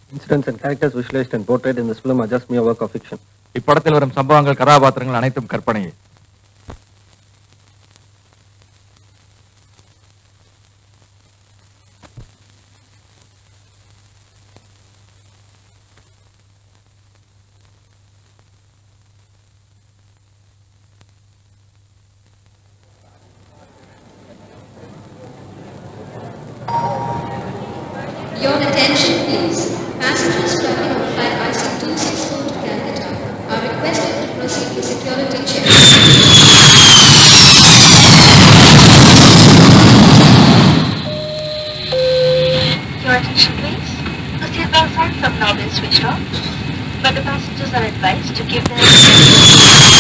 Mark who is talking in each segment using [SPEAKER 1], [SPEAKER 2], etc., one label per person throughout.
[SPEAKER 1] Incidents and characters visualized and portrayed in this film are just mere work of fiction.
[SPEAKER 2] இப்படத்தில் வரும் சம்பவங்கள் கதாபாத்திரங்கள் அனைத்தும் கற்பனையே
[SPEAKER 3] Your attention, please. Passengers traveling on flight IC264 to Calcutta are requested to proceed with security check.
[SPEAKER 4] Your attention please. The seatbelt signs have now been switched off, but the passengers are advised to give their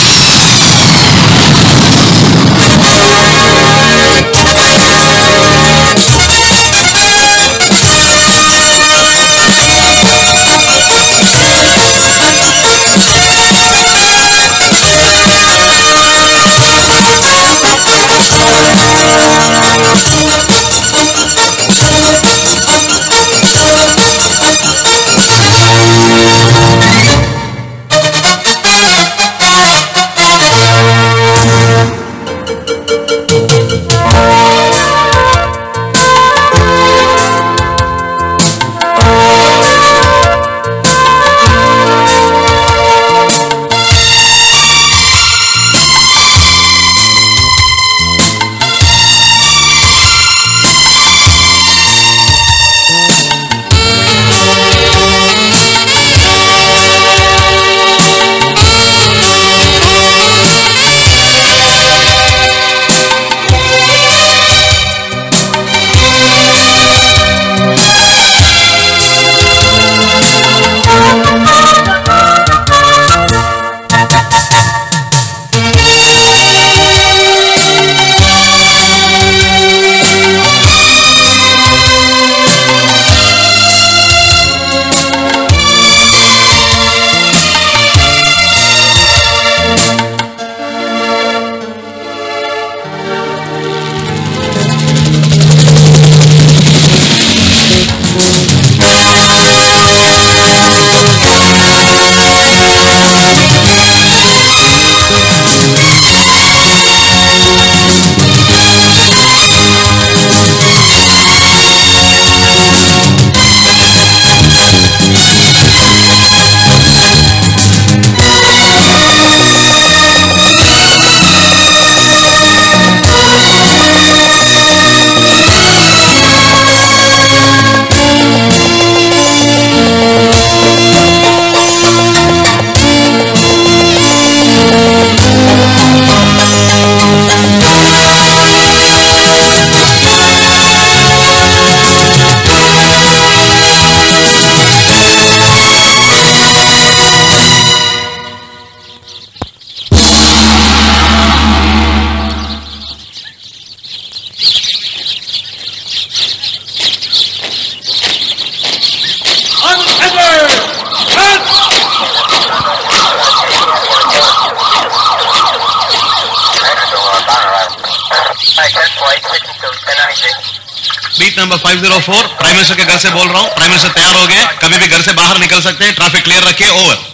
[SPEAKER 5] beat number 504 prime minister के घर से बोल रहा हूँ prime minister तैयार हो गए कभी भी घर से बाहर निकल सकते हैं ट्रैफिक क्लियर रखिए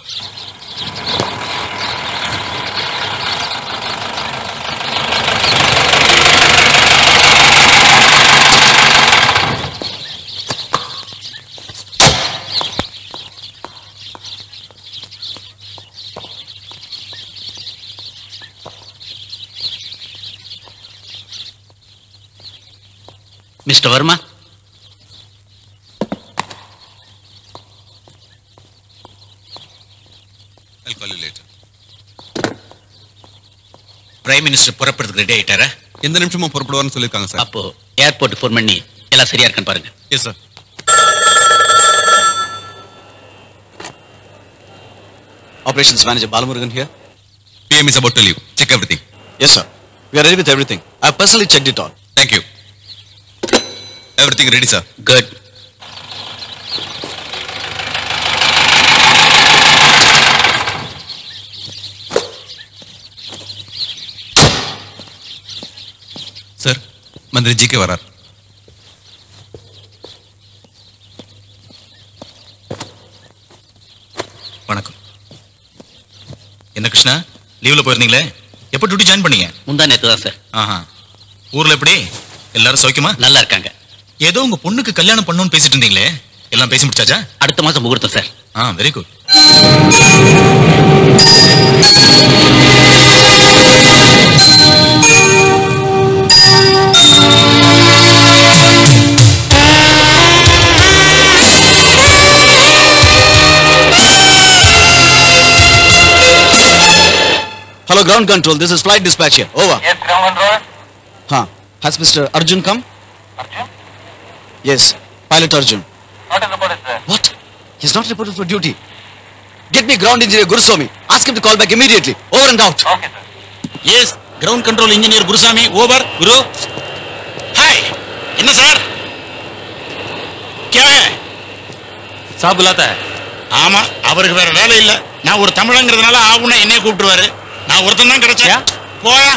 [SPEAKER 5] over
[SPEAKER 6] mister Varma
[SPEAKER 5] I'll call you later.
[SPEAKER 6] Prime minister புறப்படுறதுக்கு ரெடி ஆயிட்டாரா
[SPEAKER 5] எந்த நிமிஷமும் புறப்படுவார்னு சொல்லியிருக்காங்க சார்
[SPEAKER 6] அப்போ ஏர்போர்ட் ஃபோன் பண்ணி எல்லாம் சரியா இருக்கான்னு பாருங்க
[SPEAKER 5] yes sir
[SPEAKER 7] Operations Manager Balamurugan here.
[SPEAKER 5] PM is about to leave. Check everything.
[SPEAKER 7] Yes, sir. We are ready with everything. I have personally checked it all.
[SPEAKER 5] Thank you. Everything ready, sir.
[SPEAKER 6] Good
[SPEAKER 5] sir மந்திரி ஜி கே வரார் என்ன கிருஷ்ணா லீவ்ல போயிருந்தீங்களே எப்போ duty join பண்ணீங்க
[SPEAKER 6] முந்தா நேத்து தான் சார்
[SPEAKER 5] ஆஹா ஊர்ல எப்படி எல்லாரும் சௌக்கியமா
[SPEAKER 6] நல்லா இருக்காங்க
[SPEAKER 5] ஏதோ உங்க பொண்ணுக்கு கல்யாணம் பண்ணணும்னு பேசிட்டு இருந்தீங்களே எல்லாம் பேசி முடிச்சாச்சா
[SPEAKER 6] அடுத்த மாசம் முகூர்த்தம் sir
[SPEAKER 5] ah very good
[SPEAKER 7] Hello, ground control. This is flight dispatch here. Over. Yes, ground control. Huh. Has Mr. Arjun come? Arjun? Yes, pilot Arjun.
[SPEAKER 8] Not reported, sir.
[SPEAKER 7] What? He's not reported for duty. Get me ground engineer Guruswamy. Ask him to call back immediately. Over and out.
[SPEAKER 8] Okay, sir.
[SPEAKER 6] Yes ground control engineer Gurusamy over Guru hi என்ன sir கே
[SPEAKER 2] சாப் புலாத்தா
[SPEAKER 6] ஆமா அவருக்கு வேற வேலை இல்ல நான் ஒரு தமிழங்கிறதுனால ஆவுன்னா என்னைய கூப்பிட்டுருவாரு நான் ஒருத்தன் தான் கிடைச்சேன் போயா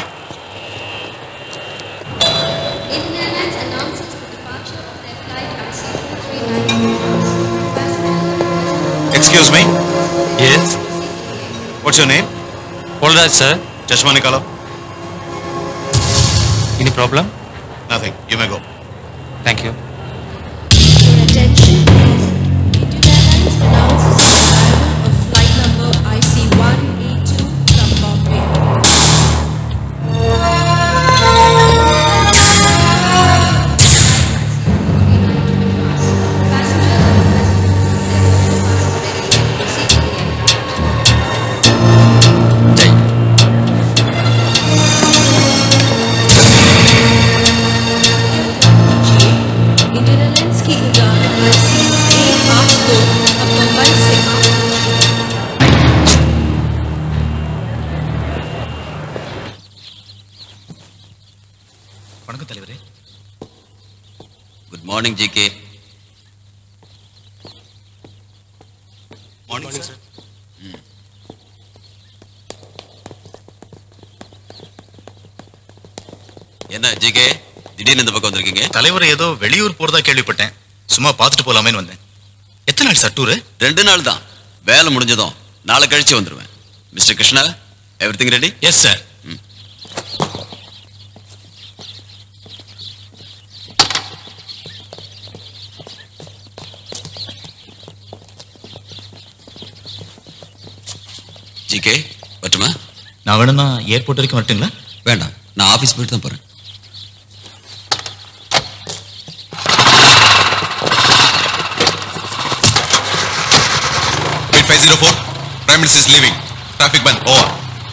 [SPEAKER 3] Indian Airlines announces the departure of their flight IC-339. Passengers
[SPEAKER 5] excuse me
[SPEAKER 2] yes
[SPEAKER 5] what's your name
[SPEAKER 2] Polraj sir
[SPEAKER 5] चश्मा निकालो
[SPEAKER 2] any problem
[SPEAKER 5] nothing you may go
[SPEAKER 2] thank you
[SPEAKER 3] Your attention, please. Indian Airlines announces the arrival of flight number IC-182 from Bombay. Indian Airlines की उड़ान IC आठ दो अब मुंबई से आठ
[SPEAKER 5] வணக்கம் தலைவரே
[SPEAKER 7] Good morning, GK. Morning, sir. என்ன ஜிகே திடீர்னு இந்த பக்கம் வந்திருக்கீங்க
[SPEAKER 5] தலைவர் ஏதோ வெளியூர் போறதா கேள்விப்பட்டேன் சும்மா பார்த்துட்டு போலாமேன்னு வந்தேன் எத்தனை நாள் சார் டூரு
[SPEAKER 7] ரெண்டு நாள் தான் வேலை முடிஞ்சதும் நாளை கழிச்சு வந்துருவேன் mister Krishna everything ready
[SPEAKER 5] yes sir
[SPEAKER 7] GK பட்டுமா
[SPEAKER 5] நான் வேணும்னா ஏர்போர்ட் வரைக்கும் வரட்டுங்களா
[SPEAKER 7] வேண்டாம் நான் ஆபீஸ் போயிட்டு தான் போறேன்
[SPEAKER 5] Eight five zero four. Prime Minister is leaving. Traffic band. Over.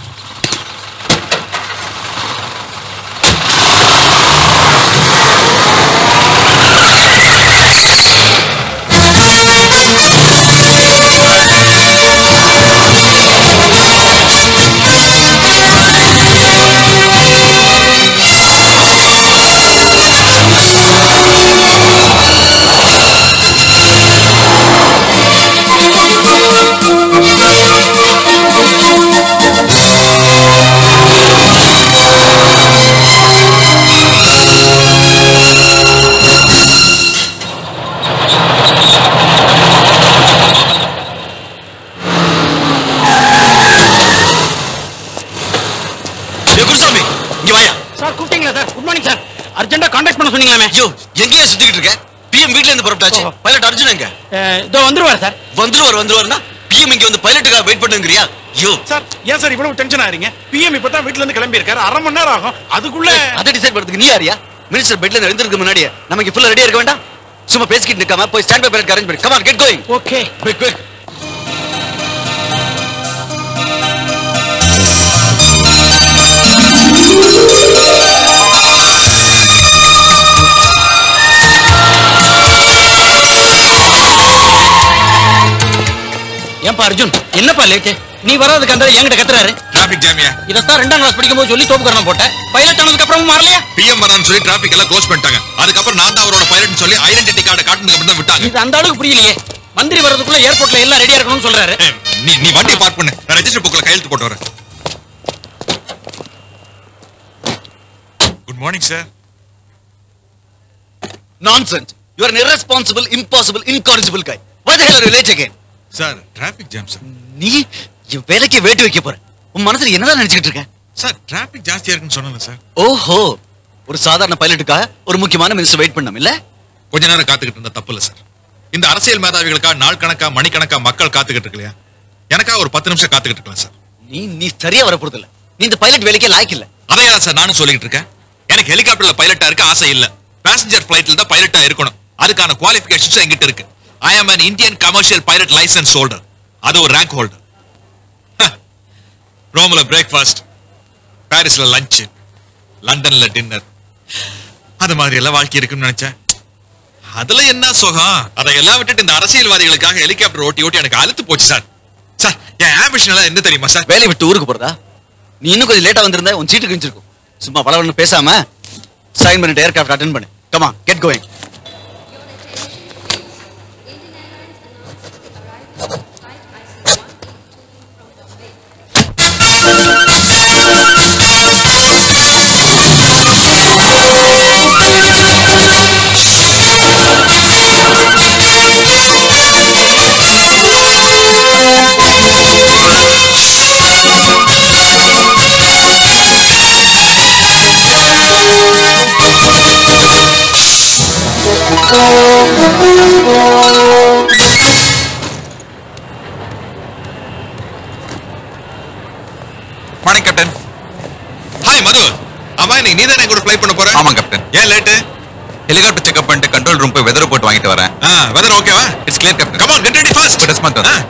[SPEAKER 7] ஏய், குருசாமி இங்க வாயா
[SPEAKER 6] சார் கூப்பிட்டீங்களா சார் குட் மார்னிங் சார் அர்ஜென்ட்டா கான்டாக்ட் பண்ண சொன்னீங்களாமே
[SPEAKER 7] ஐயோ எங்கேயே சுத்திக்கிட்டு இருக்க பிஎம் வீட்ல இருந்து புறப்பட்டாச்சு
[SPEAKER 6] ஓஹோ.
[SPEAKER 7] பைலட் அர்ஜுன் எங்க
[SPEAKER 6] இதோ வந்துருவார் சார்
[SPEAKER 7] வந்துருவார் வந்துருவாருன்னா பிஎம் இங்க வந்து பைலட்டுக்காக வெயிட் பண்ணுங்கறியா ஐயோ
[SPEAKER 9] சார் ஏன் சார் இவ்வளவு டென்ஷன் ஆறீங்க பிஎம் இப்பதான் வீட்ல இருந்து கிளம்பி இருக்காரு அரை மணி நேரம் ஆகும் அதுக்குள்ள
[SPEAKER 7] அதை டிசைட் பண்றதுக்கு நீ யாரியா மினிஸ்டர் பெட்ல இருந்து எழுந்திருக்கு முன்னாடியே நம்ம இங்க ஃபுல்லா ரெடியா இருக்க வேண்டாம் சும்மா பேசிக்கிட்டு நிக்காம போய் ஸ்டாண்ட் பை பைலட் அரேஞ்ச் பண்ணி come on get going
[SPEAKER 6] okay
[SPEAKER 7] quick quick
[SPEAKER 6] ஏன்பா அர்ஜுன் என்னப்பா லேட்டு நீ வராதுக்கு அந்த என்கிட்ட கத்துறாரு
[SPEAKER 5] டிராபிக் ஜாமியா
[SPEAKER 6] இதைத்தான் ரெண்டாம் கிளாஸ் படிக்கும்போது சொல்லி தோப்புக்கரணம் போட்டேன் பைலட் ஆனதுக்கு அப்புறமும் மாறலையா
[SPEAKER 5] பிஎம் வரான்னு சொல்லி டிராபிக் எல்லாம் க்ளோஸ் பண்ணிட்டாங்க அதுக்கப்புறம் நான் தான் அவரோட பைலட்னு சொல்லி ஐடென்டிட்டி கார்டு காட்டுனதுக்கு அப்புறம் தான் விட்டாங்க
[SPEAKER 6] இது அந்த அளவுக்கு புரியலையே மந்திரி வர்றதுக்குள்ள ஏர்போர்ட்ல எல்லாம் ரெடியா இருக்கணும்னு சொல்றாரு
[SPEAKER 5] ஏய், நீ நீ வண்டி பார்க் பண்ணு நான் ரெஜிஸ்டர் புக்ல கையெழுத்து போட்டு வரேன் good morning sir
[SPEAKER 7] nonsense you are an irresponsible impossible incorrigible guy why the hell are you late again
[SPEAKER 5] sir traffic jam sir
[SPEAKER 7] நீ என் வேலைக்கு வேட்டு வைக்க போற உன் மனசுல என்னதான் நினைச்சுக்கிட்டு இருக்க
[SPEAKER 5] சார் டிராபிக் ஜாஸ்தியா இருக்குன்னு சொன்னேன் சார்
[SPEAKER 7] ஓஹோ ஒரு சாதாரண பைலட்டுக்காக ஒரு முக்கியமான மினிஸ்டர் வெயிட் பண்ணோம் இல்ல
[SPEAKER 5] கொஞ்ச நேரம் காத்துக்கிட்டு இருந்தா தப்பு இல்ல சார் இந்த அரசியல் மேதாவிகளுக்கா நாள் கணக்கா மணிக்கணக்கா மக்கள் காத்துக்கிட்டு இருக்கலையா எனக்கா ஒரு பத்து நிமிஷம் காத்துக்கிட்டு இருக்கலாம் சார்
[SPEAKER 7] நீ நீ சரியா வர போறது இல்ல நீ இந்த பைலட் வேலைக்கே லாய்க்கு இல்ல
[SPEAKER 5] அதையா சார் நானும் சொல்லிட்டு இருக்கேன் எனக்கு ஹெலிகாப்டர்ல பைலட்டா இருக்க ஆசை இல்ல பேசஞ்சர் பிளைட்ல தான் பைலட்டா இருக்கணும் அதுக்கான குவாலிஃபிகேஷன்ஸ் என்கிட்ட இருக்கு I am an Indian commercial pilot licence holder அது ஒரு ரேங்க் ஹோல்டர் ரோம்ல பிரேக்ஃபாஸ்ட் பாரிஸ்ல லஞ்ச் லண்டன்ல டின்னர் அது மாதிரி எல்லாம் வாழ்க்கை இருக்குன்னு நினைச்சேன் அதுல என்ன சுகம் அதையெல்லாம் விட்டுட்டு இந்த அரசியல்வாதிகளுக்காக ஹெலிகாப்டர் ஓட்டி ஓட்டி எனக்கு அழுத்து போச்சு சார் சார் என் ஆம்பிஷன் எல்லாம் என்ன தெரியுமா சார்
[SPEAKER 7] வேலையை விட்டு ஊருக்கு போறதா நீ இன்னும் கொஞ்சம் லேட்டா வந்திருந்தா உன் சீட்டு கிழிஞ்சிருக்கும் சும்மா பலவன்னு பேசாம சைன் பண்ணிட்டு ஏர்கிராஃப்ட் அட்டன் பண்ணு come on get going
[SPEAKER 5] morning captain hi Madhu ஆமா நீ நீ தானே கூட ஃப்ளை பண்ண போற
[SPEAKER 8] ஆமா கேப்டன்
[SPEAKER 5] ஏன் லேட்டு
[SPEAKER 8] ஹெலிகாப்டர் செக்அப் பண்ணிட்டு கண்ட்ரோல் ரூம் போய் வெதர் போட்டு வாங்கிட்டு வரேன்
[SPEAKER 5] ஆ வெதர் ஓகேவா
[SPEAKER 8] it's clear captain
[SPEAKER 5] come on get ready fast
[SPEAKER 8] But it's my turn.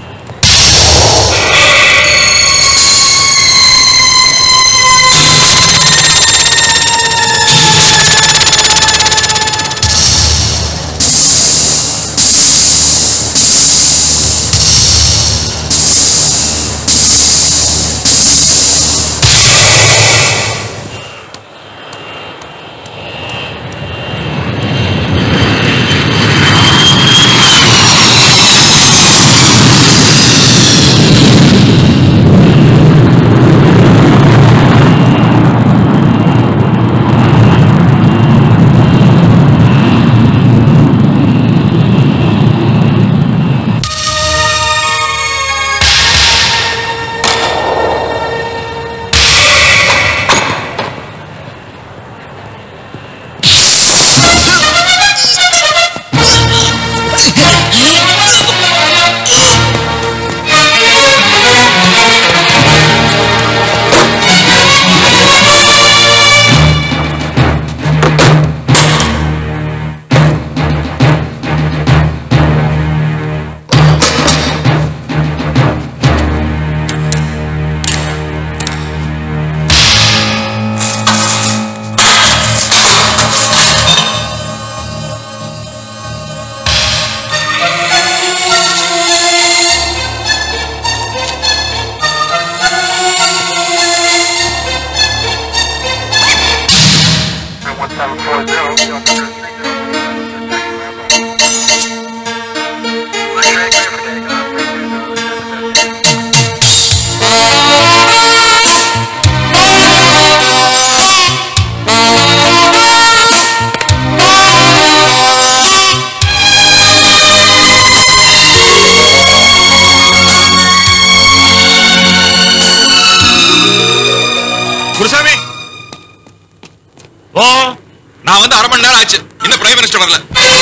[SPEAKER 5] Gurusamy ஓ நான் வந்து அரை மணி நேரம் ஆச்சு இன்னும் பிரைம் மினிஸ்டர் வரல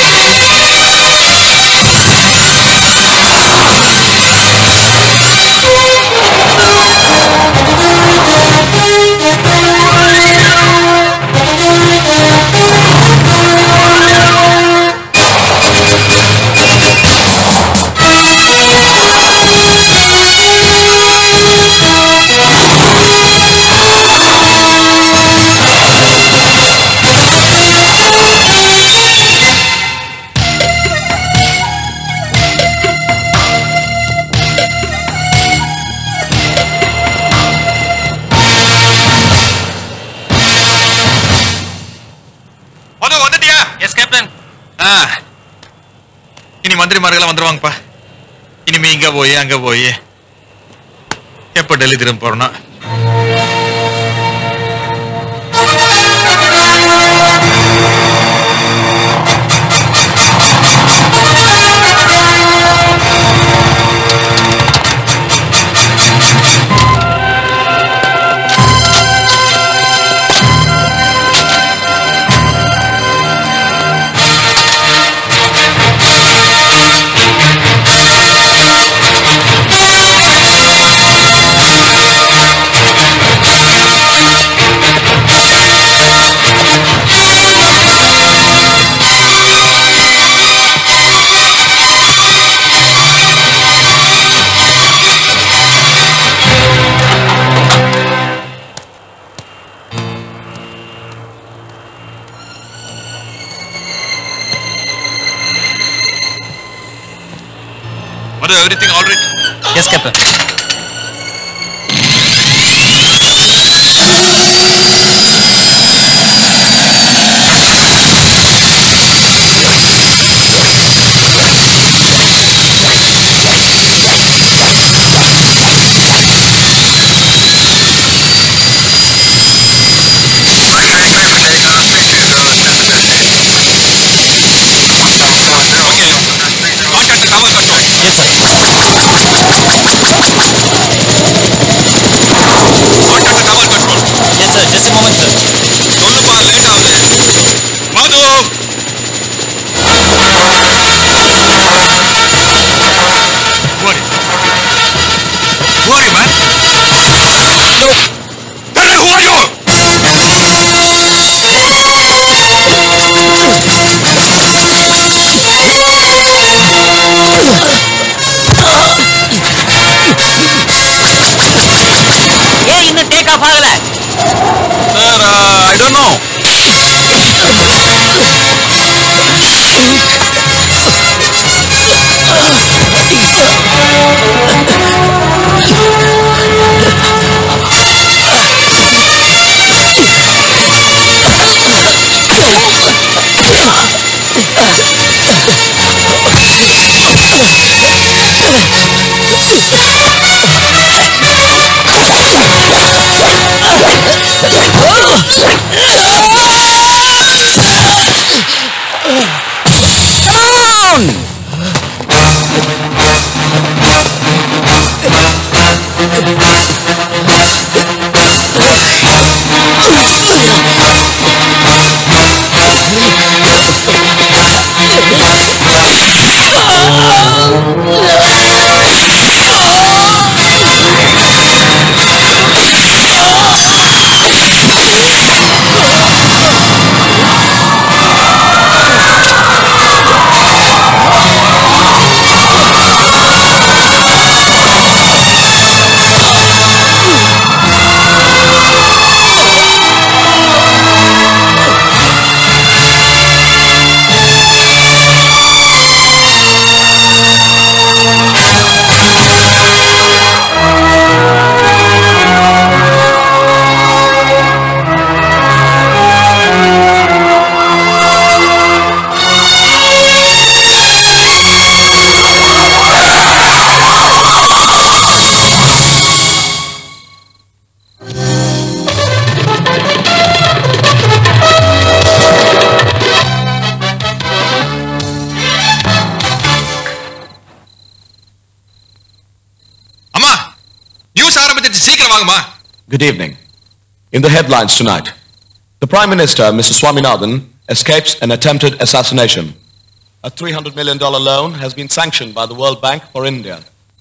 [SPEAKER 5] மது வந்துட்டியா
[SPEAKER 2] எஸ் கேப்டன்
[SPEAKER 5] ஆ. இனி மந்திரிமார்கள்லாம் வந்துருவாங்கப்பா இனிமே இங்க போய் அங்க போய் எப்ப டெல்லி திரும்ப போறோம்னா Madhu, everything all right?
[SPEAKER 2] Yes captain
[SPEAKER 5] Contact the cover control.
[SPEAKER 2] Yes sir
[SPEAKER 5] Contact the cover control.
[SPEAKER 2] Yes sir just moment sir
[SPEAKER 5] சொல்லுப்பா லேட் ஆகுது Madhu Worry. Worry, man. Tell me who are you?
[SPEAKER 2] ஏன் இன்னும் டேக் ஆஃப் ஆகல
[SPEAKER 8] sir I don't know
[SPEAKER 5] அம்மா news ஆரம்பிச்சிச்சு சீக்கிரம் வாங்கம்மா
[SPEAKER 10] Good evening. In the headlines tonight, the Prime Minister, Mr. Swaminathan, escapes an attempted assassination. A $300 million loan has been sanctioned by the World Bank for India.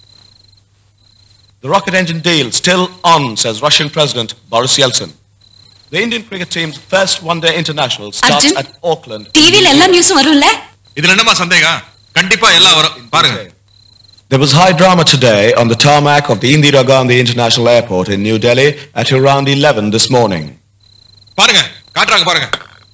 [SPEAKER 10] The rocket engine deal still on, says Russian President Boris Yeltsin. The Indian cricket team's first one-day international starts
[SPEAKER 11] Arjun,
[SPEAKER 10] at Auckland.
[SPEAKER 11] டிவில எல்லா நியூஸும் வரும்ல
[SPEAKER 5] இதுல என்னம்மா சந்தேகம் கண்டிப்பா எல்லாம் வரும் பாருங்க
[SPEAKER 10] There was high drama today on the tarmac of the Indira Gandhi International Airport in New Delhi at around 11 this morning.
[SPEAKER 5] பாருங்க காட்டுறாங்க பாருங்க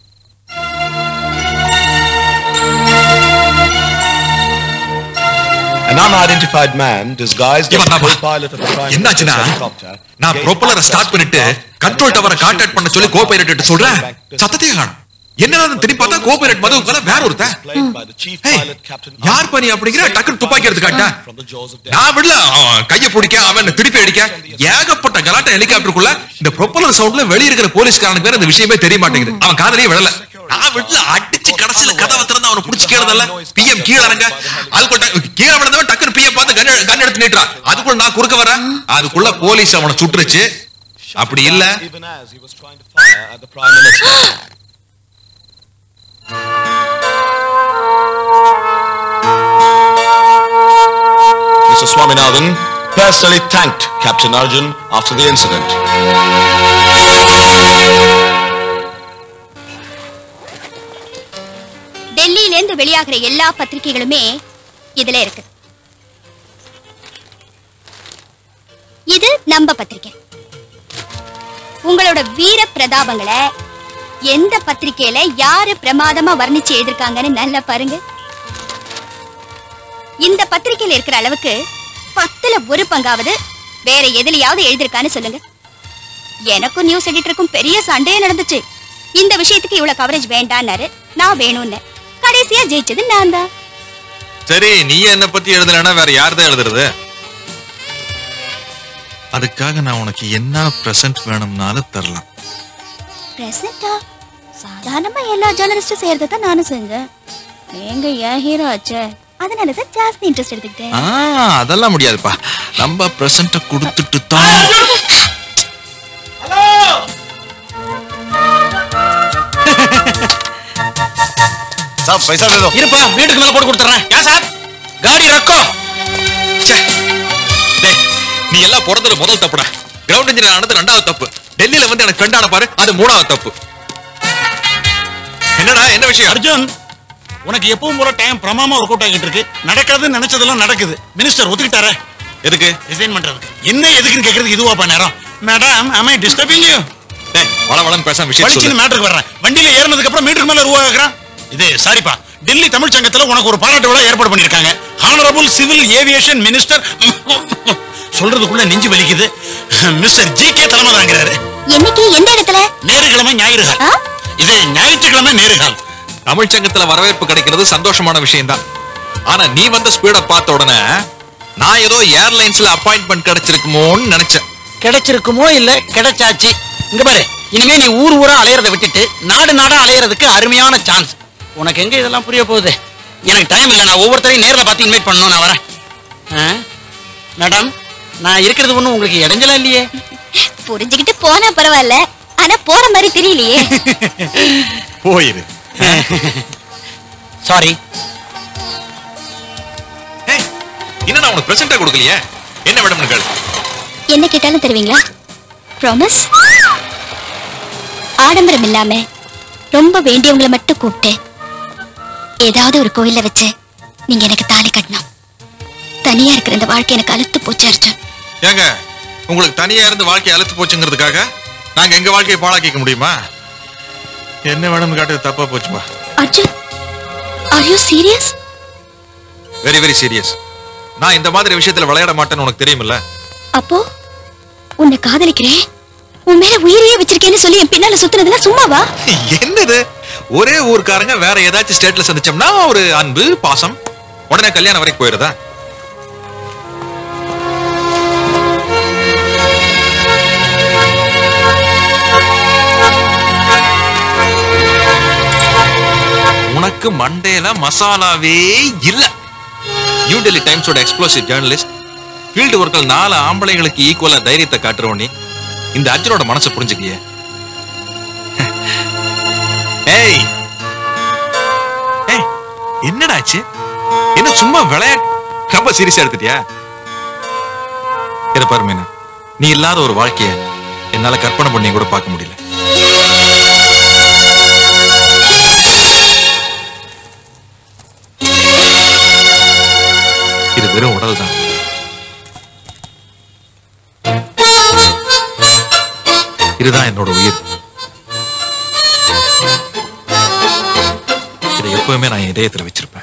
[SPEAKER 10] An unidentified man disguised as
[SPEAKER 5] இவன்
[SPEAKER 10] the
[SPEAKER 5] தான்ப்பா.
[SPEAKER 10] co-pilot of the Prime
[SPEAKER 5] என்னாச்சுன்னா
[SPEAKER 10] Minister's helicopter
[SPEAKER 5] நான்
[SPEAKER 10] gave
[SPEAKER 5] ப்ரொப்பலரை
[SPEAKER 10] access
[SPEAKER 5] start
[SPEAKER 10] to
[SPEAKER 5] பண்ணிட்டு
[SPEAKER 10] the fast
[SPEAKER 5] control டவரை கான்டாக்ட் பண்ண சொல்லி கோ பைலட் சொல்றேன் சத்தத்தையே காணும் என்னடா திரும்பி பார்த்தா கோ பைலட் மதுவுக்கு வேற ஒருத்தன்
[SPEAKER 10] displayed by the chief
[SPEAKER 5] Hey,
[SPEAKER 10] pilot Captain
[SPEAKER 5] யார் பண்ணி அப்படிங்கிற டக்குன்னு துப்பாக்கி எடுத்து காட்டேன்
[SPEAKER 10] from the jaws of death.
[SPEAKER 5] நான் விடல அவன் கையை பிடிக்க அவன் திருப்பி அடிக்க ஏகப்பட்ட கலாட்ட ஹெலிகாப்டருக்குள்ள இந்த ப்ரொப்பலர் சவுண்ட்ல வெளிய இருக்கிற போலீஸ்காரனுக்கு வேற இந்த விஷயமே தெரிய மாட்டேங்குது அவன் காதலே விடல நான் விடல அடிச்சு கடைசியில கதவை திறந்து அவனை புடிச்சு கேளதல்ல பிஎம் கீழ இறங்க அதுக்குள்ள டக்கு- கீழ விழுந்தவன் டக்குன்னு பிஎம் பார்த்து கன் கன் எடுத்து நீட்டுறான் அதுக்குள்ள நான் குறுக்க வரேன் அதுக்குள்ள போலீஸ் அவனை சுட்டுருச்சு அப்படி இல்ல
[SPEAKER 10] Even as he was trying to fire at the Prime Minister. Mr. Swaminathan personally thanked Captain Arjun after the incident.
[SPEAKER 12] டெல்லியில இருந்து வெளியாகிற எல்லா பத்திரிகைகளுமே இதுல இருக்கு இது நம்ம பத்திரிகை உங்களோட வீர பிரதாபங்களை எந்த பத்திரிக்கையில யாரு பிரமாதமா வர்ணிச்சு எழுதிருக்காங்கன்னு நல்லா பாருங்க இந்த பத்திரிக்கையில இருக்கிற அளவுக்கு பத்துல ஒரு பங்காவது வேற எதுலயாவது எழுதிருக்கான்னு சொல்லுங்க எனக்கும் நியூஸ் எடிட்டருக்கும் பெரிய சண்டையே நடந்துச்சு இந்த விஷயத்துக்கு இவ்வளவு கவரேஜ் வேண்டான்னாரு நான் வேணும்னு கடைசியா ஜெயிச்சது நான் தான்
[SPEAKER 5] சரி நீ என்ன பத்தி எழுதலைன்னா வேற யார் தான் எழுதுறது அதுக்காக நான் உனக்கு என்ன பிரசன்ட் வேணும்னாலும் தரலாம்
[SPEAKER 12] பிரசண்டா சாதாரணமா எல்லா ஜேர்னலிஸ்டும் செய்யறதை தான் நானும் செஞ்சேன் நீங்க ஏன் ஹீரோ ஆச்சே அதனால தான் ஜாஸ்தி இன்ட்ரெஸ்ட் எடுத்துக்கிட்டேன்
[SPEAKER 5] ஆ அதெல்லாம் முடியாதுப்பா நம்ம பிரசன்ட கொடுத்துட்டு தான்
[SPEAKER 7] சார் பைசா வேணும்
[SPEAKER 2] இருப்பா வீட்டுக்கு மேல போட்டு கொடுத்துறேன் ஏன் சார் காடி ரக்கோ
[SPEAKER 5] டேய், நீ எல்லாம் பிறந்தது முதல் தப்புடா கிரவுண்ட் இன்ஜினியர் ஆனது ரெண்டாவது தப்பு டெல்லியில வந்து எனக்கு ஃப்ரெண்டான பாரு அது மூணாவது தப்பு என்னடா என்ன விஷயம்
[SPEAKER 6] அர்ஜுன் உனக்கு எப்பவும் போல டைம் பிரமாமா ஒர்க் அவுட் ஆகிட்டு இருக்கு நடக்கிறதுன்னு நினைச்சதெல்லாம் நடக்குது மினிஸ்டர் ஒத்துக்கிட்டாரே
[SPEAKER 5] எதுக்கு
[SPEAKER 6] ரிசைன் பண்றதுக்கு என்ன எதுக்குன்னு கேக்குறதுக்கு இதுவாப்பா நேரம் madam am I disturbing you
[SPEAKER 5] டேய் வள வளன்னு பேசாம விஷயம்
[SPEAKER 6] வலிச்சுன்னு
[SPEAKER 5] சொல்லு
[SPEAKER 6] மேட்டருக்கு வர்றேன் வண்டியில ஏறினதுக்கு அப்புறம் மீட்டருக்கு மேல ரூபா கேக்குறான் இது சாரிப்பா டெல்லி தமிழ் சங்கத்துல உனக்கு ஒரு பாராட்டு விழா ஏற்பாடு பண்ணிருக்காங்க ஹானரபிள் சிவில் ஏவியேஷன் மினிஸ்டர் சொல்றதுக்குள்ள நெஞ்சு வலிக்குது மிஸ்டர் ஜி கே தலைமை தாங்கிறாரு
[SPEAKER 12] என்னைக்கு எந்த இடத்துல
[SPEAKER 6] நேருக்கிழமை ஞாயிறுகால்
[SPEAKER 12] ஆ?
[SPEAKER 6] இது ஞாயிற்றுக்கிழமை நேருகால்
[SPEAKER 5] தமிழ் சங்கத்துல வரவேற்பு கிடைக்கிறது சந்தோஷமான விஷயம்தான் ஆனா நீ வந்த ஸ்பீட பார்த்த உடனே நான் ஏதோ ஏர்லைன்ஸ்ல அப்பாயின்மெண்ட் கிடைச்சிருக்குமோன்னு நினைச்சேன்
[SPEAKER 2] கிடைச்சிருக்குமோ இல்ல கிடைச்சாச்சு இங்க பாரு இனிமே நீ ஊர் ஊரா அலையறத விட்டுட்டு நாடு நாடா அலையறதுக்கு அருமையான சான்ஸ் உனக்கு எங்க இதெல்லாம் புரிய போகுது எனக்கு டைம் இல்லை நான் ஒவ்வொருத்தரையும் நேர்ல பார்த்து இன்வைட் பண்ணணும் நான் வரேன் ஆ? மேடம் நான் இருக்கிறது ஒண்ணும் உங்களுக்கு இடைஞ்சலா இல்லையே
[SPEAKER 12] புரிஞ்சுக்கிட்டு போனா பரவாயில்ல ஆனா போற மாதிரி தெரியலையே
[SPEAKER 5] போயிரு
[SPEAKER 2] சாரி
[SPEAKER 5] ஏய், இன்னும் நான் உனக்கு பிரசன்டா கொடுக்கலையே என்ன மேடம் கேளு
[SPEAKER 12] என்ன கேட்டாலும் தருவீங்களா ப்ராமிஸ் ஆடம்பரம் இல்லாம ரொம்ப வேண்டியவங்களை மட்டும் கூப்பிட்டு ஏதாவது ஒரு கோயில்ல வச்சு நீங்க எனக்கு தாலி கட்டணும் தனியா இருக்கிற இந்த வாழ்க்கை எனக்கு அழுத்து போச்சு அர்ஜுன்
[SPEAKER 5] ஏங்க உங்களுக்கு தனியா இருந்து வாழ்க்கை அழுத்து போச்சுங்கிறதுக்காக நாங்க எங்க வாழ்க்கையை பாழாக்கிக்க முடியுமா என்ன மேடம் காட்டுறது தப்பா போச்சுப்பா
[SPEAKER 12] Arjun are you serious
[SPEAKER 5] very very serious நான் இந்த மாதிரி விஷயத்துல விளையாட மாட்டேன்னு உனக்கு தெரியுமில்ல
[SPEAKER 12] அப்போ உன்னை காதலிக்கிறேன் உன் மேல உயிரையே வச்சிருக்கேன்னு சொல்லி என் பின்னால சுத்துனதுலாம் சும்மாவா
[SPEAKER 5] என்னது ஒரே ஊர்க்காரங்க வேற ஏதாச்சும் ஸ்டேட்ல சந்திச்சோம்னா ஒரு அன்பு பாசம் உடனே கல்யாணம் வரைக்கும் போயிருதா உனக்கு மண்டேல மசாலாவே இல்ல நியூ டெல்லி டைம்ஸோட எக்ஸ்ப்ளோசிவ் ஜேர்னலிஸ்ட் ஃபீல்டு ஒர்க்கில் நாலு ஆம்பளைங்களுக்கு ஈக்குவலா தைரியத்தை காட்டுறவனே இந்த அர்ஜுனோட மனசை புரிஞ்சுக்கலையே ஏய் ஏய் என்னடாச்சு என்ன சும்மா விளையாட்டு ரொம்ப சீரியஸா எடுத்துட்டியா இத பாரு மீனா நீ இல்லாத ஒரு வாழ்க்கைய என்னால கற்பனை பண்ணி கூட பார்க்க முடியல இது வெறும் உடல் தான் இதுதான் என்னோட உயிர் இதை எப்பவுமே நான் என் இதயத்துல வச்சிருப்பேன்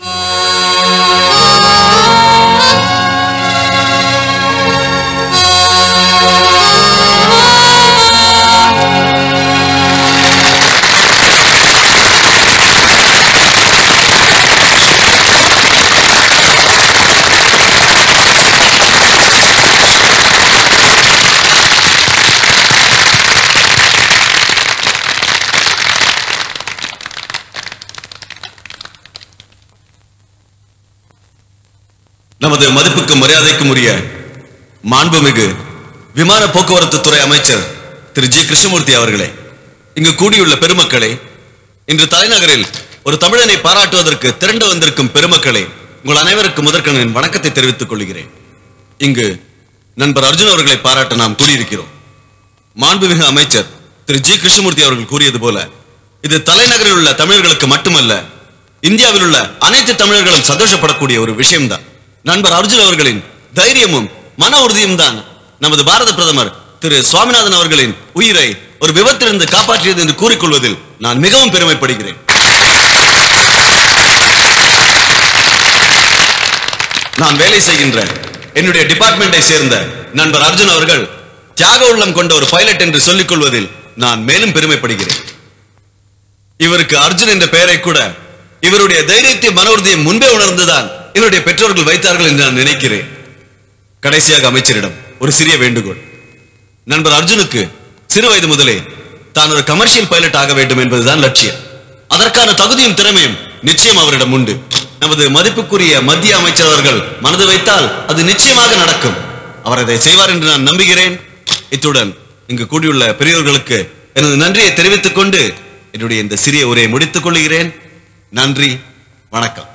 [SPEAKER 11] நமது மதிப்புக்கு மரியாதைக்கும் உரிய மாண்புமிகு விமான போக்குவரத்து துறை அமைச்சர் திரு ஜி கிருஷ்ணமூர்த்தி அவர்களே இங்கு கூடியுள்ள பெருமக்களே இன்று தலைநகரில் ஒரு தமிழனை பாராட்டுவதற்கு திரண்டு வந்திருக்கும் பெருமக்களே உங்கள் அனைவருக்கும் முதற்கண் என் வணக்கத்தை தெரிவித்துக் கொள்கிறேன் இங்கு நண்பர் அர்ஜுன் அவர்களை பாராட்ட நாம் கூடியிருக்கிறோம் மாண்புமிகு அமைச்சர் திரு ஜி கிருஷ்ணமூர்த்தி அவர்கள் கூறியது போல இது தலைநகரில் உள்ள தமிழர்களுக்கு மட்டுமல்ல இந்தியாவில் உள்ள அனைத்து தமிழர்களும் சந்தோஷப்படக்கூடிய ஒரு விஷயம்தான் நண்பர் அர்ஜுன் அவர்களின் தைரியமும் மன உறுதியும் தான் நமது பாரத பிரதமர் திரு சுவாமிநாதன் அவர்களின் உயிரை ஒரு விபத்திலிருந்து காப்பாற்றியது என்று கூறிக்கொள்வதில் நான் மிகவும் பெருமைப்படுகிறேன் நான் வேலை செய்கின்ற என்னுடைய டிபார்ட்மெண்டை சேர்ந்த நண்பர் அர்ஜுன் அவர்கள் தியாக உள்ளம் கொண்ட ஒரு பைலட் என்று சொல்லிக் கொள்வதில் நான் மேலும் பெருமைப்படுகிறேன் இவருக்கு அர்ஜுன் என்ற பெயரை கூட இவருடைய தைரியத்தை மன உறுதியை முன்பே உணர்ந்துதான் என்னுடைய பெற்றோர்கள் வைத்தார்கள் என்று நான் நினைக்கிறேன் கடைசியாக அமைச்சரிடம் ஒரு சிறிய வேண்டுகோள் நண்பர் அர்ஜுனுக்கு சிறு வயது முதலே தான் ஒரு கமர்ஷியல் பைலட் ஆக வேண்டும் என்பதுதான் லட்சியம் அதற்கான தகுதியும் திறமையும் நிச்சயம் அவரிடம் உண்டு நமது மதிப்புக்குரிய மத்திய அமைச்சர் அவர்கள் மனது வைத்தால் அது நிச்சயமாக நடக்கும் அவர் அதை செய்வார் என்று நான் நம்புகிறேன் இத்துடன் இங்கு கூடியுள்ள பெரியவர்களுக்கு எனது நன்றியை தெரிவித்துக் கொண்டு என்னுடைய இந்த சிறிய உரையை முடித்துக் கொள்கிறேன் நன்றி வணக்கம்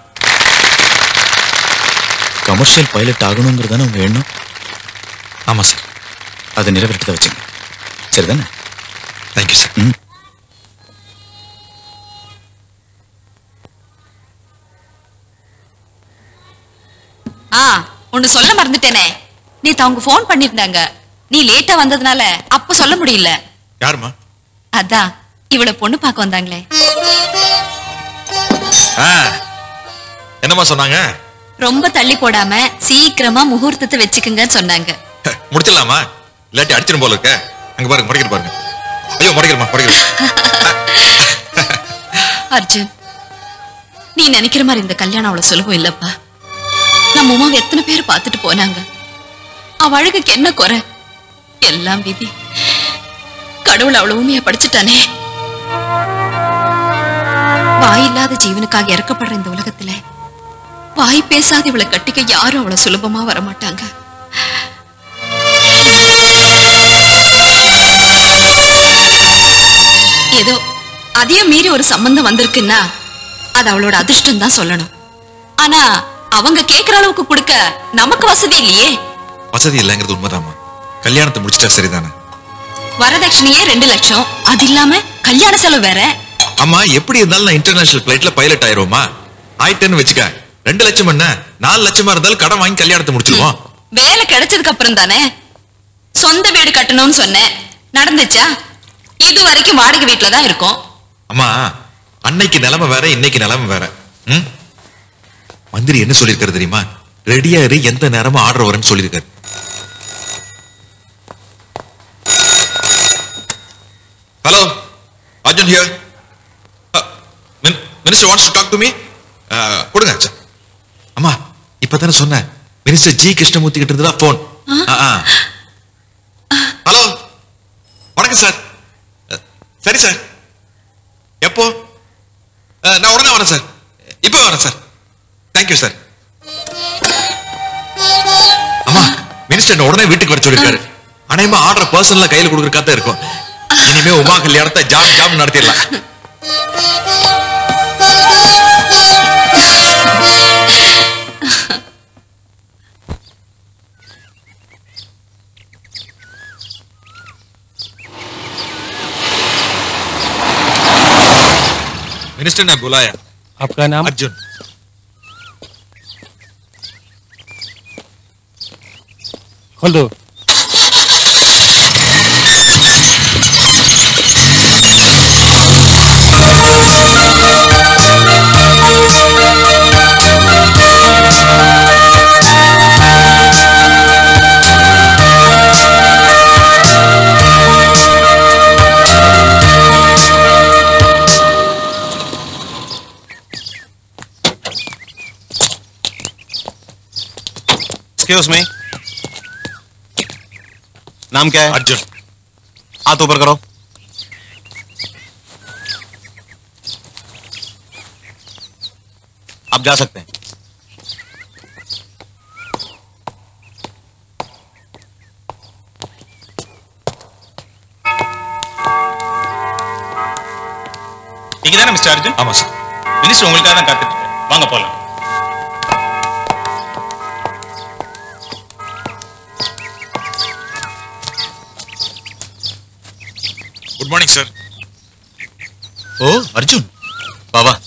[SPEAKER 7] கமர்ஷியல் பைலட் ஆகணுங்கிறது தானே உங்க எண்ணம்
[SPEAKER 5] ஆமா சார்
[SPEAKER 7] அதை நிறைவேற்றத வச்சுங்க சரிதானே
[SPEAKER 5] தேங்க்யூ சார்
[SPEAKER 7] ம்
[SPEAKER 13] ஆ ஒன்னு சொல்ல மறந்துட்டேனே நேத்து அவங்க ஃபோன் பண்ணிருந்தாங்க நீ லேட்டா வந்ததுனால அப்ப சொல்ல முடியல
[SPEAKER 5] யாருமா
[SPEAKER 13] அதான் இவள பொண்ணு பார்க்க வந்தாங்களே
[SPEAKER 5] ஆ, என்னம்மா சொன்னாங்க
[SPEAKER 13] ரொம்ப தள்ளி போடாம சீக்கிரமா முகூர்த்தத்தை வச்சுக்குங்கன்னு சொன்னாங்க
[SPEAKER 5] முடிச்சிடலாமா இல்லாட்டி அடிச்சிடும் போல இருக்க அங்க பாருங்க முறைக்கிற பாருங்க ஐயோ முறைக்கிறமா முறைக்கிறேன்
[SPEAKER 13] அர்ஜுன் நீ நினைக்கிற மாதிரி இந்த கல்யாணம் அவ்வளவு சுலபம் இல்லப்பா நம்ம உமாவை எத்தனை பேர் பார்த்துட்டு போனாங்க அவ அழகுக்கு என்ன குறை எல்லாம் விதி கடவுள் அவ்வளவு உண்மையா படிச்சுட்டானே வாய் இல்லாத ஜீவனுக்காக இறக்கப்படுற இந்த உலகத்துல வாய் பேசாத இவளை கட்டிக்க யாரும் அவ்வளவு சுலபமா வரமாட்டாங்க ஏதோ அதையும் மீறி ஒரு சம்பந்தம் வந்திருக்குன்னா அது அவளோட அதிர்ஷ்டம் தான் சொல்லணும் ஆனா அவங்க கேக்குற அளவுக்கு கொடுக்க நமக்கு வசதி இல்லையே
[SPEAKER 5] வசதி இல்லைங்கிறது உண்மைதாம்மா கல்யாணத்தை முடிச்சிட்டா சரிதானே
[SPEAKER 13] வரதட்சணையே ரெண்டு லட்சம் அது இல்லாம கல்யாண செலவு வேற
[SPEAKER 5] அம்மா எப்படி இருந்தாலும் நான் இன்டர்நேஷனல் பிளைட்ல பைலட் ஆயிருவோமா ஆயிட்டேன்னு வச்சுக்க ரெண்டு லட்சம் என்ன நாலு லட்சமா இருந்தாலும் கடன் வாங்கி கல்யாணத்தை முடிச்சிருவோம்
[SPEAKER 13] வேலை கிடைச்சதுக்கு அப்புறம் தானே சொந்த வீடு கட்டணும்னு சொன்னேன் நடந்துச்சா இது வரைக்கும் வாடகை வீட்டுல தான் இருக்கோம்
[SPEAKER 5] அம்மா அன்னைக்கு நிலைமை வேற இன்னைக்கு நிலைமை வேற ம்? மந்திரி என்ன சொல்லியிருக்காரு தெரியுமா ரெடியா இரு எந்த நேரமும் ஆர்டர் வரேன்னு சொல்லியிருக்காரு hello Arjun here minister wants to talk to me கொடுங்க சார் அம்மா இப்பதானே சொன்னேன் மினிஸ்டர் ஜி கிருஷ்ணமூர்த்தி கிட்ட இருந்ததா போன் ஹலோ வணக்கம் சார் அஹ், சரி சார் எப்போ அஹ், நான் உடனே வரேன் சார் இப்போ வரேன் சார் தேங்க்யூ சார் அம்மா மினிஸ்டர் என்ன உடனே வீட்டுக்கு வர சொல்லிருக்காரு அனைமா ஆர்டர் பர்சனலா கையில கொடுக்கறதா இருக்கும் இனிமே உமா கல்யாணத்தை ஜாம் ஜாம் நடத்திடலாம் मिनिस्टर ने बुलाया
[SPEAKER 1] आपका नाम
[SPEAKER 5] अर्जुन
[SPEAKER 1] खोल दो
[SPEAKER 7] एक्सक्यूज मी नाम क्या है
[SPEAKER 5] अर्जुन
[SPEAKER 7] हाथ ऊपर करो आप जा सकते हैं
[SPEAKER 9] நீங்க தானே மிஸ்டர் அர்ஜுன்
[SPEAKER 5] ஆமா சார்
[SPEAKER 9] மினிஸ்டர் உங்களுக்காக தான் காத்துட்டு இருக்காரு. வாங்க போலாம்
[SPEAKER 5] குட் மார்னிங் சார்
[SPEAKER 7] ஓ அர்ஜுன் வா வா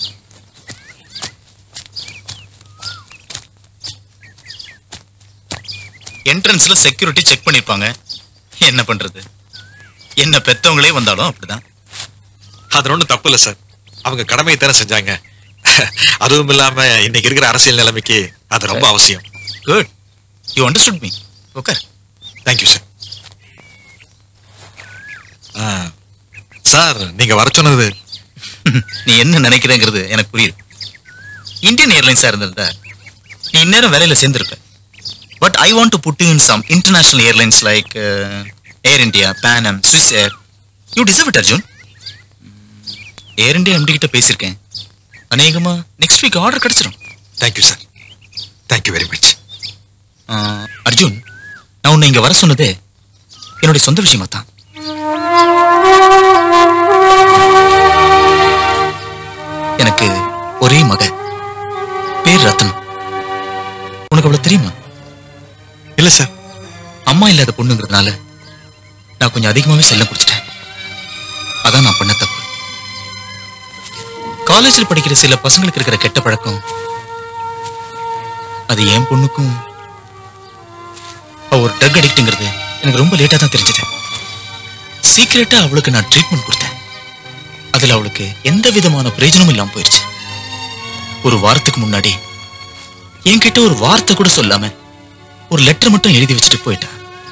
[SPEAKER 7] என்ட்ரன்ஸ்ல செக்யூரிட்டி செக் பண்ணிருப்பாங்க என்ன பண்றது என்ன பெத்தவங்களே வந்தாலும் அப்படிதான்
[SPEAKER 5] அது ஒண்ணும் தப்பு இல்ல சார் அவங்க கடமையை தானே செஞ்சாங்க அதுவும் இல்லாம இன்னைக்கு இருக்கிற அரசியல் நிலைமைக்கு அது ரொம்ப அவசியம்
[SPEAKER 14] good you understood me okay
[SPEAKER 5] thank you sir sir நீங்க வர சொன்னது
[SPEAKER 14] நீ என்ன நினைக்கிறேங்கிறது எனக்கு புரியுது இந்தியன் ஏர்லைன்ஸா இருந்திருந்தா நீ இந்நேரம் வேலையில சேர்ந்திருப்ப but I want to put in some international airlines like Air India Pan Am Swiss Air you deserve it Arjun Air India MD கிட்ட பேசியிருக்கேன் அநேகமா நெக்ஸ்ட் வீக் ஆர்டர் கிடைச்சிடும்
[SPEAKER 5] thank you sir thank you very much
[SPEAKER 14] Arjun நான் உன்னை இங்க வர சொன்னதே என்னுடைய சொந்த விஷயமா தான் எனக்கு ஒரே மக பேர் ரத்னம் உனக்கு அவ்வளவு தெரியுமா
[SPEAKER 5] இல்ல சார்
[SPEAKER 14] அம்மா இல்லாத பொண்ணுங்கிறதுனால நான் கொஞ்சம் அதிகமாவே செல்லம் குடிச்சிட்டேன் அதான் நான் பண்ண தப்பு காலேஜில் படிக்கிற சில பசங்களுக்கு இருக்கிற கெட்ட பழக்கம் அது என் பொண்ணுக்கும் அவ ஒரு ட்ரக் அடிக்ட்டுங்கிறது எனக்கு ரொம்ப லேட்டா தான் தெரிஞ்சது சீக்கிரட்டா அவளுக்கு நான் ட்ரீட்மெண்ட் கொடுத்தேன் அதுல அவளுக்கு எந்த விதமான பிரயோஜனமும் இல்லாம போயிருச்சு ஒரு வாரத்துக்கு முன்னாடி என்கிட்ட ஒரு வார்த்தை கூட சொல்லாம ஒரு லெட்டர் மட்டும் எழுதி வச்சுட்டு போயிட்டா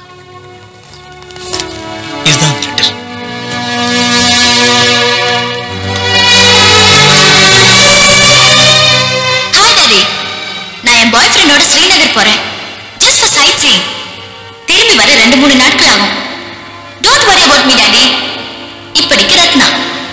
[SPEAKER 14] இதுதான் லெட்டர்
[SPEAKER 15] ஹாய் டாடி நான் என் பாய் ஃப்ரெண்டோட ஸ்ரீநகர் போறேன் ஜஸ்ட் ஃபார் சைட் சீயிங் திரும்பி வர ரெண்டு மூணு நாட்கள் ஆகும் don't worry about me daddy இப்படிக்கு ரத்னா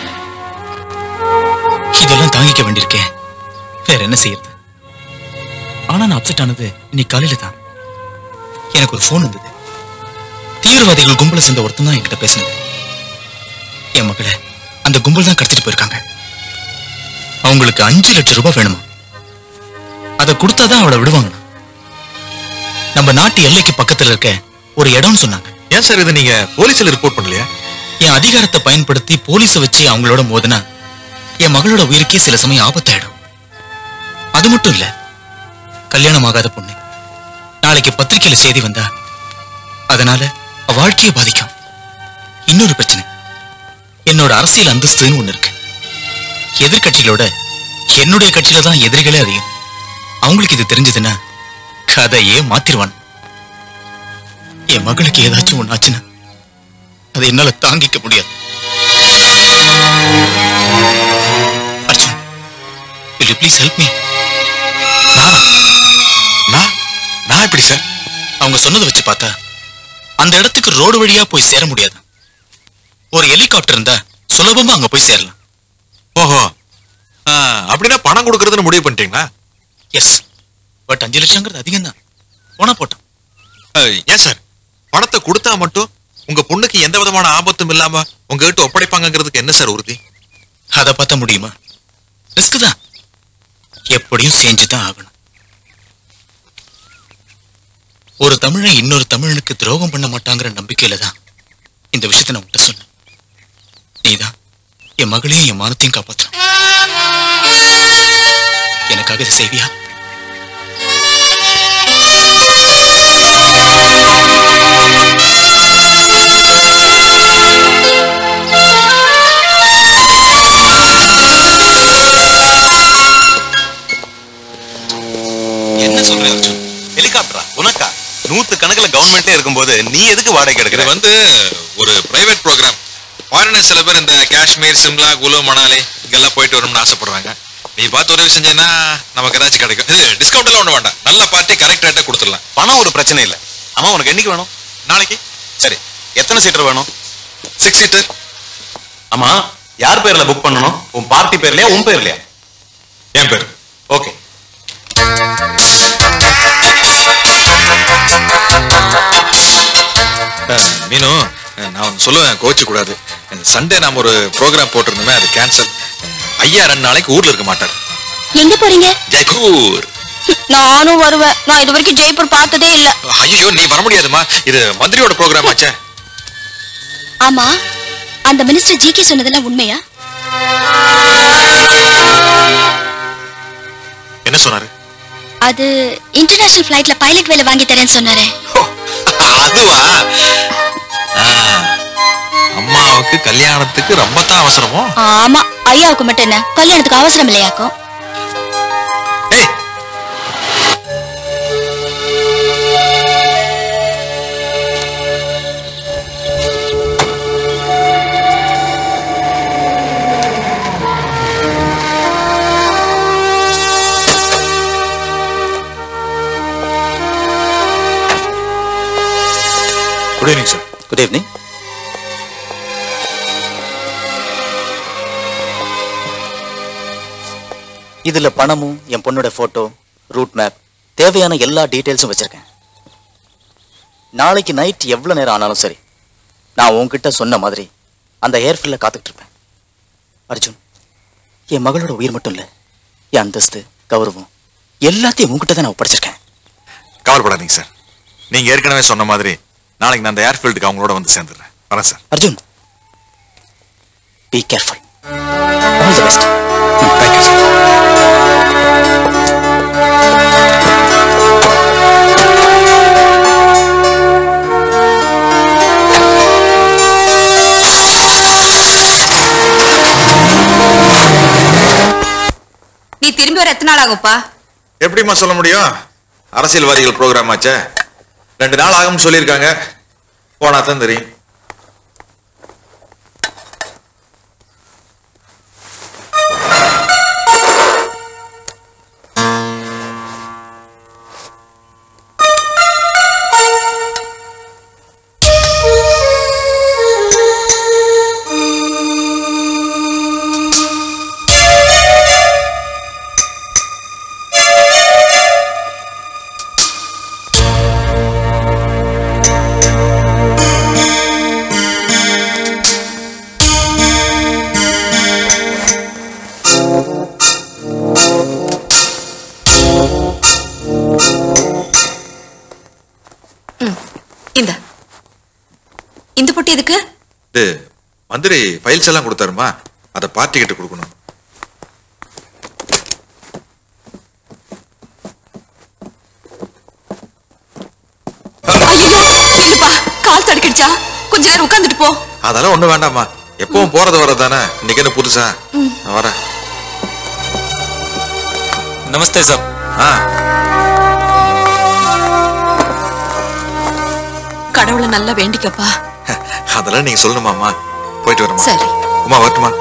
[SPEAKER 14] இதெல்லாம் தாங்கிக்க வேண்டியிருக்கேன் வேற என்ன செய்யறது ஆனா நான் அப்செட் ஆனது இன்னைக்கு காலையில தான் எனக்கு ஒரு ஃபோன் வந்தது தீவிரவாதிகள் கும்பல சேர்ந்த ஒருத்தன் தான் என்கிட்ட பேசினது என் மகளை அந்த கும்பல் தான் கடத்திட்டு போயிருக்காங்க அவங்களுக்கு அஞ்சு லட்சம் ரூபாய் வேணுமா அதை கொடுத்தாதான் அவளை விடுவாங்க நம்ம நாட்டு எல்லைக்கு பக்கத்துல இருக்க ஒரு இடம்னு சொன்னாங்க
[SPEAKER 5] ஏன் சார் இதை நீங்க போலீஸ்ல ரிப்போர்ட் பண்ணலையா
[SPEAKER 14] என் அதிகாரத்தை பயன்படுத்தி போலீஸை வச்சு அவங்களோட மோதினா என் மகளோட உயிருக்கே சில சமயம் ஆபத்தாயிடும் அது மட்டும் இல்ல கல்யாணம் ஆகாத பொண்ணு நாளைக்கு பத்திரிக்கையில செய்தி வந்தா அதனால அவ வாழ்க்கையை பாதிக்கும் இன்னொரு பிரச்சனை என்னோட அரசியல் அந்தஸ்துன்னு ஒண்ணு இருக்கு எதிர்க்கட்சிகளோட என்னுடைய கட்சியில தான் எதிரிகளே அதிகம் அவங்களுக்கு இது தெரிஞ்சதுன்னா கதையே மாத்திருவான் என் மகளுக்கு ஏதாச்சும் ஒண்ணாச்சுன்னா அதை என்னால தாங்கிக்க முடியாது Arjun will you please help me
[SPEAKER 5] நான் நான் எப்படி சார்
[SPEAKER 14] அவங்க சொன்னதை வச்சு பார்த்தா அந்த இடத்துக்கு ரோடு வழியா போய் சேர முடியாது ஒரு ஹெலிகாப்டர் இருந்தா சுலபமா அங்க போய் சேரலாம்
[SPEAKER 5] ஓஹோ ஆ, அப்படின்னா பணம் கொடுக்கறதுன்னு முடிவு பண்ணிட்டீங்களா
[SPEAKER 14] எஸ் பட் அஞ்சு லட்சங்கிறது அதிகம் தான் போனா போட்டோம்
[SPEAKER 5] அஹ், ஏன் சார் பணத்தை கொடுத்தா மட்டும் உங்க பொண்ணுக்கு எந்த விதமான ஆபத்தும் இல்லாம உங்ககிட்ட ஒப்படைப்பாங்கங்கிறதுக்கு என்ன சார் உறுதி
[SPEAKER 14] அதை பார்த்தா முடியுமா ரிஸ்க் தான் எப்படியும் செஞ்சு தான் ஆகணும் ஒரு தமிழன் இன்னொரு தமிழனுக்கு துரோகம் பண்ண மாட்டாங்கிற நம்பிக்கையில தான் இந்த விஷயத்தை நான் உன்கிட்ட சொன்னேன் நீதான் என் மகளையும் என் மானத்தையும் காப்பாற்றணும் எனக்காக இதை செய்வியா
[SPEAKER 11] என்ன சொல்ற அர்ஜுன் ஹெலிகாப்டரா உனக்கா நூத்து கணக்குல கவர்மெண்ட்டே இருக்கும்போது நீ எதுக்கு வாடகை எடுக்கிற
[SPEAKER 5] இது வந்து ஒரு பிரைவேட் ப்ரோக்ராம் ஃபாரினர் சில பேர் இந்த காஷ்மீர் சிம்லா குலு மணாலி இங்கெல்லாம் போயிட்டு வரணும்னு ஆசைப்படுறாங்க நீ பார்த்து உதவி செஞ்சேன்னா நமக்கு ஏதாச்சும் கிடைக்கும் இது டிஸ்கவுண்ட் எல்லாம் ஒண்ணு வேண்டாம் நல்ல பார்ட்டி கரெக்ட் ரேட்டை கொடுத்துடலாம்
[SPEAKER 11] பணம் ஒரு பிரச்சனை இல்ல அம்மா உனக்கு என்னைக்கு வேணும்
[SPEAKER 5] நாளைக்கு
[SPEAKER 11] சரி எத்தனை சீட்டர் வேணும்
[SPEAKER 5] சிக்ஸ் சீட்டர்
[SPEAKER 11] ஆமா யார் பேர்ல புக் பண்ணணும் உன் பார்ட்டி பேர்லயா உன் பேர்லயா
[SPEAKER 5] என் பேர்
[SPEAKER 11] ஓகே
[SPEAKER 5] மீனு நான் ஒன்று சொல்லுவேன் கோச்சு கூடாது சண்டே நாம ஒரு ப்ரோக்ராம் போட்டிருந்தோமே அது கேன்சல் ஐயா ரெண்டு நாளைக்கு ஊர்ல இருக்க மாட்டார்
[SPEAKER 12] எங்க போறீங்க
[SPEAKER 5] ஜெய்ப்பூர்
[SPEAKER 12] நானும் வருவேன் நான் இது வரைக்கும் ஜெய்ப்பூர் பார்த்ததே இல்ல
[SPEAKER 5] ஐயோ நீ வர முடியாதுமா இது மந்திரியோட ப்ரோக்ராம் ஆச்சே
[SPEAKER 12] ஆமா அந்த மினிஸ்டர் ஜி கே சொன்னதெல்லாம் உண்மையா
[SPEAKER 5] என்ன சொன்னாரு
[SPEAKER 12] அது இன்டர்நேஷனல் ஃபிளைட்ல பைலட் வேலை வாங்கி தரேன்னு சொன்னாரே
[SPEAKER 5] அதுவா ஆ, அம்மாவுக்கு கல்யாணத்துக்கு ரொம்ப தான் அவசரமோ
[SPEAKER 12] ஆமா ஐயாவுக்கு மட்டும் என்ன கல்யாணத்துக்கு அவசரம் இல்லையாக்கும்
[SPEAKER 5] good evening sir
[SPEAKER 7] good evening இதுல பணமும் என் பொண்ணோட போட்டோ ரூட் மேப் தேவையான எல்லா டீடைல்ஸும் வச்சிருக்கேன் நாளைக்கு நைட் எவ்வளவு நேரம் ஆனாலும் சரி நான் உன்கிட்ட சொன்ன மாதிரி அந்த ஏர்ஃபீல்ட்ல காத்துக்கிட்டு இருப்பேன் அர்ஜுன் என் மகளோட உயிர் மட்டும் இல்ல என் அந்தஸ்து கௌரவம் எல்லாத்தையும் உன்கிட்ட தான் நான் ஒப்படைச்சிருக்கேன்
[SPEAKER 5] கவலைப்படாதீங்க சார் நீங்க ஏற்கனவே சொன்ன மாதிரி நாளைக்கு நான் அந்த ஏர்ஃபீல்டுக்கு அவங்களோட வந்து சேர்ந்துடுறேன் வரேன் sir
[SPEAKER 7] Arjun be careful all the best
[SPEAKER 5] thank you sir
[SPEAKER 13] நீ திரும்பி வர எத்தனை நாள் ஆகும்ப்பா
[SPEAKER 5] எப்படிம்மா சொல்ல முடியும் அரசியல்வாதிகள் ப்ரோக்ராம் ஆச்சே ரெண்டு நாள் ஆகும்னு சொல்லியிருக்காங்க போனா தான் தெரியும்
[SPEAKER 13] இந்த இந்த பொட்டி எதுக்கு
[SPEAKER 5] இது மந்திரி ஃபைல்ஸ் எல்லாம் கொடுத்தாருமா அதை பார்ட்டி கிட்ட கொடுக்கணும்
[SPEAKER 13] ஐயோ இல்லப்பா கால் தடுக்கிடுச்சா கொஞ்ச நேரம் உட்காந்துட்டு போ
[SPEAKER 5] அதெல்லாம் ஒண்ணும் வேண்டாம்மா எப்பவும் போறது வர்றது தானே இன்னைக்கு என்ன புதுசா நான் வரேன்
[SPEAKER 14] நமஸ்தே சார்
[SPEAKER 5] ஆ
[SPEAKER 13] கடவுளை நல்லா வேண்டிக்கப்பா
[SPEAKER 5] அதெல்லாம் நீங்க சொல்லணுமாம்மா போயிட்டு வரமா
[SPEAKER 13] சரி
[SPEAKER 5] உமா வரட்டுமா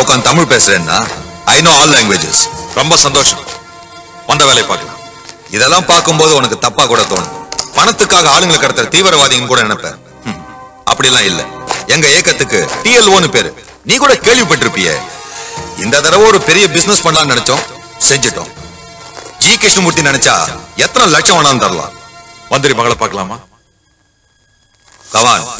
[SPEAKER 8] உட்காந்து தமிழ் பேசுறேன்னா ஐ நோ ஆல் லாங்குவேஜஸ் ரொம்ப சந்தோஷம் வந்த வேலையை பார்க்கலாம் இதெல்லாம் பார்க்கும்போது உனக்கு தப்பா கூட தோணும் பணத்துக்காக ஆளுங்களை கடத்துற தீவிரவாதின்னு கூட நினைப்பேன் ஹம், அப்படிலாம் இல்ல எங்க ஏக்கத்துக்கு டிஎல்ஓன்னு பேரு நீ கூட கேள்விப்பட்டிருப்பியே இந்த தடவை ஒரு பெரிய பிசினஸ் பண்ணலாம்னு நினைச்சோம் செஞ்சுட்டோம் ஜி கிருஷ்ணமூர்த்தி நினைச்சா எத்தனை லட்சம் வேணாலும் தரலாம்
[SPEAKER 5] மந்திரி மகளை பார்க்கலாமா
[SPEAKER 8] கவான்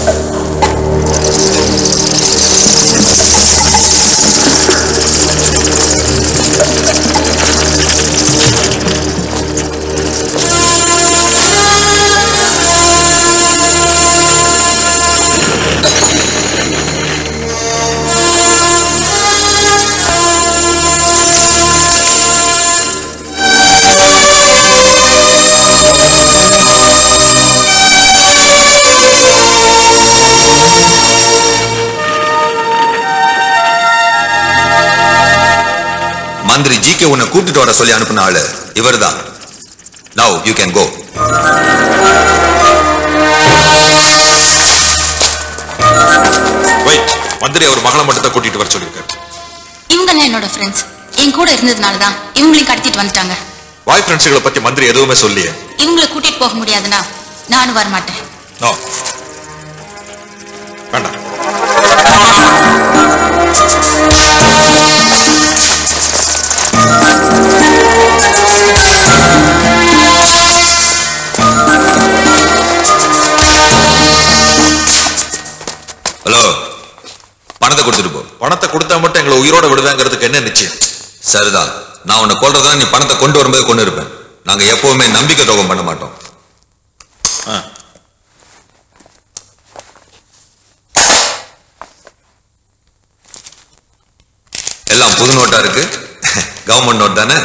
[SPEAKER 8] மந்திரி ஜி கே உன்னை கூப்பிட்டு வர சொல்லி அனுப்பின ஆளு இவர்தான் now you can go wait மந்திரி அவர் மகளை மட்டும் தான் கூட்டிட்டு வர சொல்லியிருக்காரு
[SPEAKER 15] இவங்கெல்லாம் என்னோட ஃப்ரெண்ட்ஸ் என் கூட இருந்ததுனால தான் இவங்களையும் கடத்திட்டு வந்துட்டாங்க
[SPEAKER 5] பாய் ஃப்ரெண்ட்ஸுகளை பத்தி மந்திரி எதுவுமே சொல்லியே
[SPEAKER 15] இவங்களை கூட்டிட்டு போக முடியாதுன்னா நானும் வரமாட்டேன்
[SPEAKER 5] நோ வேண்டாம்
[SPEAKER 8] ஹலோ பணத்தை கொடுத்துட்டு போ
[SPEAKER 5] பணத்தை கொடுத்தா மட்டும் எங்களை உயிரோட விடுவேங்கிறதுக்கு என்ன நிச்சயம்
[SPEAKER 8] சரிதான் நான் உன்னை கொல்றதா நீ பணத்தை கொண்டு வரும்போது கொண்டு இருப்பேன் நாங்க எப்பவுமே நம்பிக்கை துரோகம் பண்ண மாட்டோம் எல்லாம் புது நோட்டா இருக்கு கவர்மெண்ட் நோட் தானே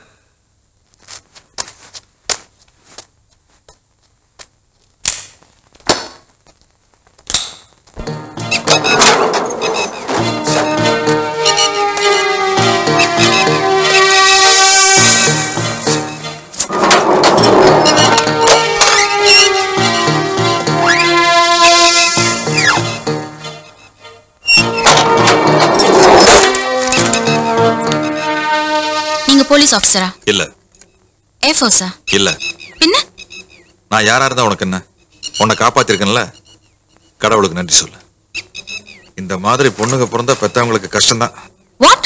[SPEAKER 15] நீங்க போலீஸ் ஆபீசரா
[SPEAKER 5] இல்ல
[SPEAKER 15] ஏஃபோர்ஸா
[SPEAKER 5] இல்ல
[SPEAKER 15] பின்ன
[SPEAKER 5] நான் யாரா இருந்தா உனக்கு என்ன உன்னை காப்பாத்திருக்கேன்ல கடவுளுக்கு நன்றி சொல்லு இந்த மாதிரி பொண்ணுங்க பிறந்தா பெத்தவங்களுக்கு கஷ்டம்தான்
[SPEAKER 15] வாட்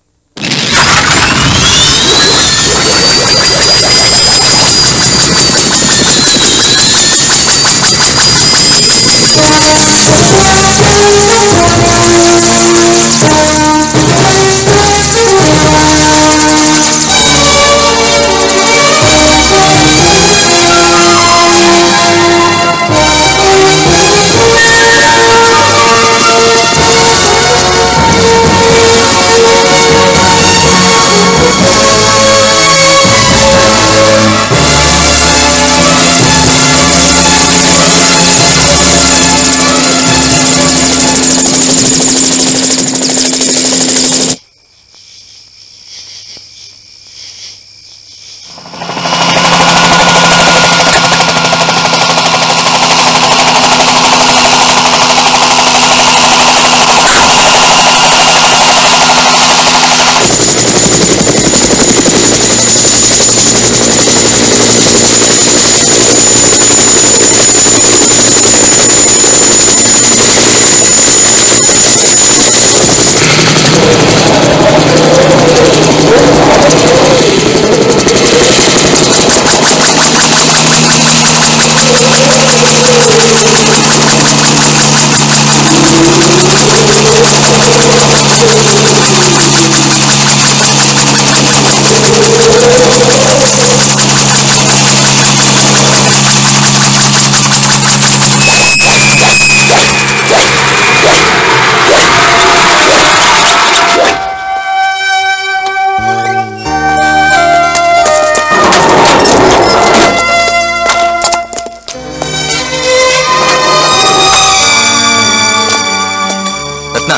[SPEAKER 8] ரத்னா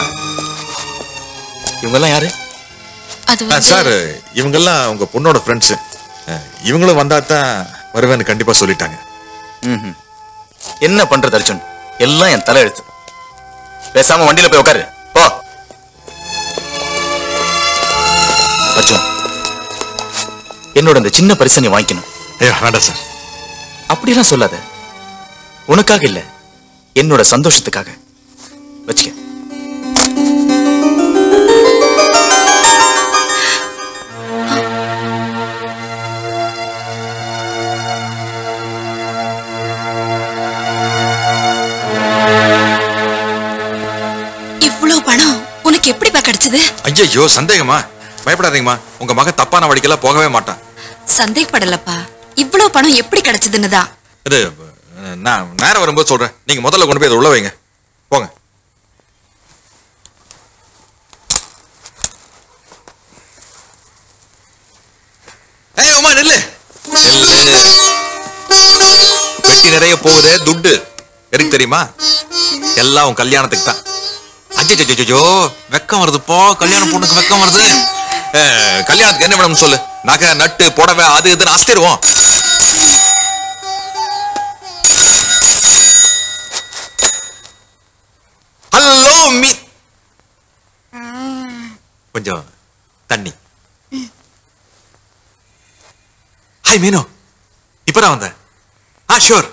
[SPEAKER 8] இவங்கெல்லாம் யாரு
[SPEAKER 15] அது
[SPEAKER 5] ஆ, சார் இவங்கெல்லாம் உங்க பொண்ணோட ஃப்ரெண்ட்ஸ் இவங்களும் வந்தா தான் வருவேன்னு கண்டிப்பா சொல்லிட்டாங்க
[SPEAKER 7] ம்ஹும். என்ன பண்றது அர்ஜுன் எல்லாம் என் தலை எழுத்து பேசாம வண்டியில போய் உட்காரு போ அர்ஜுன் என்னோட இந்த சின்ன பரிசை நீ வாங்கிக்கணும்
[SPEAKER 5] ஐயா வேண்டாம் சார்
[SPEAKER 7] அப்படியெல்லாம் சொல்லாத உனக்காக இல்ல என்னோட சந்தோஷத்துக்காக வச்சுக்க
[SPEAKER 13] இவ்வளவு பணம் உனக்கு எப்படிப்பா கிடைச்சது
[SPEAKER 8] ஐயோ சந்தேகமா பயப்படாதீங்கம்மா உங்க மக தப்பான வழிக்கெல்லாம் போகவே மாட்டான்
[SPEAKER 13] சந்தேகப்படலப்பா இவ்வளவு பணம் எப்படி கிடைச்சதுன்னு தான்
[SPEAKER 8] இது அஹ், நான் நேரம் வரும்போது சொல்றேன் நீங்க முதல்ல கொண்டு போய் அதை உள்ள வைங்க போங்க ஏய் உமா நில்லு நில்லு. பெட்டி நிறைய போகுதே துட்டு எதுக்கு தெரியுமா எல்லாம் உன் கல்யாணத்துக்கு தான் அஜோ வெக்கம் வருதுப்பா கல்யாண பொண்ணுக்கு வெக்கம் வருது அஹ், கல்யாணத்துக்கு என்ன வேணும்னு சொல்லு நகை நட்டு புடவை அது இதுன்னு அஸ்திருவோம் ஹலோ மீ கொஞ்சம் தண்ணி ஹாய் மீனு இப்பதான் வந்தேன் ஆ ஷூர்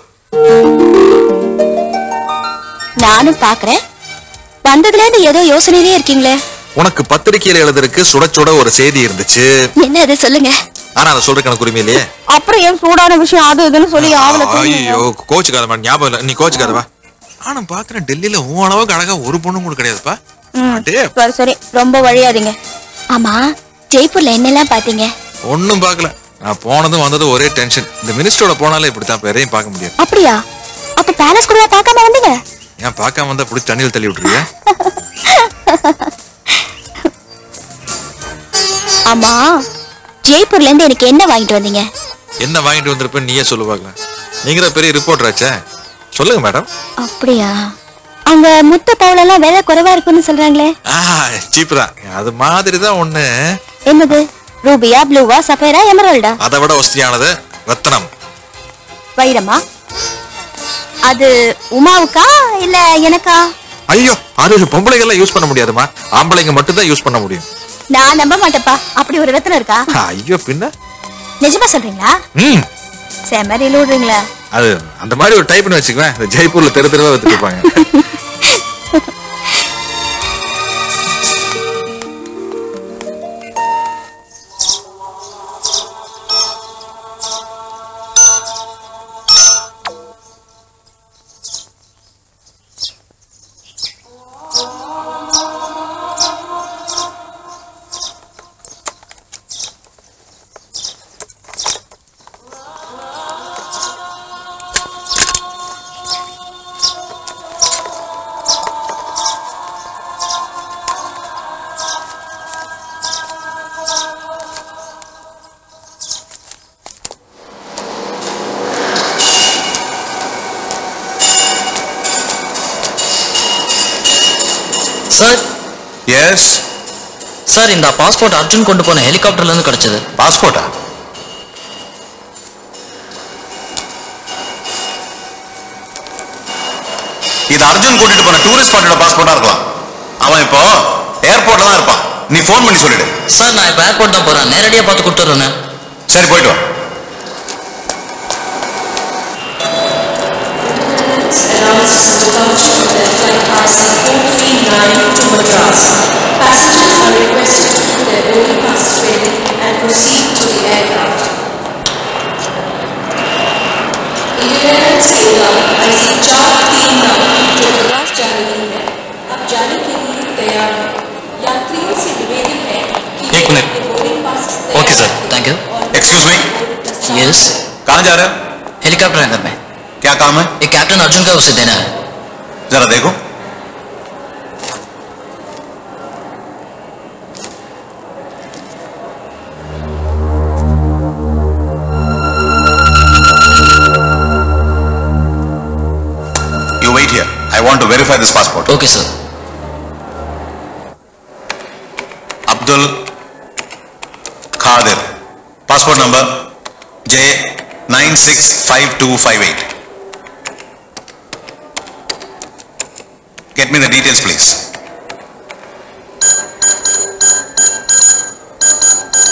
[SPEAKER 12] நானும் பாக்குறேன் வந்ததுல இருந்து ஏதோ யோசனையிலே இருக்கீங்களே
[SPEAKER 8] உனக்கு பத்திரிக்கையில எழுதுறதுக்கு சுட சுட ஒரு செய்தி இருந்துச்சு
[SPEAKER 12] என்ன அது சொல்லுங்க
[SPEAKER 8] ஆனா அதை சொல்றதுக்கு எனக்கு உரிமை இல்லையே
[SPEAKER 12] அப்புறம் ஏன் சூடான விஷயம் அது இதுன்னு சொல்லி ஆவல
[SPEAKER 8] ஐயோ கோச்சுக்காத மேடம் ஞாபகம் இல்ல நீ கோச்சுக்காதவா ஆனா பாக்குறேன் டெல்லியில உன் அளவுக்கு அழகா ஒரு பொண்ணும் கூட கிடையாதுப்பா அடே
[SPEAKER 12] சரி சரி ரொம்ப வழியாதீங்க ஆமா ஜெய்ப்பூர்ல என்னெல்லாம் பாத்தீங்க
[SPEAKER 8] ஒண்ணும் பார்க்கல நான் போனதும் வந்ததும் ஒரே டென்ஷன் இந்த மினிஸ்டரோட போனாலே இப்படித்தான் இப்ப எதையும் பார்க்க முடியாது
[SPEAKER 12] அப்படியா அப்ப பேலஸ் கூட பார்க்காம வந்தீங்க
[SPEAKER 8] ஏன் பார்க்காம வந்தா பிடிச்சி தண்ணியில் தள்ளி விட்டுருவியா
[SPEAKER 12] ஆமா ஜெய்ப்பூர்ல இருந்து எனக்கு என்ன வாங்கிட்டு வந்தீங்க
[SPEAKER 8] என்ன வாங்கிட்டு வந்திருப்பேன்னு நீயே சொல்லு பார்க்கலாம் நீங்க தான் பெரிய ரிப்போர்ட்டர் ஆச்சே சொல்லுங்க மேடம்
[SPEAKER 12] அப்படியா அங்க முத்த பவுலெல்லாம் விலை குறைவா இருக்குன்னு சொல்றாங்களே
[SPEAKER 8] ஆ சீப் தான் அது மாதிரி தான் ஒண்ணு
[SPEAKER 12] என்னது ரூபியா ப்ளூவா சஃபேரா எமரல்டா
[SPEAKER 8] அதை விட வசதியானது ரத்தனம்
[SPEAKER 12] வைரமா அது உமாவுக்கா இல்ல எனக்கா
[SPEAKER 8] ஐயோ அது பொம்பளைகள்லாம் யூஸ் பண்ண முடியாதுமா ஆம்பளைங்க மட்டும் தான் யூஸ் பண்ண முடியும்
[SPEAKER 12] நான் நம்ப மாட்டேப்பா அப்படி ஒரு ரத்தனம் இருக்கா
[SPEAKER 8] ஐயோ பின்ன
[SPEAKER 12] நிஜமா சொல்றீங்களா
[SPEAKER 8] ம்
[SPEAKER 12] செமரி விடுறீங்களா
[SPEAKER 8] அது அந்த மாதிரி ஒரு டைப்னு வச்சுக்குவேன் இந்த ஜெய்ப்பூர்ல தெரு தெருவா வித்துட்டு இருப்பாங்க
[SPEAKER 16] சார்
[SPEAKER 17] எஸ்
[SPEAKER 16] சார் இந்த பாஸ்போர்ட் அர்ஜுன் கொண்டு போன ஹெலிகாப்டர்ல இருந்து கிடைச்சது
[SPEAKER 17] பாஸ்போர்ட்டா இது அர்ஜுன் கூட்டிட்டு போன டூரிஸ்ட் ஸ்பாட்டோட பாஸ்போர்ட்டா இருக்கலாம் அவன் இப்போ ஏர்போர்ட்ல தான் இருப்பான் நீ ஃபோன் பண்ணி சொல்லிடு
[SPEAKER 16] சார் நான் இப்போ ஏர்போர்ட் தான் போறேன் நேரடியாக பார்த்து கொடுத்துட்றேன்
[SPEAKER 17] சரி போயிட்டு வா
[SPEAKER 18] Passengers are requested to put their boarding passes ready and proceed to the aircraft. Indian Airlines की उड़ान ऐसी चार तीन नौ जो मद्रास जा रही है अब जाने के लिए तैयार है यात्रियों से निवेदन है कि
[SPEAKER 16] एक minute
[SPEAKER 18] boarding pass
[SPEAKER 16] okay sir thank you
[SPEAKER 17] excuse me
[SPEAKER 16] yes
[SPEAKER 17] कहाँ जा रहे हो
[SPEAKER 16] हेलीकॉप्टर हैंगर में
[SPEAKER 17] क्या काम है
[SPEAKER 16] एक कैप्टन अर्जुन का उसे देना है
[SPEAKER 17] जरा देखो You wait here. I want to verify this passport.
[SPEAKER 16] Okay, sir.
[SPEAKER 17] Abdul Khadir. Passport number J965258. Get me the details, please.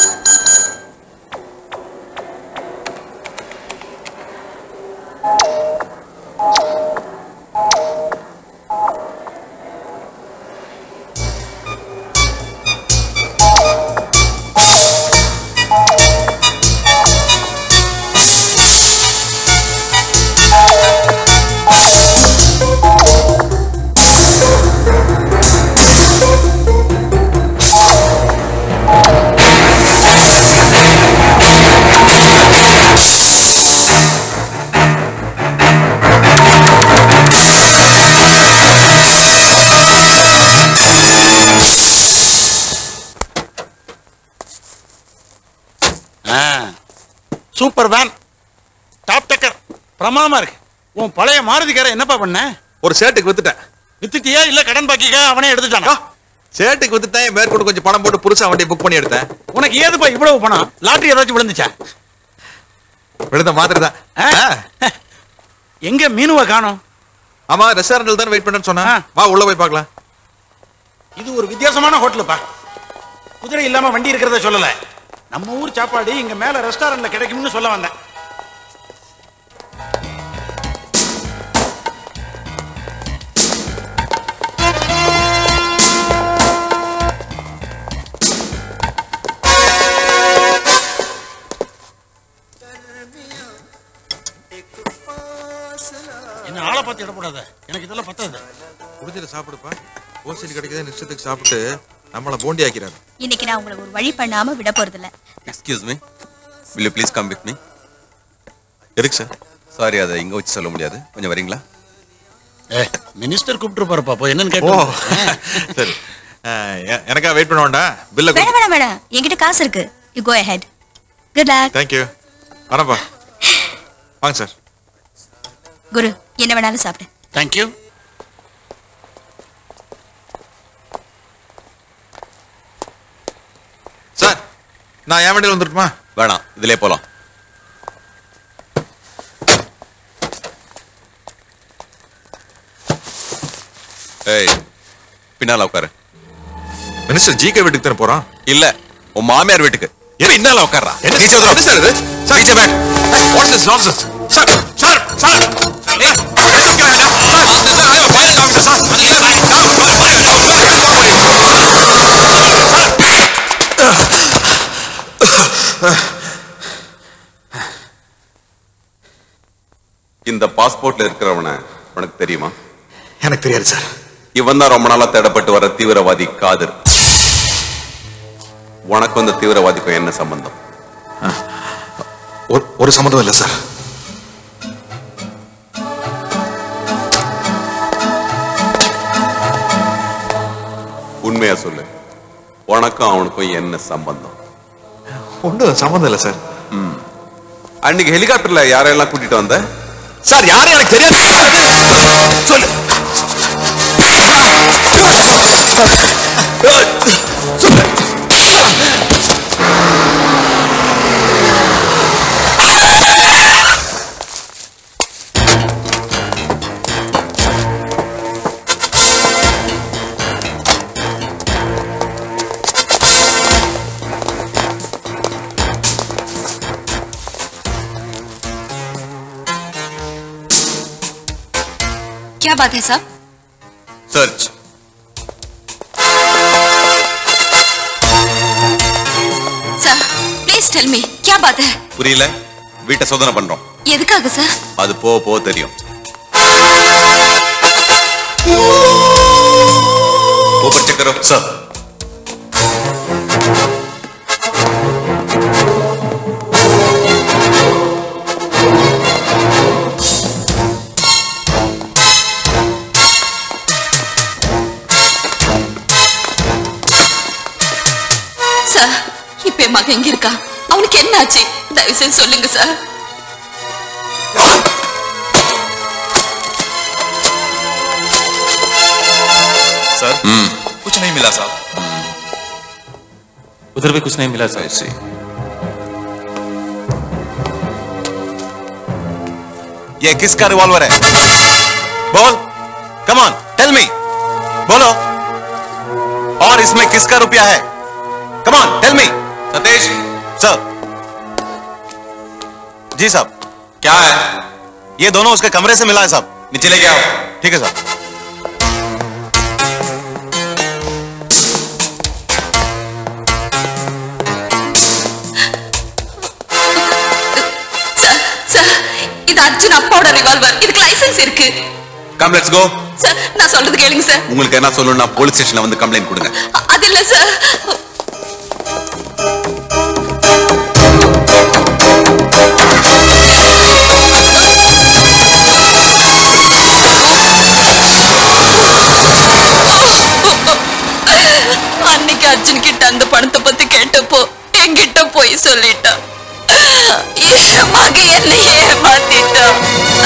[SPEAKER 6] Super வேன் டாப் டக்கர் பிரமாதமா இருக்கு உன் பழைய மாருதிக்கார என்னப்பா பண்ண
[SPEAKER 5] ஒரு சேட்டுக்கு வித்துட்டேன்
[SPEAKER 6] வித்துட்டியா இல்ல கடன் பாக்கிக்கா அவனே எடுத்துட்டானா
[SPEAKER 5] சேட்டுக்கு வித்துட்டேன் மேற்கொண்டு கொஞ்சம் பணம் போட்டு புதுசா வண்டியை புக் பண்ணி எடுத்தேன்
[SPEAKER 6] உனக்கு ஏதுப்பா இவ்வளவு பணம் லாட்டரி ஏதாச்சும் விழுந்துச்சா
[SPEAKER 5] விழுந்த மாதிரி தான்
[SPEAKER 6] எங்க மீனுவை காணோம்
[SPEAKER 5] ஆமா ரெஸ்டாரண்ட்ல தான் வெயிட் பண்ணேன்னு சொன்னா வா உள்ள போய் பார்க்கலாம்
[SPEAKER 6] இது ஒரு வித்தியாசமான ஹோட்டலுப்பா குதிரை இல்லாம வண்டி இருக்கிறத சொல்லல நம்ம ஊர் சாப்பாடு இங்க மேல ரெஸ்டாரண்ட்ல கிடைக்கும்னு சொல்ல வந்தேன் என்ன ஆளை பார்த்து இடப்படாத எனக்கு இதெல்லாம் பத்தாது
[SPEAKER 5] குடிச்சிட்டு சாப்பிடுப்பா ஓசியில் கிடைக்கிறத நிச்சயத்துக்கு சாப்பிட்டு நம்மள போண்டி ஆக்கிறாரு
[SPEAKER 12] இன்னைக்கு நான் உங்களை ஒரு வழி பண்ணாம விட போறதில்ல
[SPEAKER 17] excuse me will you please come with me எதுக்கு சார் சாரி அதை இங்க வச்சு சொல்ல முடியாது கொஞ்சம் வரீங்களா
[SPEAKER 6] ஏ மினிஸ்டர் கூப்பிட்டு பாருப்பா போ என்னன்னு
[SPEAKER 5] ஓ
[SPEAKER 6] கேட்டு
[SPEAKER 5] சரி அஹ், எ- எனக்கா வெயிட் பண்ண வேண்டாம் பில்ல
[SPEAKER 12] வேணாம் வேணாம் வேணாம் என்கிட்ட காசு இருக்கு you go ahead good luck
[SPEAKER 5] thank you வரப்பா வாங்க சார்
[SPEAKER 12] குரு என்ன வேணாலும் சாப்பிடு
[SPEAKER 6] தேங்க்யூ
[SPEAKER 5] சார் நான் என் வண்டியில் வந்துருட்டுமா
[SPEAKER 17] வேணாம் இதுலயே போலாம் ஏய் பின்னால உட்காரு
[SPEAKER 5] மினிஸ்டர் ஜிகே வீட்டுக்கு தானே போறோம்
[SPEAKER 17] இல்ல உன் மாமியார் வீட்டுக்கு பின்னால உட்கார்றா
[SPEAKER 5] என்ன
[SPEAKER 17] நீச்சல்
[SPEAKER 5] சார்
[SPEAKER 17] தூரம்.
[SPEAKER 5] இது சார்
[SPEAKER 17] நீச்சல் bag.
[SPEAKER 5] What's this nonsense sir sir sir ஏய், என்ன சொல்றீங்க? சார், சார், ஐயோ, பாருங்க, காமிங்க, சார். அது இல்ல, சார். நான் பாருங்க, பாருங்க,
[SPEAKER 17] இந்த பாஸ்போர்ட்ல இருக்கிறவன உனக்கு தெரியுமா
[SPEAKER 5] எனக்கு தெரியாது சார்
[SPEAKER 17] இவன் தான் ரொம்ப நாளா தேடப்பட்டு வர தீவிரவாதி காதர் உனக்கும் இந்த தீவிரவாதிக்கும் என்ன சம்பந்தம்
[SPEAKER 5] ஒரு- ஒரு சம்மந்தம் இல்லை சார்
[SPEAKER 17] உண்மையா சொல்லு உனக்கும் அவனுக்கும் என்ன சம்பந்தம்
[SPEAKER 5] ஒன்றும் சம்மந்தம் இல்லை சார்
[SPEAKER 17] ம். அன்னைக்கு ஹெலிகாப்டர்ல யாரெல்லாம் கூட்டிட்டு வந்த
[SPEAKER 5] சார் யாரும் எனக்கு தெரியாது சொல்லு
[SPEAKER 13] क्या बात है साहब
[SPEAKER 17] search
[SPEAKER 13] sir please tell me क्या बात है
[SPEAKER 17] புரியல வீட்டை சோதனை பண்றோம்
[SPEAKER 13] எதுக்காக சார்
[SPEAKER 17] அது போக போக தெரியும் ऊपर चेक करो सर
[SPEAKER 13] சார் இப்ப என் மகன் எங்க இருக்கா அவனுக்கு என்ன ஆச்சு தயவு செய்து சொல்லுங்க சார்
[SPEAKER 17] सर कुछ नहीं मिला साहब उधर भी कुछ नहीं मिला सर ऐसे ये किसका रिवॉल्वर है बोल कम ऑन टेल मी बोलो और इसमें किसका रुपया है come on tell me Satish sir ji साहब क्या है ये दोनों उसके कमरे से मिला है साहब नीचे लेके आओ ठीक है साहब
[SPEAKER 13] சார் இது அர்ஜுன் அப்பாவோட ரிவால்வர் இதுக்கு லைசென்ஸ் இருக்கு
[SPEAKER 17] கம் லெட்ஸ் கோ
[SPEAKER 13] சார் நான் சொல்றது கேளுங்க சார்
[SPEAKER 17] உங்களுக்கு என்ன சொல்லணும்னா போலீஸ் ஸ்டேஷன்ல வந்து கம்ப்ளைண்ட் கொடுங்க
[SPEAKER 13] அ- அது இல்ல சார் அன்னைக்கு அர்ஜுன் கிட்ட அந்த பணத்தை பத்தி கேட்டப்போ என்கிட்ட போய் சொல்லிட்டான் என் மக என்னை ஏமாத்திட்டான்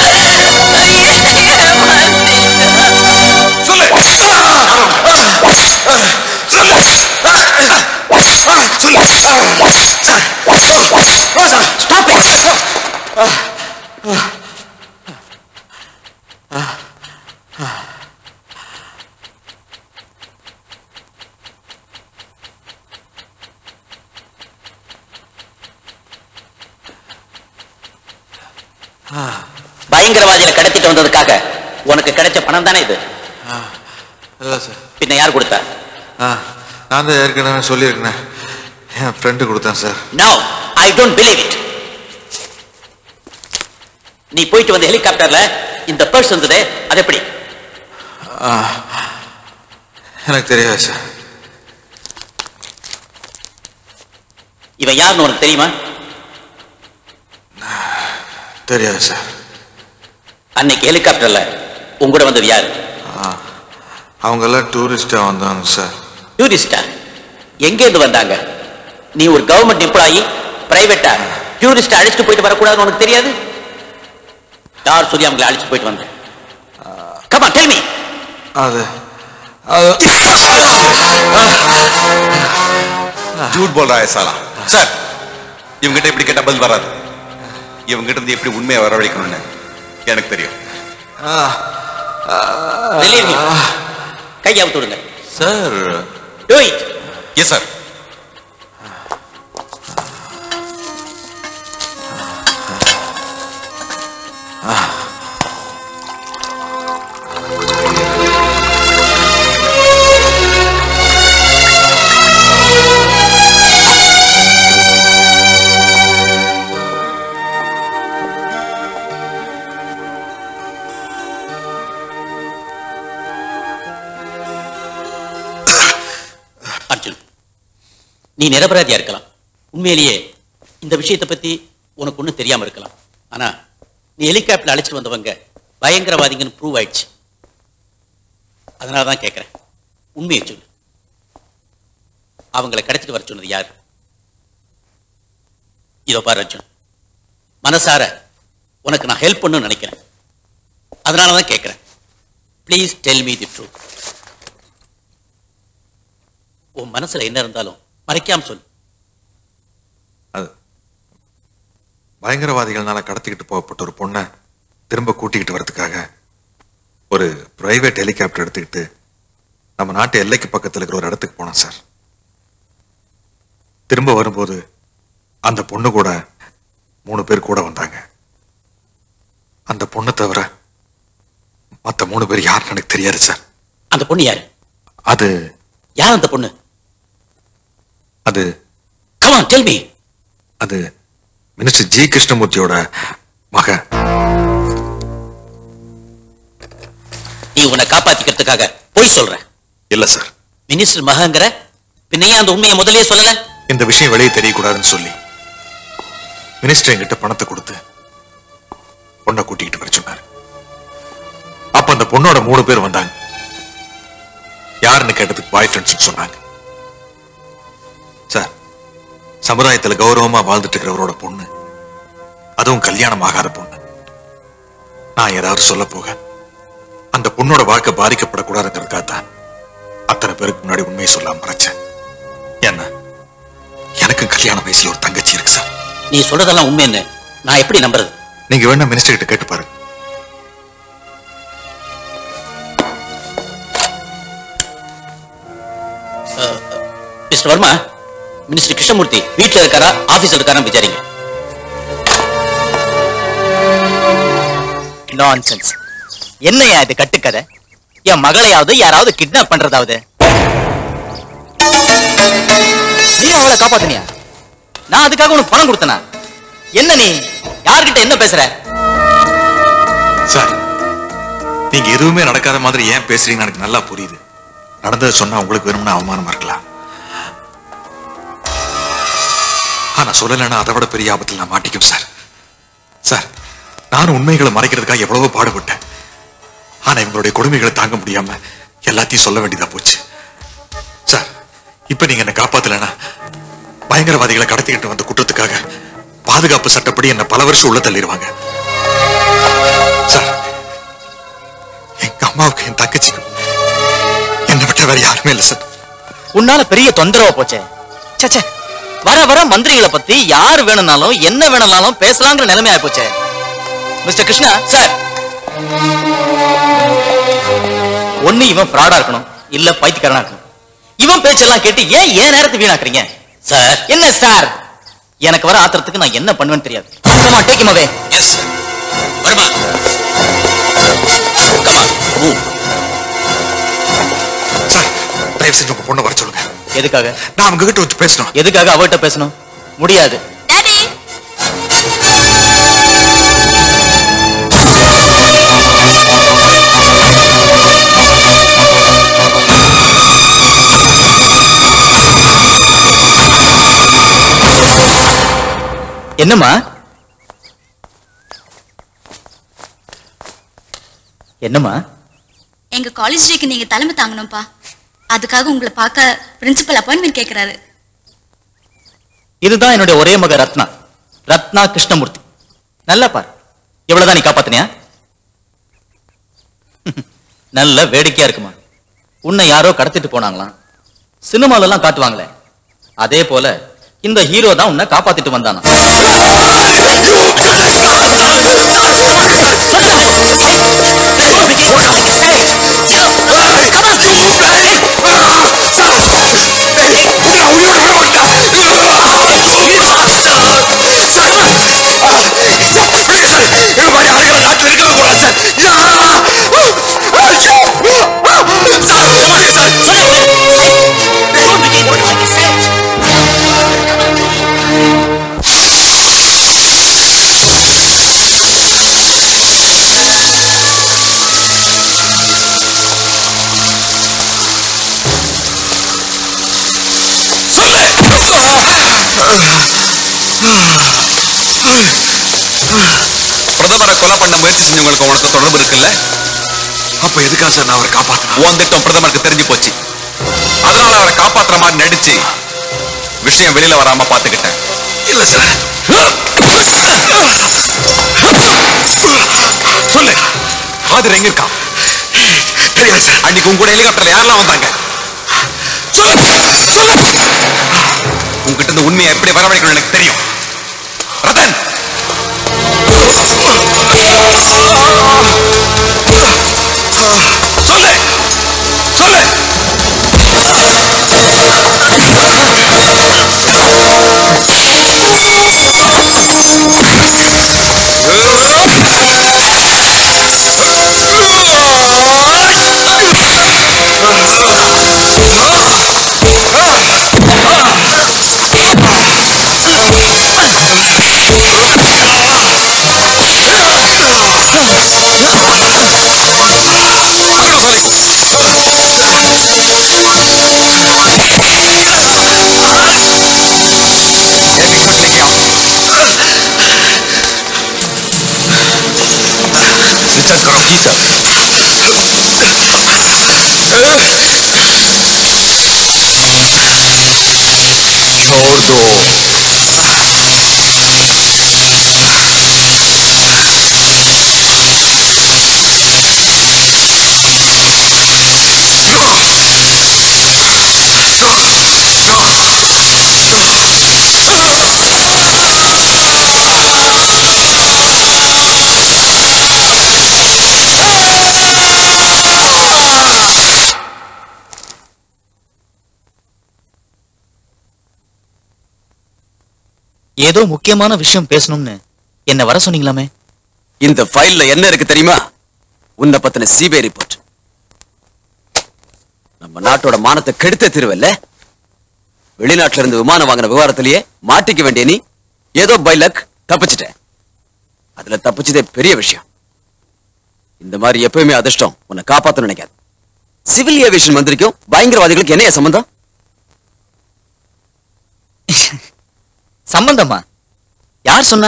[SPEAKER 2] பயங்கரவாதிகளை கடத்திட்டு வந்ததுக்காக உனக்கு கிடைச்ச பணம் தானே இது
[SPEAKER 8] இல்லை சார்
[SPEAKER 2] பின்ன யார் கொடுத்தா
[SPEAKER 8] ஆ நான் தான் ஏற்கனவே சொல்லியிருக்கேன் என் ஃப்ரெண்டு கொடுத்தேன் sir
[SPEAKER 2] no I don't believe it நீ போயிட்டு வந்த ஹெலிகாப்டர்ல இந்த பர்ஸ் இருந்தது அது எப்படி
[SPEAKER 8] ஆ, எனக்கு தெரியாது சார்
[SPEAKER 2] இவன் யாருன்னு உனக்கு தெரியுமா
[SPEAKER 8] தெரியாது சார்
[SPEAKER 2] அன்னைக்கு ஹெலிகாப்டர்ல உங்கூட வந்தது யாரு
[SPEAKER 8] ஆ, அவங்கெல்லாம் டூரிஸ்டாக வந்தாங்க சார்
[SPEAKER 2] டூரிஸ்டா எங்க இருந்து வந்தாங்க நீ ஒரு கவர்மெண்ட் எம்ப்ளாயி பிரைவேட்டா டூரிஸ்ட் அழைச்சிட்டு போயிட்டு வரக்கூடாதுன்னு உனக்கு தெரியாது யார் சொல்லி அவங்களை அழைச்சிட்டு போயிட்டு வந்தேன் கமா டெல் மீ
[SPEAKER 8] அது அது
[SPEAKER 17] झूठ बोल रहा है साला சார் இவங்கிட்ட இப்படி கேட்டா பதில் வராது இவங்கிட்ட இருந்து எப்படி உண்மையை வரவழைக்கணும்னு எனக்கு தெரியும்
[SPEAKER 2] Believe me. கையை அவுத்து விடுங்க
[SPEAKER 17] sir
[SPEAKER 2] Do it.
[SPEAKER 17] Yes sir
[SPEAKER 2] Arjun நீ நிரபராதியா இருக்கலாம் உண்மையிலேயே இந்த விஷயத்தை பத்தி உனக்கு ஒண்ணும் தெரியாம இருக்கலாம் ஆனா நீ ஹெலிகாப்டர் அழைச்சிட்டு வந்தவங்க பயங்கரவாதிங்கன்னு ப்ரூவ் ஆயிடுச்சு அதனால தான் கேட்கிறேன் உண்மையை சொல்லு அவங்களை கடத்திட்டு வர சொன்னது யார் இதோ பாரு அர்ஜுன் மனசார உனக்கு நான் ஹெல்ப் பண்ணணும்னு நினைக்கிறேன் அதனால தான் கேட்கிறேன் please tell me the truth உன் மனசுல என்ன இருந்தாலும் மறைக்காம சொல்லு
[SPEAKER 8] பயங்கரவாதிகள்னால கடத்திக்கிட்டு போகப்பட்ட ஒரு பொண்ணை திரும்ப கூட்டிக்கிட்டு வரதுக்காக ஒரு பிரைவேட் ஹெலிகாப்டர் எடுத்துக்கிட்டு நம்ம நாட்டு எல்லைக்கு பக்கத்தில் இருக்கிற ஒரு இடத்துக்கு போனோம் சார் திரும்ப வரும்போது அந்த பொண்ணு கூட மூணு பேர் கூட வந்தாங்க அந்த பொண்ணை தவிர மற்ற மூணு பேர் யாருன்னு எனக்கு தெரியாது சார்
[SPEAKER 2] அந்த பொண்ணு யாரு
[SPEAKER 8] அது
[SPEAKER 2] யார் அந்த பொண்ணு
[SPEAKER 8] அது
[SPEAKER 2] கமான் டெல் மீ
[SPEAKER 8] அது மினிஸ்டர் ஜி கிருஷ்ணமூர்த்தியோட மக
[SPEAKER 2] நீ உன்னை காப்பாத்திக்கிறதுக்காக பொய் சொல்ற
[SPEAKER 8] இல்ல சார்
[SPEAKER 2] மினிஸ்டர் மகங்கிற பின்ன ஏன் அந்த உண்மையை முதல்லயே சொல்லல
[SPEAKER 8] இந்த விஷயம் வெளியே தெரியக்கூடாதுன்னு சொல்லி மினிஸ்டர் என்கிட்ட பணத்தை கொடுத்து பொண்ணை கூட்டிக்கிட்டு வர சொன்னாரு அப்ப அந்த பொண்ணோட மூணு பேர் வந்தாங்க யாருன்னு கேட்டதுக்கு பாய் ஃப்ரெண்ட்ஸ் சொன்னாங்க சார் சமுதாயத்துல கௌரவமா வாழ்ந்துட்டு இருக்கிறவரோட பொண்ணு அதுவும் கல்யாணம் ஆகாத பொண்ணு நான் ஏதாவது சொல்ல போக அந்த பொண்ணோட வாழ்க்கை பாதிக்கப்படக்கூடாதுங்கிறதுக்காக தான் அத்தனை பேருக்கு முன்னாடி உண்மையை சொல்லாம மறைச்சேன் என்ன எனக்கு கல்யாண வயசுல ஒரு தங்கச்சி இருக்கு சார்
[SPEAKER 2] நீ சொல்றதெல்லாம் உண்மைன்னு நான் எப்படி நம்புறது
[SPEAKER 8] நீங்க வேணா மினிஸ்டர் கிட்ட கேட்டு பாருங்க
[SPEAKER 2] மிஸ்டர் வர்மா மினிஸ்டர் கிருஷ்ணமூர்த்தி வீட்டுல இருக்காரா ஆபீஸ்ல இருக்காரா விசாரிங்க
[SPEAKER 7] நான்சென்ஸ் என்னையா இது கட்டுக்கதை என் மகளையாவது யாராவது கிட்னாப் பண்றதாவது நீ அவளை காப்பாத்துனியா நான் அதுக்காக உனக்கு பணம் கொடுத்தனா என்ன நீ யார்கிட்ட என்ன பேசுற
[SPEAKER 8] சார் நீங்க எதுவுமே நடக்காத மாதிரி ஏன் பேசுறீங்கன்னு எனக்கு நல்லா புரியுது நடந்ததை சொன்னா உங்களுக்கு வேணும்னு அவமானமா இருக்கலாம் ஆனா சொல்லலைன்னா அதை விட பெரிய ஆபத்தில் நான் மாட்டிக்கும் சார் சார் நானும் உண்மைகளை மறைக்கிறதுக்காக எவ்வளவோ பாடுபட்டேன் ஆனா இவங்களுடைய கொடுமைகளை தாங்க முடியாம எல்லாத்தையும் சொல்ல வேண்டியதா போச்சு சார் இப்ப நீங்க என்ன காப்பாத்தலைன்னா பயங்கரவாதிகளை கடத்திக்கிட்டு வந்த குற்றத்துக்காக
[SPEAKER 5] பாதுகாப்பு சட்டப்படி என்ன பல வருஷம் உள்ள தள்ளிடுவாங்க சார் எங்க அம்மாவுக்கு என் தங்கச்சிக்கும் என்னை விட்ட வேற யாருமே இல்லை சார்
[SPEAKER 7] உன்னால பெரிய தொந்தரவா போச்சே ச்சே, ச்சே வர வர மந்திரிகளை பத்தி யார் வேணும்னாலும் என்ன வேணும்னாலும் பேசலாங்கிற நிலைமை ஆயிப்போச்சே மிஸ்டர் கிருஷ்ணா சார் ஒண்ணு இவன் ஃப்ராடா இருக்கணும் இல்ல பைத்தியக்காரனா இருக்கணும் இவன் பேச்செல்லாம் கேட்டு ஏன் ஏன் நேரத்தை வீணாக்குறீங்க சார் என்ன சார் எனக்கு வர ஆத்திரத்துக்கு நான் என்ன பண்ணுவேன்னு தெரியாது come on take away
[SPEAKER 11] yes sir வருமா கமா
[SPEAKER 5] சார் தயவு செஞ்சு உங்க பொண்ணை வர சொல்லுங்க
[SPEAKER 7] எதுக்காக
[SPEAKER 5] நான் அவங்க கிட்ட வச்சு பேசணும்
[SPEAKER 7] எதுக்காக அவர்கிட்ட பேசணும் முடியாது என்னம்மா என்னம்மா
[SPEAKER 15] எங்க காலேஜ் டேக்கு நீங்க தலைமை தாங்கணும்ப்பா அதுக்காக உங்களை பார்க்க பிரின்சிபல் அப்பாயின்மெண்ட் கேக்குறாரு
[SPEAKER 7] இதுதான் என்னுடைய ஒரே மக ரத்னா ரத்னா கிருஷ்ணமூர்த்தி நல்லா பாரு எவ்வளவுதான் நீ காப்பாத்தினியா நல்ல வேடிக்கையா இருக்குமா உன்னை யாரோ கடத்திட்டு போனாங்களாம் சினிமால எல்லாம் காட்டுவாங்களே அதே போல இந்த ஹீரோ தான் உன்னை காப்பாத்திட்டு வந்தானா
[SPEAKER 17] பிரதமரை கொலை பண்ண முயற்சி செஞ்சவங்களுக்கு உனக்கு தொடர்பு இருக்குல்ல
[SPEAKER 5] அப்ப எதுக்கா சார் நான் அவரை காப்பாத்தணும்
[SPEAKER 17] உன் திட்டம் பிரதமருக்கு தெரிஞ்சு போச்சு அதனால அவரை காப்பாத்துற மாதிரி நடிச்சு விஷயம் வெளியில வராம பாத்துக்கிட்டேன்
[SPEAKER 5] இல்ல சார்
[SPEAKER 17] சொல்லு ஆதிர் எங்க இருக்கான்
[SPEAKER 5] தெரியாது சார்
[SPEAKER 17] அன்னைக்கு உங்க கூட ஹெலிகாப்டர்ல யாரெல்லாம் வந்தாங்க உங்ககிட்ட இருந்து உண்மையை எப்படி வரவழைக்கணும் எனக்கு தெரியும் ரத்தன் சொல்லு சொல்லு
[SPEAKER 11] रिचार्ज करो जी सर छोड़ दो
[SPEAKER 7] ஏதோ முக்கியமான விஷயம் பேசணும்னு என்ன வர சொன்னீங்களாமே
[SPEAKER 19] இந்த ஃபைல்ல என்ன இருக்கு தெரியுமா உன்னை பத்தின சிபிஐ ரிப்போர்ட் நம்ம நாட்டோட மானத்தை கெடுத்த திருவல்ல வெளிநாட்டுல இருந்து விமானம் வாங்கின விவகாரத்திலேயே மாட்டிக்க வேண்டிய நீ ஏதோ பை லக் தப்பிச்சிட்ட அதுல தப்பிச்சதே பெரிய விஷயம் இந்த மாதிரி எப்பயுமே அதிர்ஷ்டம் உன்னை காப்பாத்தணும்னு நினைக்காது சிவில் ஏவியேஷன் மந்திரிக்கும் பயங்கரவாதிகளுக்கு என்னைய சம்பந்தம்
[SPEAKER 7] சம்பந்தமா யார் சொன்னா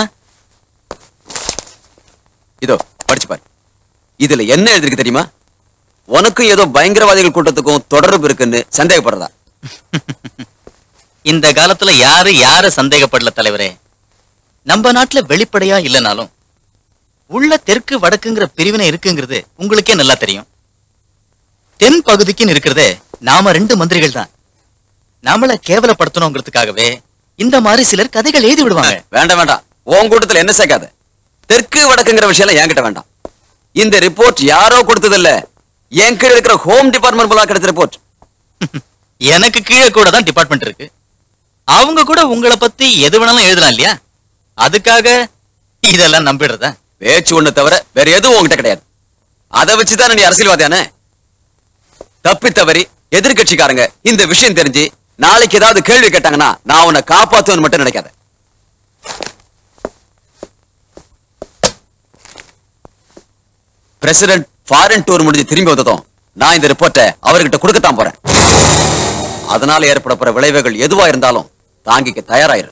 [SPEAKER 19] இதோ படிச்சு பாரு இதுல என்ன எழுதிருக்கு தெரியுமா உனக்கும் ஏதோ பயங்கரவாதிகள் கூட்டத்துக்கும் தொடர்பு இருக்குன்னு சந்தேகப்படுறதா
[SPEAKER 7] இந்த காலத்துல யாரு யார சந்தேகப்படல தலைவரே
[SPEAKER 2] நம்ம நாட்டுல வெளிப்படையா இல்லைனாலும் உள்ள தெற்கு வடக்குங்கிற பிரிவினை இருக்குங்கிறது உங்களுக்கே நல்லா தெரியும் தென் பகுதிக்குன்னு இருக்கிறதே நாம ரெண்டு மந்திரிகள் தான் நாமள கேவலப்படுத்தணுங்கிறதுக்காகவே இந்த மாதிரி சிலர் கதைகள் எழுதி விடுவாங்க
[SPEAKER 19] வேண்டாம் வேண்டாம் உன் கூட்டத்துல என்ன சேர்க்காத தெற்கு வடக்குங்கிற விஷயம் என்கிட்ட வேண்டாம் இந்த ரிப்போர்ட் யாரோ கொடுத்தது இல்ல என் கீழ இருக்கிற ஹோம் டிபார்ட்மெண்ட் மூலமா கிடைச்ச ரிப்போர்ட்
[SPEAKER 2] எனக்கு கீழே கூட தான் டிபார்ட்மெண்ட் இருக்கு அவங்க கூட உங்களை பத்தி எது வேணாலும் எழுதலாம் இல்லையா அதுக்காக இதெல்லாம் நம்பிடுறதா
[SPEAKER 19] பேச்சு ஒண்ணு தவிர வேற எதுவும் உன்கிட்ட கிடையாது அதை வச்சுதான் நீ அரசியல்வாதியானே தப்பி தவறி எதிர்கட்சிக்காரங்க இந்த விஷயம் தெரிஞ்சு நாளைக்கு ஏதாவது கேள்வி கேட்டாங்கன்னா நான் உன்னை காப்பாத்துவேன்னு மட்டும் நினைக்காத பிரசிடென்ட் ஃபாரின் டூர் முடிஞ்சு திரும்பி வந்ததும் நான் இந்த ரிப்போர்ட்டை அவர்கிட்ட கொடுக்கத்தான் போறேன் அதனால ஏற்பட போற விளைவுகள் எதுவா இருந்தாலும் தாங்கிக்க தயாராயிரு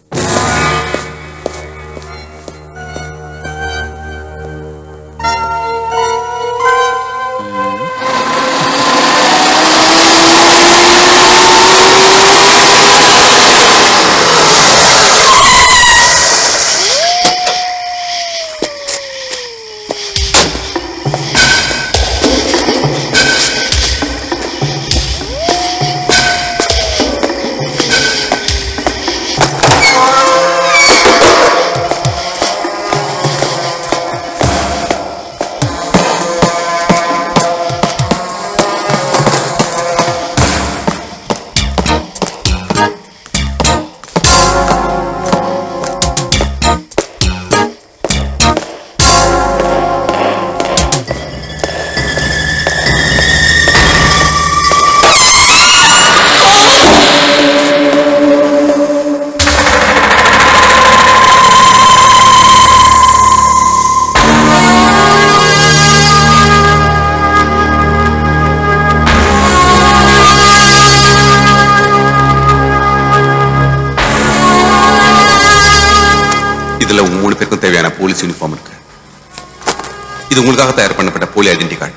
[SPEAKER 17] இதுல உங்க மூணு பேருக்கும் தேவையான போலீஸ் யூனிஃபார்ம் இருக்கு இது உங்களுக்காக தயார் பண்ணப்பட்ட போலி ஐடென்டி கார்டு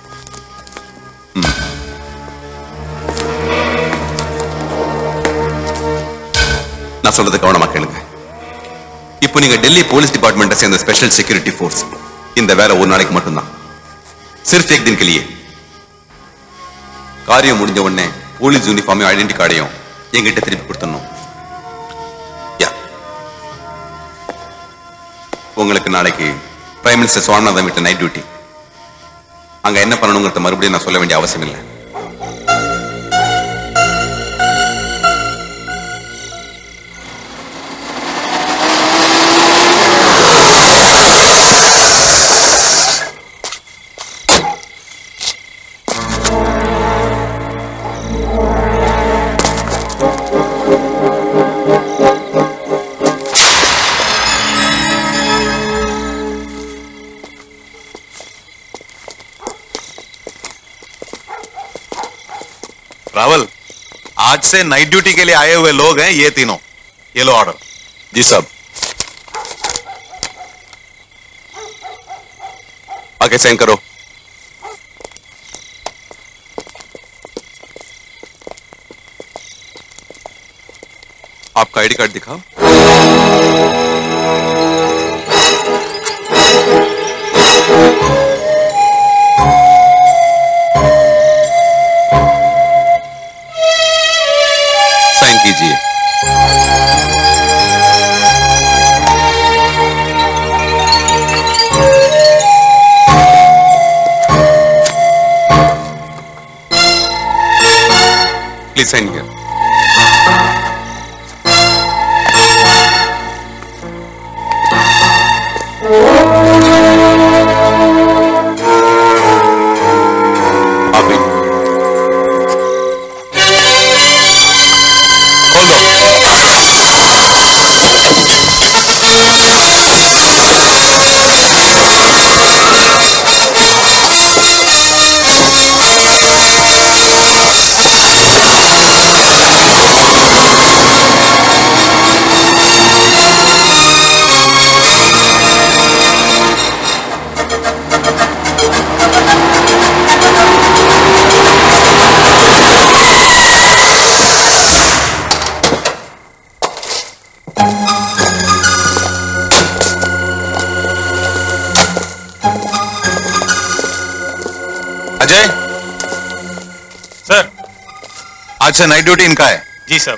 [SPEAKER 17] நான் சொல்றது கவனமா கேளுங்க இப்போ நீங்க டெல்லி போலீஸ் டிபார்ட்மெண்ட்டை சேர்ந்த ஸ்பெஷல் செக்யூரிட்டி ஃபோர்ஸ் இந்த வேலை ஒரு நாளைக்கு மட்டும்தான் சிர்ஃப் एक दिन के लिए காரியம் முடிஞ்ச உடனே போலீஸ் யூனிஃபார்மையும் ஐடென்டி கார்டையும் எங்கிட்ட திருப்பி கொடுத்துடணும் யா உங்களுக்கு நாளைக்கு பிரைம் மினிஸ்டர் சுவாமிநாதன் வீட்டு நைட் டியூட்டி அங்க என்ன பண்ணணுங்கிறத மறுபடியும் நான் சொல்ல வேண்டிய அவசியம் இல்லை रावल आज से नाइट ड्यूटी के लिए आए हुए लोग हैं ये तीनों ये लो ऑर्डर जी साहब आगे साइन करो आपका आईडी कार्ड दिखाओ साइन कीजिए प्लीज साइन हियर आप भी खोल दो अजय
[SPEAKER 9] सर
[SPEAKER 17] आज से नाइट ड्यूटी इनका है
[SPEAKER 9] जी सर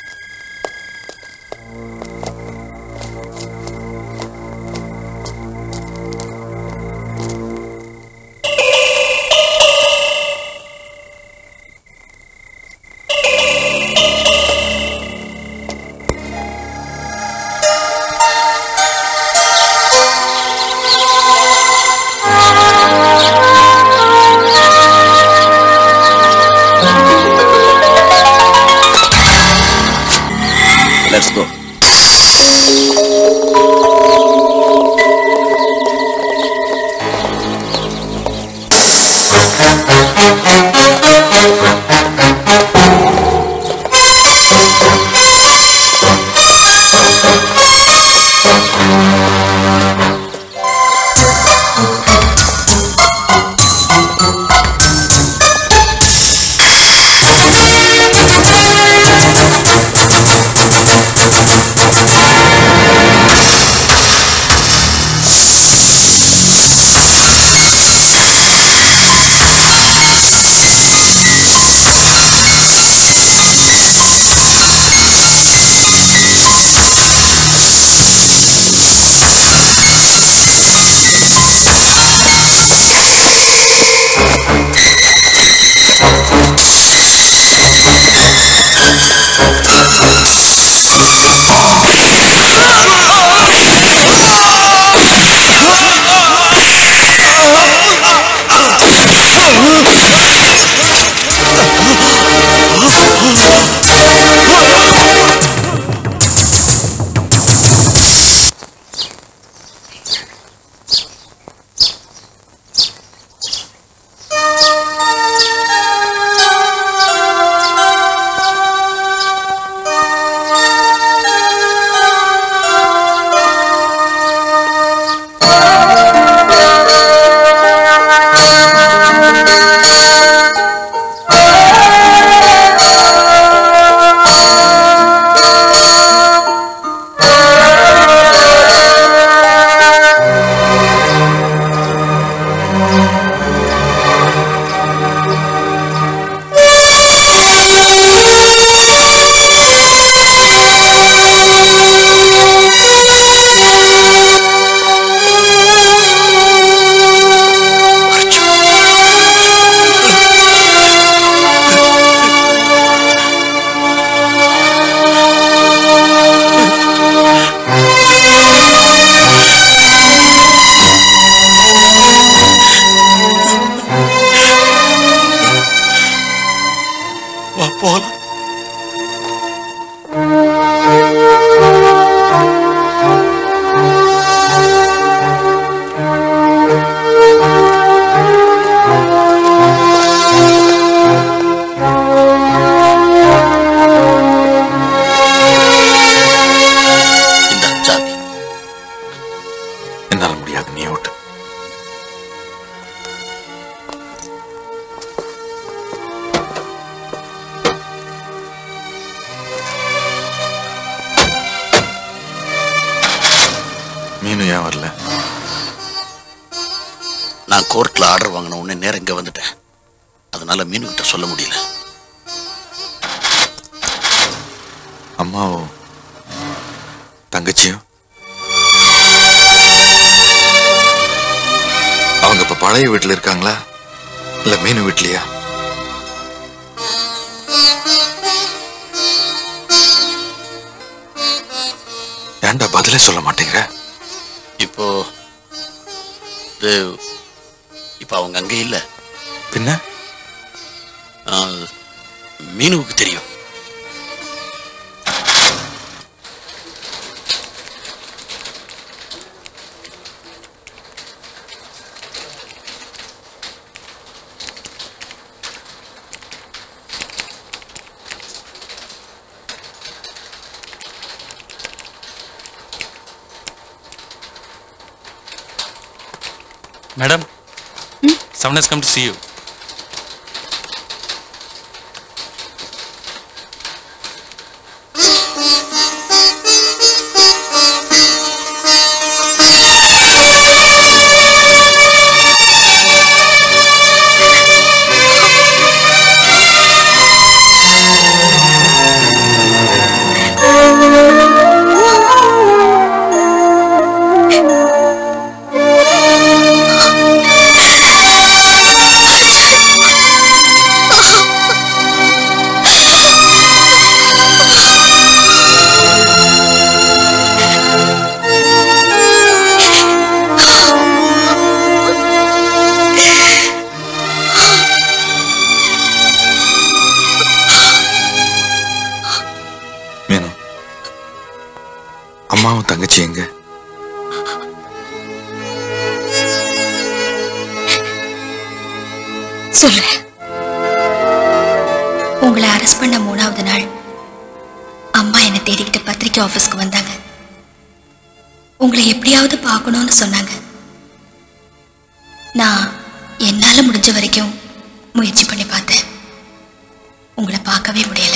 [SPEAKER 19] Let's go.
[SPEAKER 6] வா போலாம் இந்த சாவி என்னால முடியாது நீ ஓட்டு மீனு ஏன் வரல
[SPEAKER 20] நான் கோர்ட்ல ஆர்டர் வாங்கின உடனே நேரம் இங்க வந்துட்டேன் அதனால மீனு கிட்ட சொல்ல முடியல
[SPEAKER 5] அம்மாவும் தங்கச்சியும் அவங்க இப்ப பழைய வீட்டுல இருக்காங்களா இல்ல மீனு வீட்லயா ஏன்டா பதிலே சொல்ல மாட்டேங்கிற
[SPEAKER 20] இப்போ இது இப்போ அவங்க அங்க இல்ல
[SPEAKER 5] பின்ன
[SPEAKER 20] ஆ, மீனுவுக்கு தெரியும்
[SPEAKER 9] Madam, someone has come to see you.
[SPEAKER 8] அம்மாவும் தங்கச்சி எங்க
[SPEAKER 15] சொல்றேன் உங்களை அரெஸ்ட் பண்ண மூணாவது நாள் அம்மா என்னை தேடிக்கிட்டு பத்திரிக்கை ஆபீஸ்க்கு வந்தாங்க உங்களை எப்படியாவது பார்க்கணும்னு சொன்னாங்க நான் என்னால முடிஞ்ச வரைக்கும் முயற்சி பண்ணி பார்த்தேன் உங்களை பார்க்கவே முடியல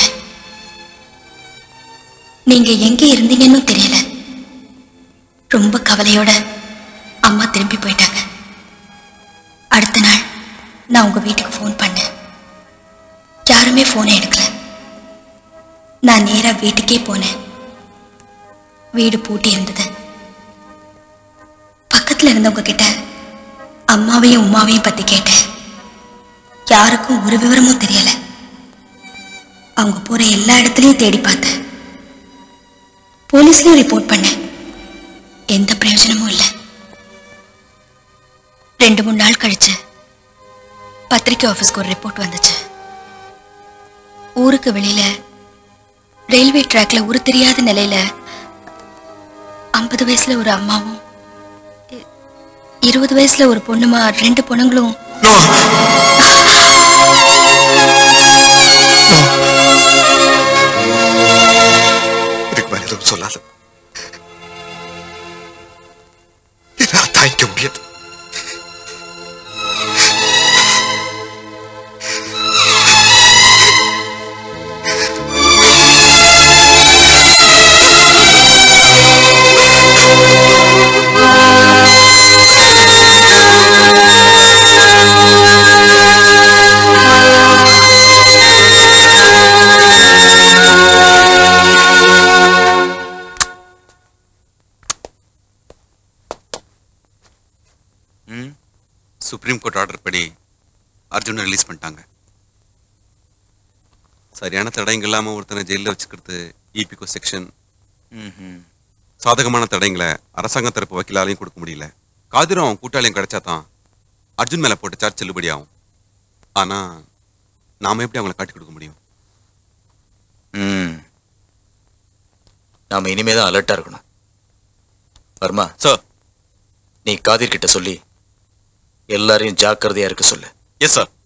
[SPEAKER 15] நீங்க எங்க இருந்தீங்கன்னு தெரியல ரொம்ப கவலையோட அம்மா திரும்பி போயிட்டாங்க அடுத்த நாள் நான் உங்க வீட்டுக்கு ஃபோன் பண்ணேன் யாருமே ஃபோனை எடுக்கல நான் நேரா வீட்டுக்கே போனேன் வீடு பூட்டி இருந்தது பக்கத்துல இருந்தவங்க கிட்ட அம்மாவையும் உமாவையும் பத்தி கேட்டேன் யாருக்கும் ஒரு விவரமும் தெரியல அவங்க போற எல்லா இடத்துலயும் தேடி பார்த்தேன் போலீஸ்லயும் ரிப்போர்ட் பண்ணேன் எந்த பிரயோஜனமும் இல்லை ரெண்டு மூணு நாள் கழிச்சு பத்திரிக்கை ஆபீஸ்க்கு ஒரு ரிப்போர்ட் வந்துச்சு ஊருக்கு வெளியில ரயில்வே ட்ராக்ல உரு தெரியாத நிலையில ஐம்பது வயசுல ஒரு அம்மாவும் இ- இருபது வயசுல ஒரு பொண்ணுமா ரெண்டு பொண்ணுங்களும்
[SPEAKER 8] இதுக்கு மேல எதுவும் சொல்லாத என்னால தாங்கிக்க முடியாது
[SPEAKER 17] ம் சுப்ரீம் கோர்ட் ஆர்டர் படி அர்ஜுனை ரிலீஸ் பண்ணிட்டாங்க சரியான தடயங்கள் இல்லாம ஒருத்தனை ஜெயிலில் வச்சுக்கிறது இபிகோ செக்ஷன் சாதகமான தடயங்களை அரசாங்க தரப்பு வக்கீலாலையும் கொடுக்க முடியல காதிரும் அவன் கூட்டாளியும் கிடைச்சா தான் அர்ஜுன் மேல போட்ட சார்ஜ் செல்லுபடி ஆகும் ஆனா நாம எப்படி அவங்கள காட்டி கொடுக்க முடியும்
[SPEAKER 14] ம் நாம இனிமே தான் அலர்ட்டா இருக்கணும் வர்மா
[SPEAKER 17] சார்
[SPEAKER 14] நீ காதிர் கிட்ட சொல்லி எல்லாரையும் ஜாக்கிரதையா இருக்க சொல்லு
[SPEAKER 17] எஸ் சார்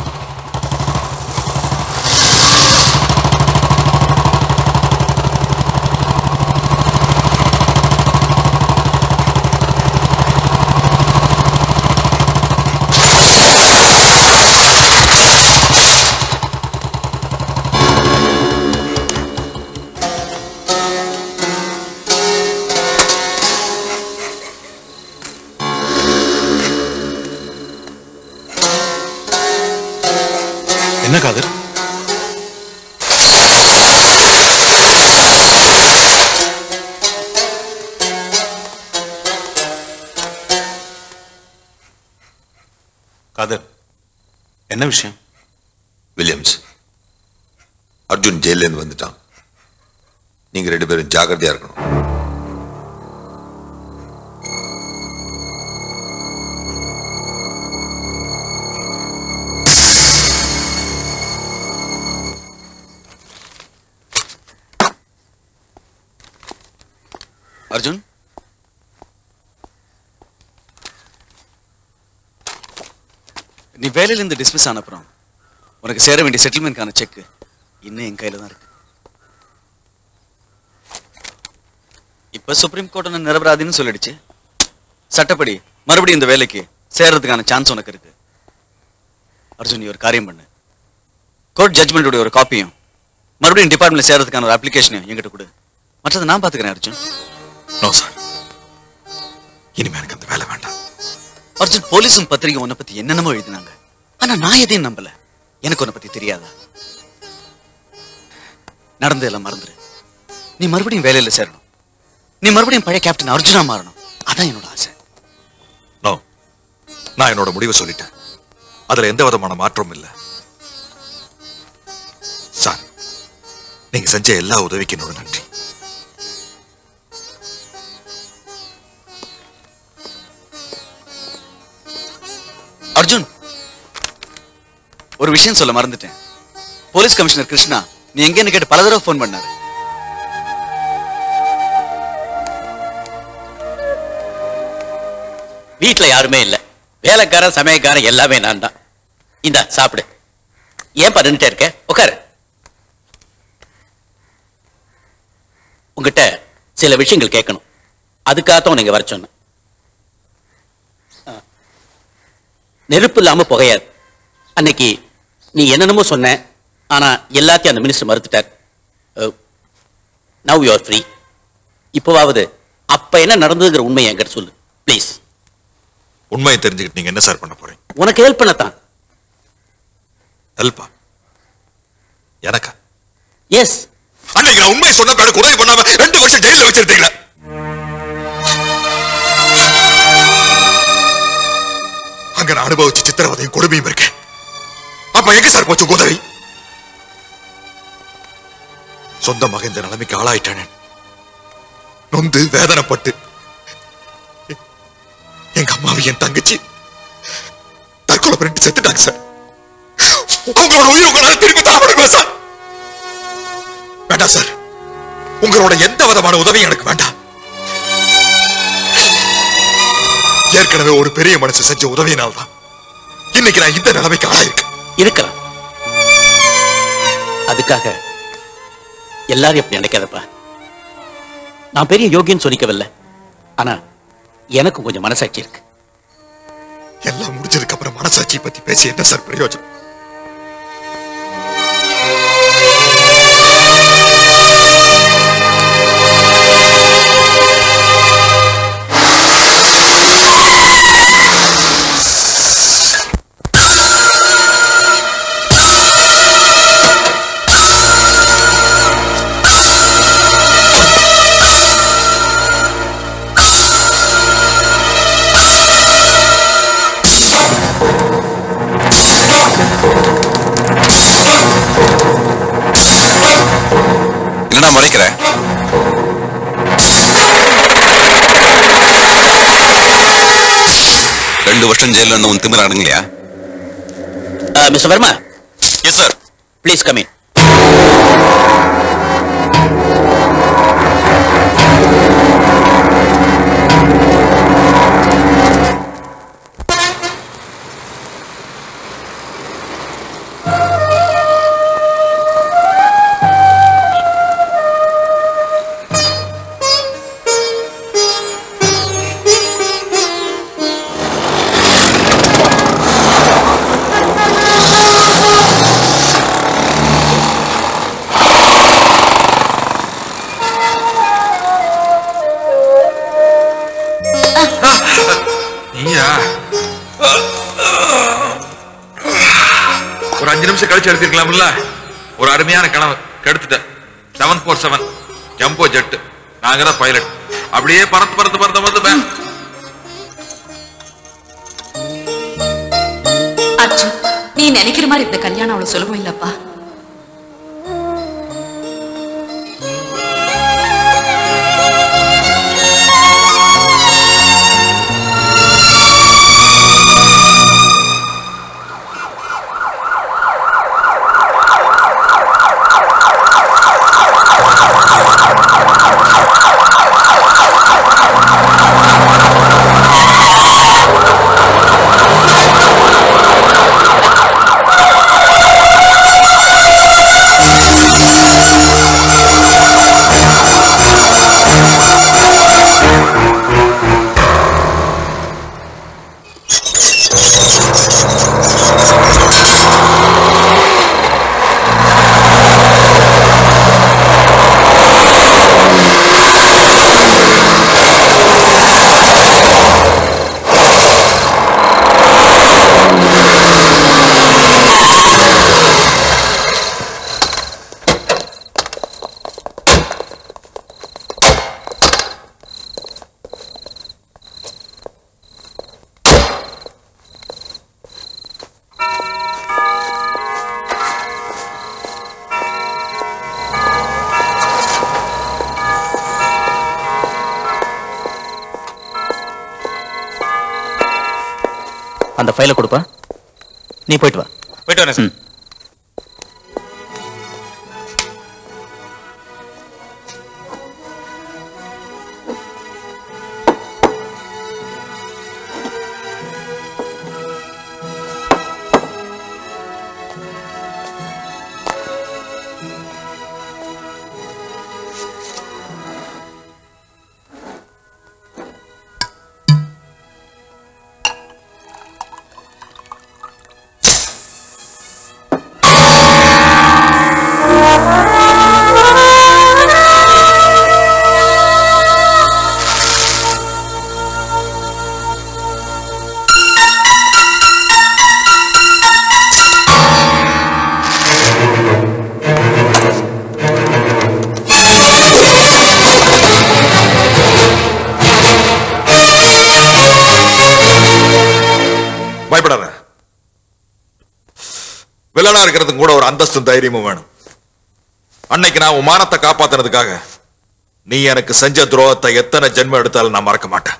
[SPEAKER 9] என்ன காதர் காதர் என்ன விஷயம்
[SPEAKER 8] வில்லியம்ஸ் அர்ஜுன் ஜெயில இருந்து வந்துட்டான் நீங்க ரெண்டு பேரும் ஜாக்கிரதையா இருக்கணும்
[SPEAKER 19] அர்ஜுன் நீ வேலையில இருந்து டிஸ்மிஸ் ஆன அப்புறம் உனக்கு சேர வேண்டிய செட்டில்மெண்ட்கான செக் இன்னும் என் கையில தான் இருக்கு இப்ப சுப்ரீம் கோர்ட் உன்னை நிரபராதின்னு சொல்லிடுச்சு சட்டப்படி மறுபடியும் இந்த வேலைக்கு சேர்றதுக்கான சான்ஸ் உனக்கு இருக்கு அர்ஜுன் நீ ஒரு காரியம் பண்ணு கோர்ட் ஜட்மெண்ட்டோட ஒரு காப்பியும் மறுபடியும் டிபார்ட்மெண்ட்ல சேர்றதுக்கான ஒரு அப்ளிகேஷனையும் என்கிட்ட கொடு மற்றதை நான் பாத்துக்கிறேன் அர்ஜுன்
[SPEAKER 8] நோ சார் இனிமே எனக்கு அந்த வேலை வேண்டாம்
[SPEAKER 19] அர்ஜுன் போலீஸும் பத்திரிகை உன்னை பத்தி என்னென்னமோ எழுதினாங்க ஆனா நான் எதையும் நம்பல எனக்கு உன்னை பத்தி தெரியாதா நடந்ததெல்லாம் மறந்துரு நீ மறுபடியும் வேலையில சேரணும் நீ மறுபடியும் பழைய கேப்டன் அர்ஜுனா மாறணும் அதான் என்னோட ஆசை
[SPEAKER 8] நோ நான் என்னோட முடிவை சொல்லிட்டேன் அதுல எந்த விதமான மாற்றமும் இல்லை சார் நீங்க செஞ்ச எல்லா உதவிக்கு என்னோட நன்றி
[SPEAKER 19] அர்ஜுன் ஒரு விஷயம் சொல்ல மறந்துட்டேன் போலீஸ் கமிஷனர் கிருஷ்ணா நீ எங்கன்னு கேட்டு பல தடவை ஃபோன் பண்ணாரு
[SPEAKER 21] வீட்ல யாருமே இல்ல வேலைக்காரன் சமயக்காரன் எல்லாமே நான் தான் இந்தா சாப்பிடு ஏன் நின்னுட்டே இருக்க உட்காரு உங்ககிட்ட சில விஷயங்கள் கேட்கணும் அதுக்காகத்தான் நீங்க வர சொன்னேன் ஆ. நெருப்பு இல்லாம புகையாது அன்னைக்கு நீ என்னென்னமோ சொன்ன ஆனா எல்லாத்தையும் அந்த மினிஸ்டர் மறுத்துட்டார் நவ் யூஆர் ஃப்ரீ இப்போவாவது அப்ப என்ன நடந்ததுங்கிற உண்மையை என்கிட்ட சொல்லு ப்ளீஸ்
[SPEAKER 5] உண்மையை தெரிஞ்சுக்கிட்டு நீங்க என்ன சார் பண்ண போறீங்க
[SPEAKER 21] உனக்கு ஹெல்ப் பண்ணத்தான்
[SPEAKER 5] ஹெல்ப்பா எனக்கா
[SPEAKER 21] எஸ்
[SPEAKER 5] அன்னைக்கு நான் உண்மை சொன்ன எனக்கு உதவி பண்ணாம ரெண்டு வருஷம் ஜெயில வச்சிருந்தீங்களா அங்க நான் அனுபவிச்ச சித்திரவதையும் கொடுமையும் இருக்கேன் அப்ப எங்க சார் போச்சு உங்க உதவி சொந்த மகன் இந்த நிலைமைக்கு ஆளாயிட்டானே நொந்து வேதனைப்பட்டு எங்க அம்மாவை என் தங்கச்சி தற்கொலை பண்ணிட்டு செத்துட்டாங்க சார் உங்களோட உயிர் உங்களால திருப்பி தர முடியுமா சார் வேண்டாம் சார் உங்களோட எந்த விதமான உதவியும் எனக்கு வேண்டாம் ஏற்கனவே ஒரு பெரிய மனசு செஞ்ச உதவியினால்தான் இன்னைக்கு நான் இந்த நிலைமைக்கு ஆளாயிருக்கேன்
[SPEAKER 21] இருக்கலாம் அதுக்காக எல்லாரும் எப்படி நினைக்காதப்பா நான் பெரிய யோகியன்னு சொல்லிக்கவில்லை ஆனா எனக்கு கொஞ்சம் மனசாட்சி இருக்கு
[SPEAKER 5] எல்லாம் முடிஞ்சதுக்கு அப்புறம் மனசாட்சி பத்தி பேசி என்ன சார் பிரயோஜனம்
[SPEAKER 17] என்னடா முறைக்கிற ரெண்டு வருஷம் ஜெயில இருந்து உன் திமிர அடங்கலையா
[SPEAKER 21] mister Varma
[SPEAKER 17] yes sir
[SPEAKER 21] please come in
[SPEAKER 5] நீயா ஒரு அஞ்சு நிமிஷம் கழிச்சு எடுத்திருக்கலாம்ல ஒரு அருமையான கனவு கெடுத்துட்டேன் seven four seven jumbo jet நாங்க தான் பைலட் அப்படியே பறந்து பறந்து பறந்து வந்து பே-
[SPEAKER 13] அர்ஜுன் நீ நினைக்கிற மாதிரி இந்த கல்யாணம் அவ்வளவு சுலபம் இல்லப்பா
[SPEAKER 21] அந்த ஃபைலை கொடுப்பா நீ போயிட்டு வா
[SPEAKER 6] போயிட்டு வரேன் சார்
[SPEAKER 8] பயப்படாத வில்லனா இருக்கிறதுக்கு கூட ஒரு அந்தஸ்தும் தைரியமும் வேணும் அன்னைக்கு நான் உன் மானத்தை காப்பாத்துனதுக்காக நீ எனக்கு செஞ்ச துரோகத்தை எத்தனை ஜென்மம் எடுத்தாலும் நான் மறக்க மாட்டேன்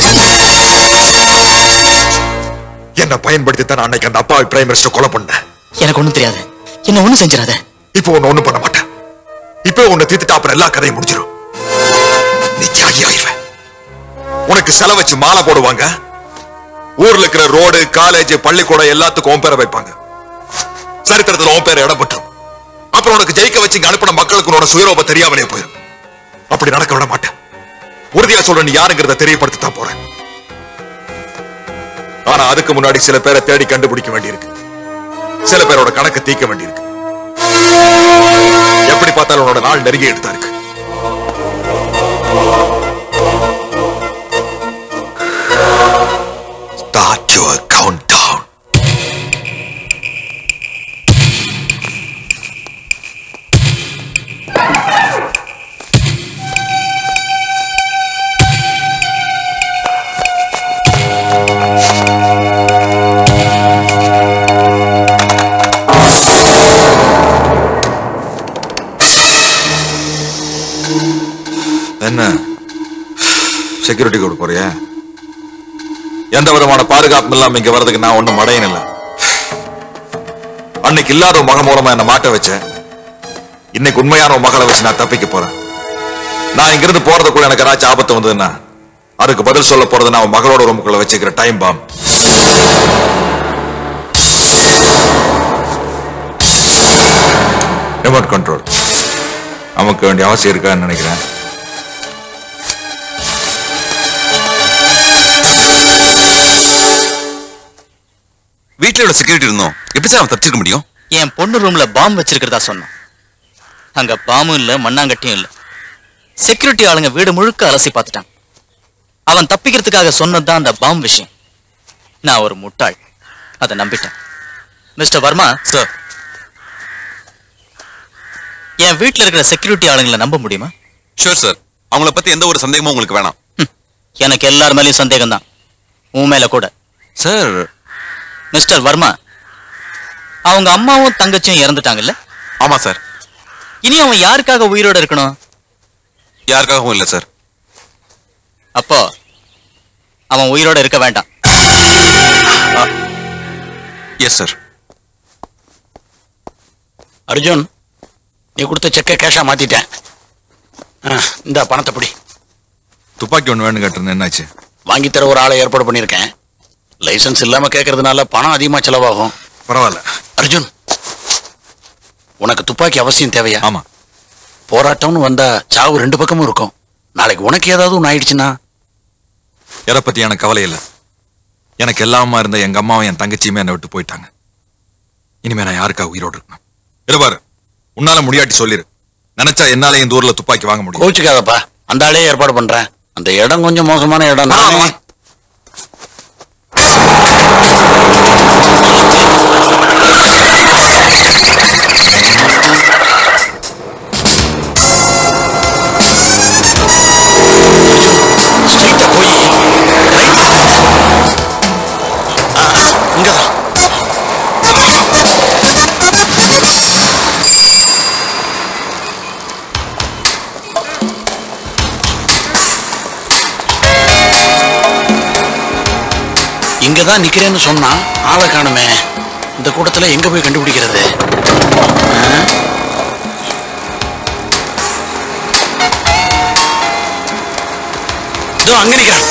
[SPEAKER 8] என்ன பயன்படுத்தி தான் அன்னைக்கு அந்த அப்பாவை பிரைம் மினிஸ்டர் கொலை பண்ணேன்
[SPEAKER 2] எனக்கு ஒண்ணும் தெரியாது என்ன ஒண்ணும் செஞ்சிடாத
[SPEAKER 8] இப்போ ஒண்ணு ஒண்ணும் பண்ண மாட்டேன் இப்போ உன்னை தீத்துட்டு அப்புறம் எல்லா கதையும் முடிஞ்சிடும் நீ தியாகி ஆயிடுவ உனக்கு செலவு வச்சு மாலை போடுவாங்க ஊர்ல இருக்கிற ரோடு காலேஜ் பள்ளிக்கூடம் எல்லாத்துக்கும் உன் பேரை வைப்பாங்க சரித்திரத்துல உன் பேர் இடப்பட்டுரும் அப்புறம் உனக்கு ஜெயிக்க வச்சு இங்க அனுப்பின மக்களுக்கு உன்னோட சுயரூபம் தெரியாமலே போயிடும் அப்படி நடக்க விட மாட்டேன் உறுதியா சொல்ற நீ யாருங்கிறத தெரியப்படுத்த தான் போறேன் ஆனா அதுக்கு முன்னாடி சில பேரை தேடி கண்டுபிடிக்க வேண்டியிருக்கு சில பேரோட கணக்கு தீர்க்க வேண்டியிருக்கு எப்படி பார்த்தாலும் உன்னோட நாள் நெருங்கி எடுத்தா இருக்கு Start your countdown. என்ன செக்யூரிட்டி கூட போறியா எந்த விதமான பாதுகாப்பும் இல்லாம இங்க வர்றதுக்கு நான் ஒண்ணும் மடையன் இல்ல அன்னைக்கு இல்லாத உன் மகன் மூலமா என்ன மாட்ட வச்சேன் இன்னைக்கு உண்மையான உன் மகளை வச்சு நான் தப்பிக்க போறேன் நான் இங்கிருந்து போறதுக்குள்ள எனக்கு ஏதாச்சும் ஆபத்து வந்ததுன்னா அதுக்கு பதில் சொல்ல போறது நான் உன் மகளோட ரூமுக்குள்ள வச்சுக்கிற டைம் பாம் ரிமோட் கண்ட்ரோல் நமக்கு வேண்டிய அவசியம் இருக்கான்னு நினைக்கிறேன்
[SPEAKER 17] வீட்டுல உள்ள செக்யூரிட்டி இருந்தோம் எப்படி சார் அவன் தப்பிச்சிருக்க முடியும்
[SPEAKER 2] என் பொண்ணு ரூம்ல பாம்பு வச்சிருக்கிறதா சொன்னான் அங்க பாம்பும் இல்ல மண்ணாங்கட்டியும் இல்ல செக்யூரிட்டி ஆளுங்க வீடு முழுக்க அலசி பார்த்துட்டாங்க அவன் தப்பிக்கிறதுக்காக சொன்னதுதான் அந்த பாம்பு விஷயம் நான் ஒரு முட்டாள் அதை நம்பிட்டேன் மிஸ்டர் வர்மா
[SPEAKER 17] சார்
[SPEAKER 2] என் வீட்டுல இருக்கிற செக்யூரிட்டி ஆளுங்களை நம்ப முடியுமா
[SPEAKER 17] ஷூர் சார் அவங்கள பத்தி எந்த ஒரு சந்தேகமும் உங்களுக்கு வேணாம்
[SPEAKER 2] எனக்கு எல்லார் மேலயும் சந்தேகம் தான் உன் மேல கூட
[SPEAKER 17] சார்
[SPEAKER 2] மிஸ்டர் வர்மா அவங்க அம்மாவும் தங்கச்சியும் இறந்துட்டாங்கல்ல
[SPEAKER 17] ஆமா சார்
[SPEAKER 2] இனி அவன் யாருக்காக உயிரோட இருக்கணும்
[SPEAKER 17] யாருக்காகவும் இல்ல சார்
[SPEAKER 2] அப்போ அவன் உயிரோட இருக்க வேண்டாம்
[SPEAKER 17] எஸ் சார்
[SPEAKER 6] அர்ஜுன் நீ கொடுத்த செக்கை கேஷா மாத்திட்டேன் ஆ, இந்த பணத்தை பிடி
[SPEAKER 8] துப்பாக்கி ஒண்ணு வேணும் கேட்டிருந்தேன் என்னாச்சு
[SPEAKER 6] வாங்கி தர ஒரு ஆளை ஏற்பாடு பண்ணியிருக்கேன் லைசன்ஸ் இல்லாம கேட்கறதுனால பணம் அதிகமா செலவாகும்
[SPEAKER 8] பரவாயில்ல
[SPEAKER 6] அர்ஜுன் உனக்கு துப்பாக்கி அவசியம் தேவையா
[SPEAKER 8] ஆமா
[SPEAKER 6] போராட்டம்னு வந்தா சாவு ரெண்டு பக்கமும் இருக்கும் நாளைக்கு உனக்கு ஏதாவது ஒன்று ஆயிடுச்சுன்னா
[SPEAKER 8] எதை பத்தி எனக்கு கவலை இல்லை எனக்கு எல்லாமா இருந்த எங்க அம்மாவும் என் தங்கச்சியுமே என்னை விட்டு போயிட்டாங்க இனிமே நான் யாருக்கா உயிரோடு இருக்கணும் இருபாரு உன்னால முடியாட்டி சொல்லிரு நினைச்சா என்னால இந்த ஊர்ல துப்பாக்கி வாங்க முடியும்
[SPEAKER 6] கோச்சுக்காதப்பா அந்த ஆளே ஏற்பாடு பண்றேன் அந்த இடம் கொஞ்சம் மோசமான இடம் நானே ஸ்ட்ரைட்டா போய் இங்கதான் இங்கதான் நிக்கிறேன்னு சொன்னா ஆளை காணுமே இந்த கூட்டத்துல எங்க போய் கண்டுபிடிக்கிறது ஆ? இதோ அங்க நிக்கிறான்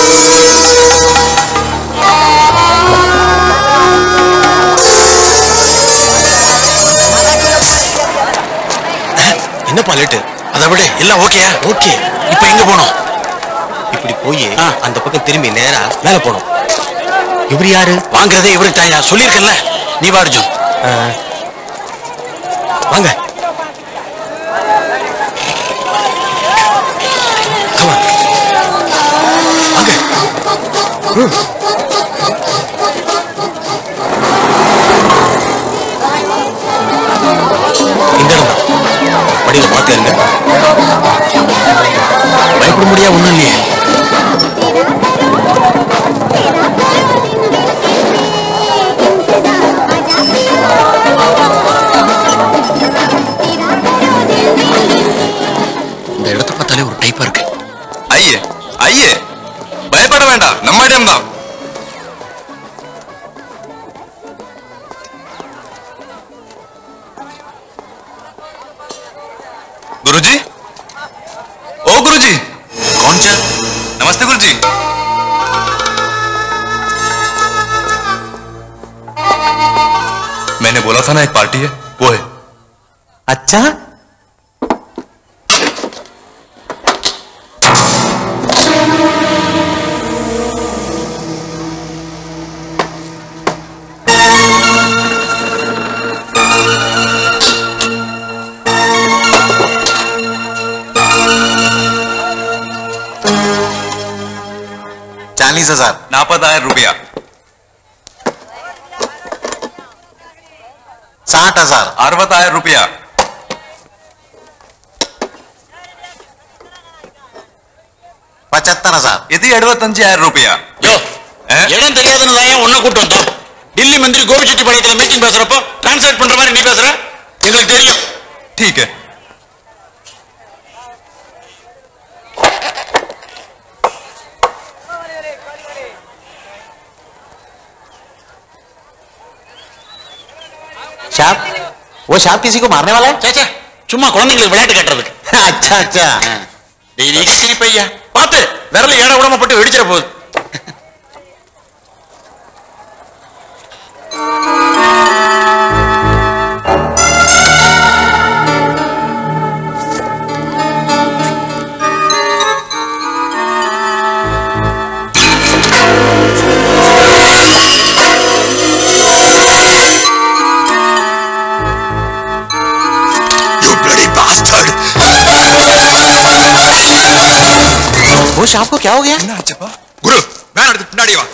[SPEAKER 6] என்னப்பா லேட்டு அதை விட எல்லாம் ஓகேயா ஓகே இப்போ எங்க போனோம்
[SPEAKER 14] இப்படி போய் அந்த பக்கம் திரும்பி நேரா மேல போனோம்
[SPEAKER 6] இவர் யாரு வாங்குறதே இவருக்கு தாயா சொல்லியிருக்கல நீ வா அர்ஜுன்
[SPEAKER 14] வாங்க இந்த இடம் தான் படியில பார்த்து இருங்க
[SPEAKER 6] பயப்பட முடியா ஒண்ணும் இல்லையே
[SPEAKER 8] आइए आइए பயப்பட வேண்டாம் நம்ம இடம்தான் गुरुजी ओ गुरुजी कौन चा नमस्ते गुरुजी मैंने बोला था ना एक पार्टी है वो है
[SPEAKER 17] अच्छा चालीस हजार
[SPEAKER 8] नापदायर रुपया
[SPEAKER 17] साठ हजार
[SPEAKER 8] अरवतायर रुपया
[SPEAKER 17] पचहत्तर हजार
[SPEAKER 8] இது எழுபத்தஞ்சாயிரம் ரூபாயா
[SPEAKER 6] யோ இடம் தெரியாதுன்னு தான் உன்னை கூட்டு வந்தோம் டில்லி மந்திரி கோபிச்செட்டிப்பாளையத்துல மீட்டிங் பேசுறப்போ டிரான்ஸ்லேட் பண்ற மாதிரி நீ பேசுற எங்களுக்கு தெரியும்
[SPEAKER 8] ठीक है
[SPEAKER 17] शाप वो शाप किसी को मारने वाला है
[SPEAKER 6] சேச்சே சும்மா குழந்தைங்களுக்கு விளையாட்டு கட்டுறதுக்கு
[SPEAKER 17] अच्छा अच्छा
[SPEAKER 6] டெய்லி சிரிப்பையா பார்த்து விரல ஏட விடாம பட்டு வெடிச்சிட போகுது
[SPEAKER 17] वो शाप को क्या हो गया
[SPEAKER 8] குரு வேன் எடுத்து பின்னாடி வா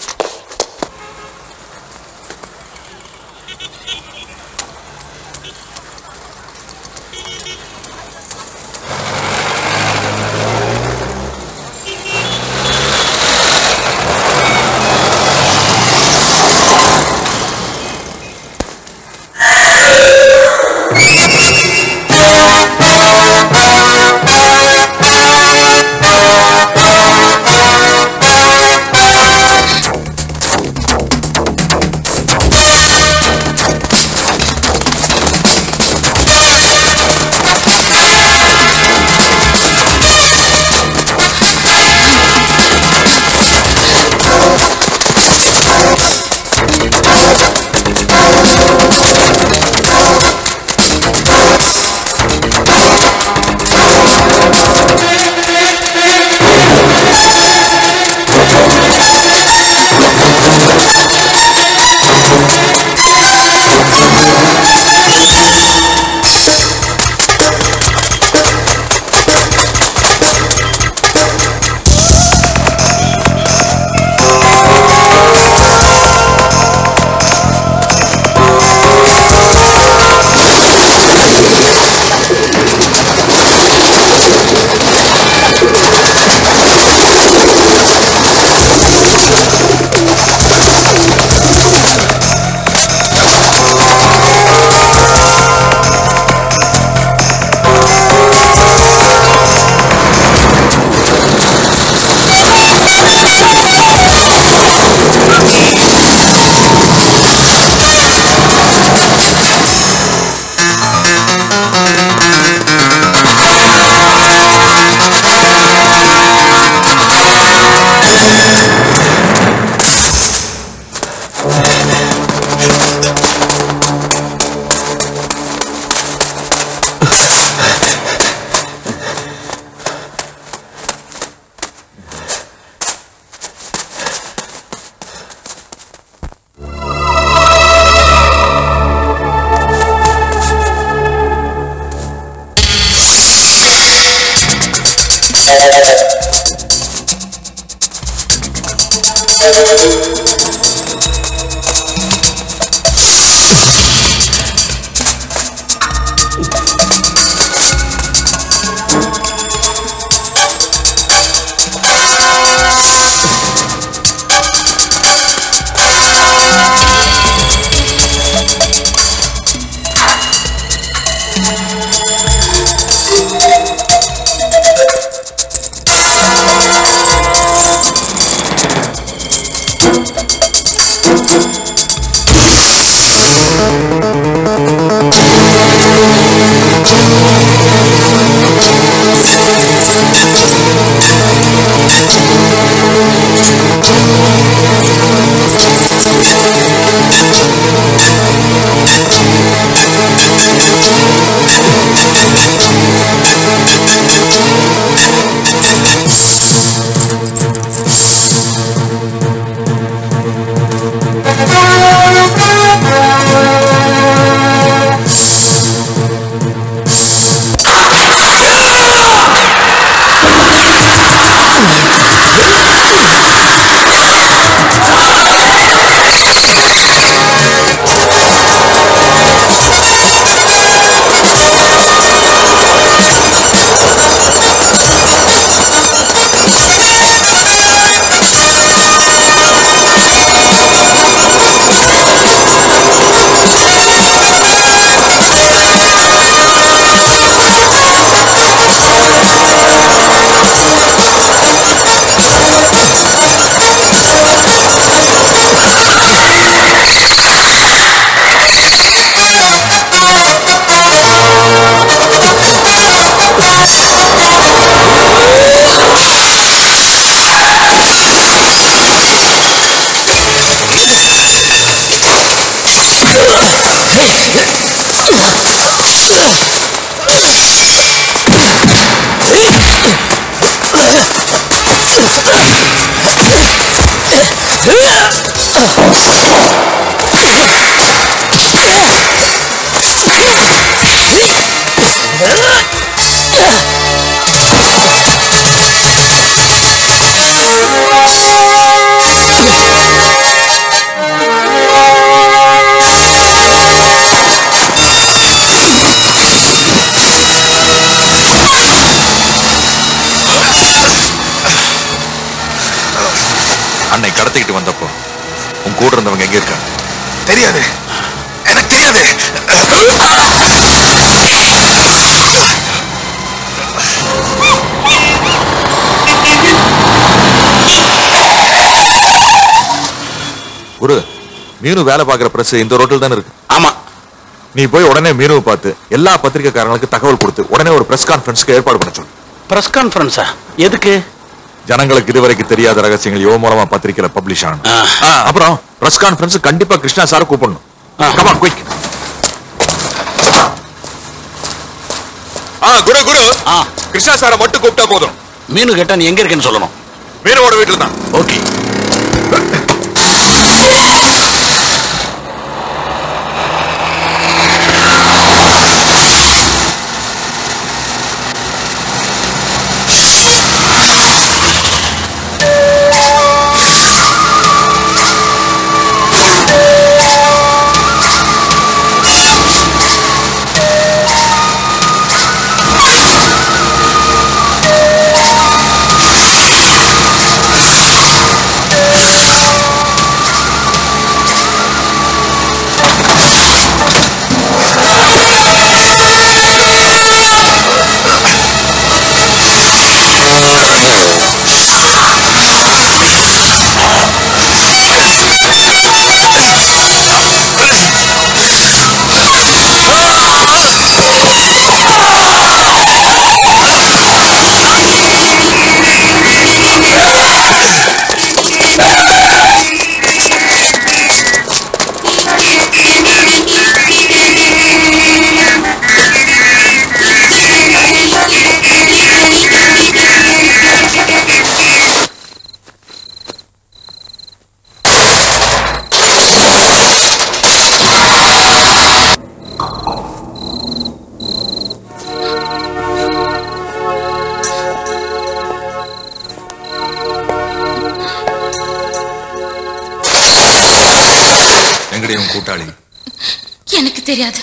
[SPEAKER 4] Thank you.
[SPEAKER 8] அன்னை கடத்திக்கிட்டு வந்தப்போ உன் கூட இருந்தவங்க எங்க இருக்காங்க
[SPEAKER 20] தெரியாது எனக்கு தெரியாது
[SPEAKER 8] குரு மீனு வேலை பார்க்குற பிரஸ் இந்த ரோட்டில் தானே இருக்கு
[SPEAKER 21] ஆமா
[SPEAKER 8] நீ போய் உடனே மீனுவை பார்த்து எல்லா பத்திரிக்கைக்காரங்களுக்கு தகவல் கொடுத்து உடனே ஒரு பிரஸ் கான்ஃபரன்ஸ்க்கு ஏற்பாடு பண்ண சொல்லு
[SPEAKER 21] பிரஸ் கான்ஃபரன்ஸா எதுக்கு
[SPEAKER 8] ஜனங்களுக்கு இதுவரைக்கும் தெரியாத ரகசியங்கள் யோ மூலமா பத்திரிக்கையில பப்ளிஷ் ஆகணும் ஆ, அப்புறம் பிரஸ் கான்ஃபரன்ஸ் கண்டிப்பா கிருஷ்ணா சாரை கூப்பிடணும் கமான் குயிக் ஆ குரு குரு கிருஷ்ணா சாரை மட்டும் கூப்பிட்டா போதும்
[SPEAKER 21] மீனு கேட்டா நீ எங்க இருக்கேன்னு சொல்லணும்
[SPEAKER 8] மீனோட வீட்டுல தான்
[SPEAKER 21] ஓகே
[SPEAKER 8] எங்கடி உன் கூட்டாளி
[SPEAKER 13] எனக்கு தெரியாது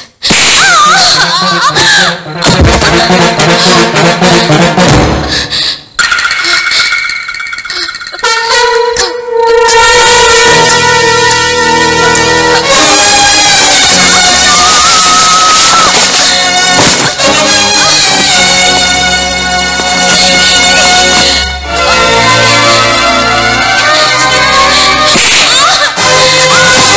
[SPEAKER 15] Ah!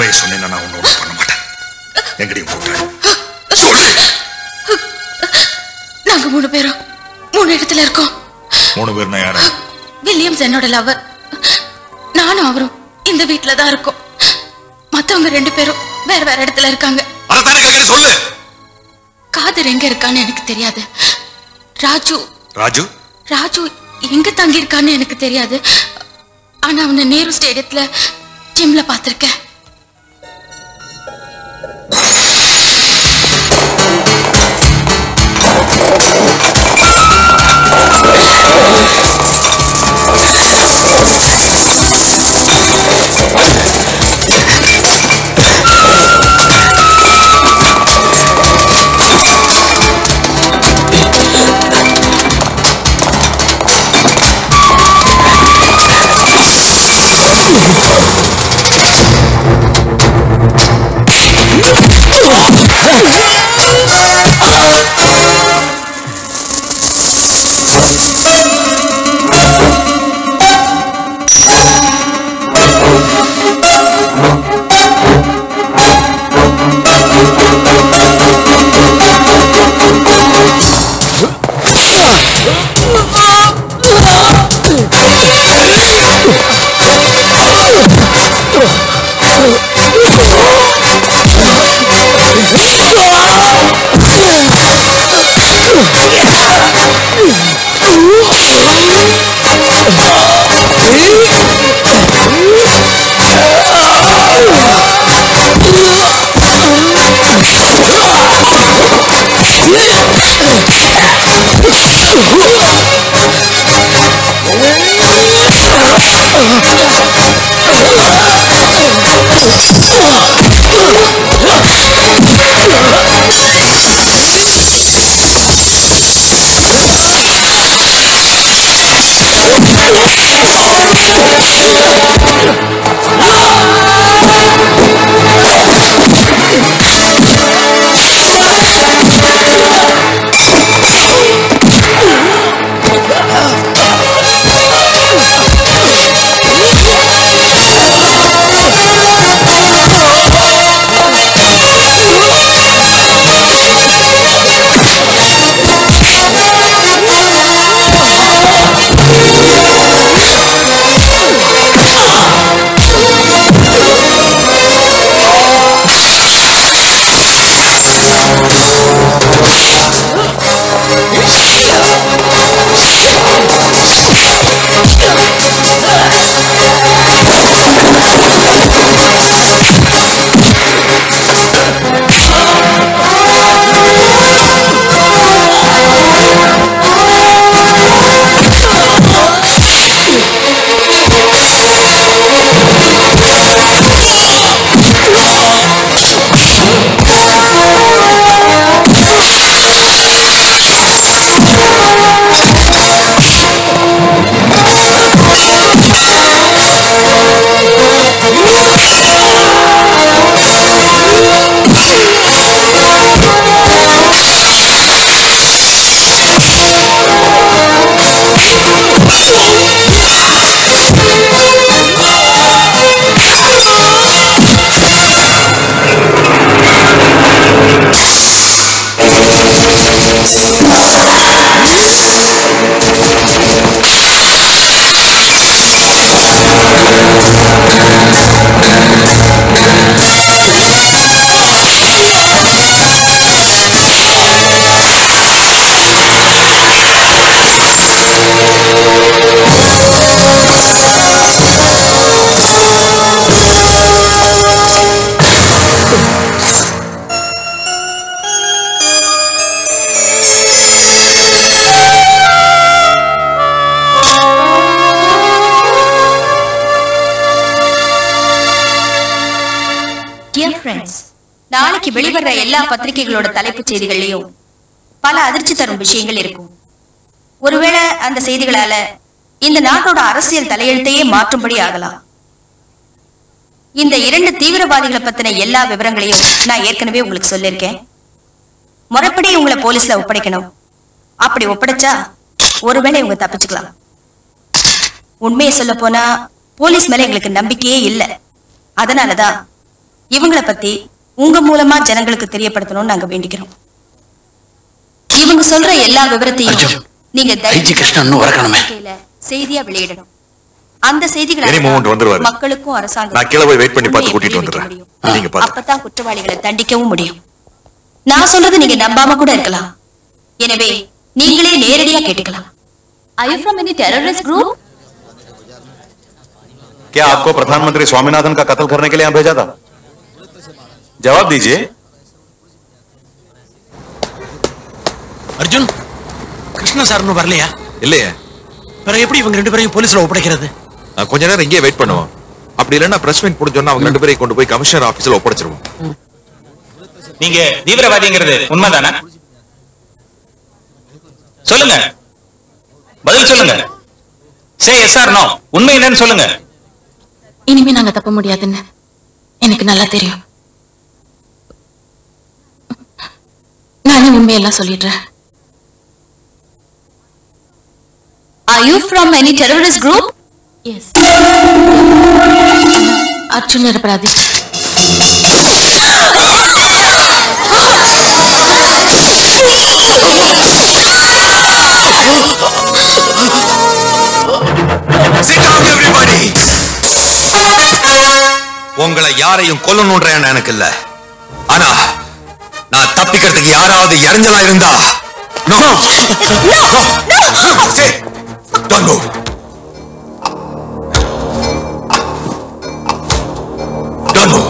[SPEAKER 5] உண்மையை சொன்னீங்கன்னா நான் ஒண்ணு ஒண்ணும் பண்ண மாட்டேன் எங்கடையும் போட்டு சொல்லு
[SPEAKER 13] நாங்க மூணு பேரும் மூணு இடத்துல இருக்கோம்
[SPEAKER 5] மூணு பேர்னா யாரு
[SPEAKER 13] வில்லியம்ஸ் என்னோட லவர் நானும் அவரும் இந்த வீட்ல தான் இருக்கோம் மத்தவங்க ரெண்டு பேரும் வேற வேற இடத்துல இருக்காங்க
[SPEAKER 5] அதைத்தானே கேட்கறேன் சொல்லு
[SPEAKER 13] காதர் எங்க இருக்கான்னு எனக்கு தெரியாது ராஜு
[SPEAKER 5] ராஜு
[SPEAKER 13] ராஜு எங்க தங்கி இருக்கான்னு எனக்கு தெரியாது ஆனா அவனை நேரு ஸ்டேடியத்துல ஜிம்ல பார்த்திருக்கேன்
[SPEAKER 12] டியர் ஃப்ரெண்ட்ஸ் நாளைக்கு வெளிவர்ற எல்லா பத்திரிகைகளோட தலைப்புச் செய்திகள்லயும் பல அதிர்ச்சி தரும் விஷயங்கள் இருக்கும் ஒருவேளை அந்த செய்திகளால இந்த நாட்டோட அரசியல் தலையெழுத்தையே மாற்றும்படி ஆகலாம் இந்த இரண்டு தீவிரவாதிகளை பத்தின எல்லா விவரங்களையும் நான் ஏற்கனவே உங்களுக்கு சொல்லியிருக்கேன் முறைப்படி உங்களை போலீஸ்ல ஒப்படைக்கணும் அப்படி ஒப்படைச்சா ஒருவேளை இவங்க தப்பிச்சுக்கலாம் உண்மையை சொல்ல போனா போலீஸ் மேல எங்களுக்கு நம்பிக்கையே இல்லை அதனாலதான்
[SPEAKER 4] இவங்கள பத்தி உங்க மூலமா ஜனங்களுக்கு தெரியப்படுத்தணும்னு நாங்க வேண்டிக்கிறோம் இவங்க சொல்ற எல்லா விவரத்தையும் நீங்க
[SPEAKER 17] ஐஜி கிருஷ்ணன் இன்னும் வரக்கணுமே.
[SPEAKER 4] பத்திரிக்கையில செய்தியா வெளியிடணும் அந்த செய்திகளை
[SPEAKER 8] Any moment வந்துருவாரு.
[SPEAKER 4] மக்களுக்கும் அரசாங்கம்
[SPEAKER 8] நான் கீழே போய் வெயிட் பண்ணி பார்த்து கூட்டிட்டு வந்துடுறேன் நீங்க பாத்து
[SPEAKER 4] அப்பதான் குற்றவாளிகளை தண்டிக்கவும் முடியும் நான் சொல்றது நீங்க நம்பாம கூட இருக்கலாம் எனவே நீங்களே நேரடியா கேட்டுக்கலாம்
[SPEAKER 15] Are you from any terrorist group?
[SPEAKER 17] क्या आपको प्रधानमंत्री स्वामीनाथन का कत्ल करने के लिए यहाँ भेजा था जवाब दीजिए
[SPEAKER 6] அர்ஜுன் கிருஷ்ண சார் இன்னும் வரலையா
[SPEAKER 8] இல்லையே
[SPEAKER 6] பிறகு எப்படி இவங்க ரெண்டு பேரையும் போலீஸ்ல ஒப்படைக்கிறது
[SPEAKER 8] நான் கொஞ்ச நேரம் இங்கே வெயிட் பண்ணுவோம் அப்படி இல்லைன்னா பிரஸ் மீட் முடிஞ்சோன்னா அவங்க ரெண்டு பேரையும் கொண்டு போய் கமிஷனர் ஆபீஸ்ல ஒப்படைச்சிருவோம்
[SPEAKER 14] நீங்க தீவிரவாதிங்கிறது உண்மைதானே சொல்லுங்க பதில் சொல்லுங்க சே எஸ் ஆர் நோ உண்மை என்னன்னு சொல்லுங்க
[SPEAKER 13] இனிமே நாங்க தப்ப முடியாதுன்னு எனக்கு நல்லா தெரியும் நானே உண்மையெல்லாம் சொல்லிடுறேன்
[SPEAKER 15] Are you from any terrorist group?
[SPEAKER 13] Yes Arjun நிரபராதி
[SPEAKER 8] உங்களை யாரையும் கொல்லணுன்ற எண்ணம் எனக்கு இல்ல ஆனா நான் தப்பிக்கிறதுக்கு யாராவது இறஞ்சலா இருந்தா no no Say, don't move don't move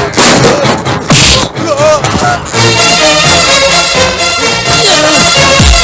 [SPEAKER 22] Oh!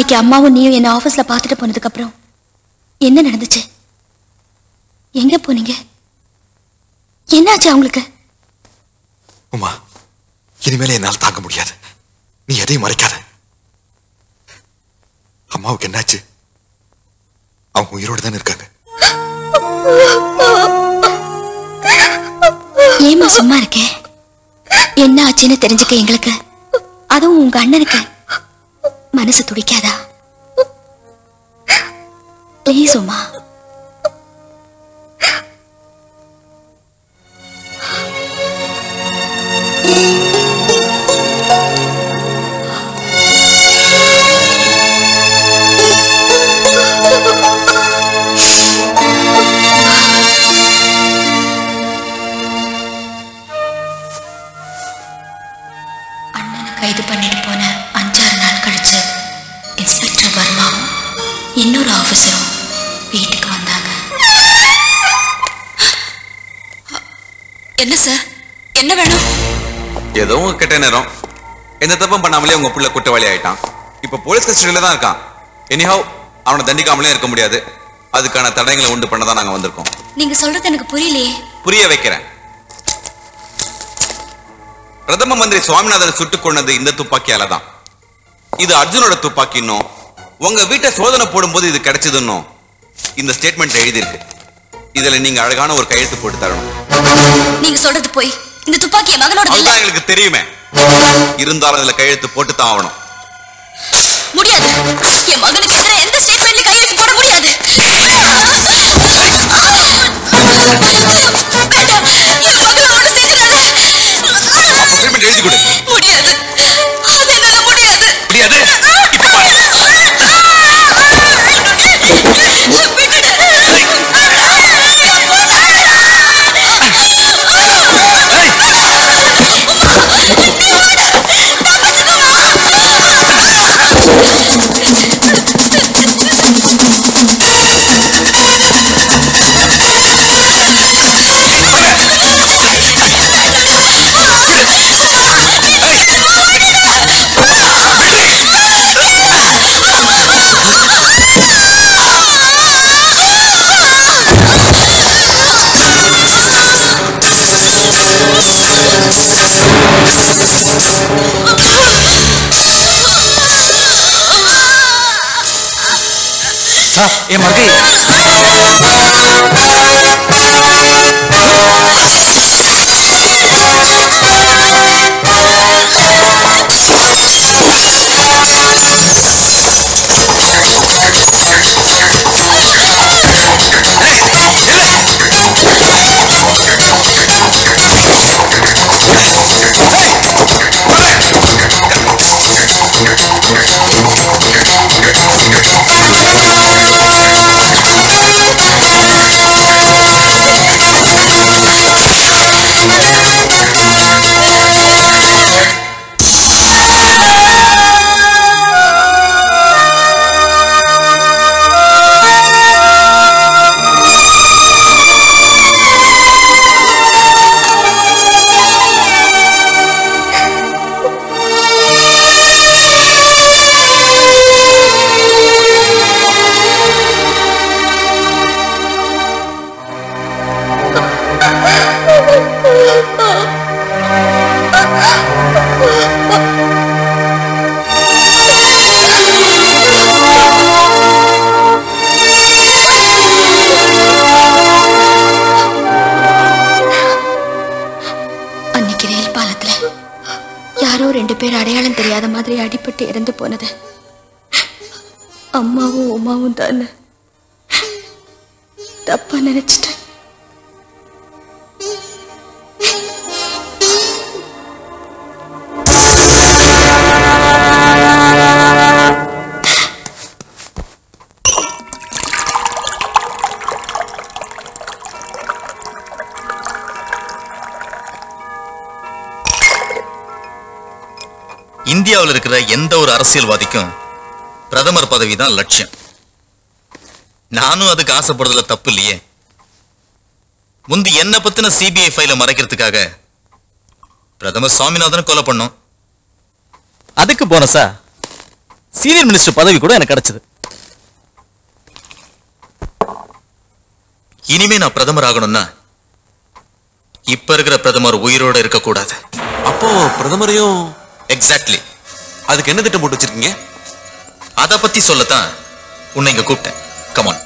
[SPEAKER 4] அன்னைக்கு அம்மாவும் நீயும் என்ன ஆபீஸ்ல பார்த்துட்டு போனதுக்கு அப்புறம் என்ன நடந்துச்சு எங்க போனீங்க என்னாச்சு அவங்களுக்கு
[SPEAKER 8] உமா இனிமேல என்னால் தாங்க முடியாது நீ எதையும் மறைக்காத அம்மாவுக்கு என்னாச்சு அவங்க உயிரோடு தானே இருக்காங்க
[SPEAKER 4] ஏமா சும்மா இருக்கே என்ன ஆச்சுன்னு தெரிஞ்சுக்க எங்களுக்கு அதுவும் உங்க அண்ணனுக்கு மனசு துடிக்காதா ப்ளீஸ் உமா அண்ணனை கைது பண்ணிட்டு போன அஞ்சாறு நாள் கழிச்சு இன்ஸ்பெக்டர் வர்மாவும் இன்னொரு ஆபீசரும் வீட்டுக்கு வந்தாங்க
[SPEAKER 13] என்ன சார் என்ன வேணும்
[SPEAKER 8] ஏதோ உங்க கெட்ட நேரம் எந்த தப்பும் பண்ணாமலே உங்க புள்ள குற்றவாளி ஆயிட்டான் இப்ப போலீஸ் கஸ்டடியில தான் இருக்கான் எனிஹவ் அவனை தண்டிக்காமலே இருக்க முடியாது அதுக்கான தடயங்களை உண்டு பண்ண தான் நாங்க வந்திருக்கோம்
[SPEAKER 4] நீங்க சொல்றது எனக்கு புரியலையே
[SPEAKER 8] புரிய வைக்கிறேன் பிரதம மந்திரி சுவாமிநாதன் சுட்டுக் கொண்டது இந்த துப்பாக்கியால தான் இது அர்ஜுனோட துப்பாக்கின்னும் உங்க வீட்டை சோதனை போடும்போது இது கிடைச்சதுன்னும் இந்த ஸ்டேட்மெண்ட் எழுதியிருக்கு இதுல நீங்க அழகான ஒரு கையெழுத்து போட்டு தரணும்
[SPEAKER 4] நீங்க சொல்றது போய் இந்த துப்பாக்கி என் மகனோட
[SPEAKER 8] அதுதான் எங்களுக்கு தெரியுமே இருந்தாலும் இதுல கையெழுத்து போட்டு தான் ஆகணும்
[SPEAKER 4] முடியாது என் மகனுக்கு எதிராக எந்த ஸ்டேட்மெண்ட்ல கையெழுத்து போட முடியாது
[SPEAKER 8] ஸ்டேட்மெண்ட் எழுதி கொடு
[SPEAKER 4] முடியாது அது என்னால முடியாது
[SPEAKER 8] முடியாது இப்ப பாரு
[SPEAKER 2] என் மகை
[SPEAKER 4] அன்னைக்கு ரயில் பாலத்துல யாரோ ரெண்டு பேர் அடையாளம் தெரியாத மாதிரி அடிபட்டு இறந்து போனது அம்மாவும் உமாவும் தான் தப்பா நினைச்சிட்டேன்
[SPEAKER 14] இந்தியாவில் இருக்கிற எந்த ஒரு அரசியல்வாதிக்கும் பிரதமர் பதவி தான் லட்சியம் நானும் அதுக்கு ஆசைப்படுறதுல தப்பு இல்லையே முந்தி என்ன பத்தின சிபிஐ ஃபைல மறைக்கிறதுக்காக பிரதமர் சுவாமிநாதன் கொலை பண்ணோம்
[SPEAKER 16] அதுக்கு போனஸா
[SPEAKER 14] சீனியர் மினிஸ்டர் பதவி கூட எனக்கு கிடைச்சது
[SPEAKER 3] இனிமே நான் பிரதமர் ஆகணும்னா இப்ப இருக்கிற பிரதமர் உயிரோட இருக்க கூடாது
[SPEAKER 17] அப்போ பிரதமரையும்
[SPEAKER 3] எக்ஸாக்ட்லி
[SPEAKER 17] அதுக்கு என்ன திட்டம் போட்டு வச்சிருக்கீங்க
[SPEAKER 3] அத பத்தி சொல்லத்தான் உன்னை இங்க கூப்பிட்டேன் கமான்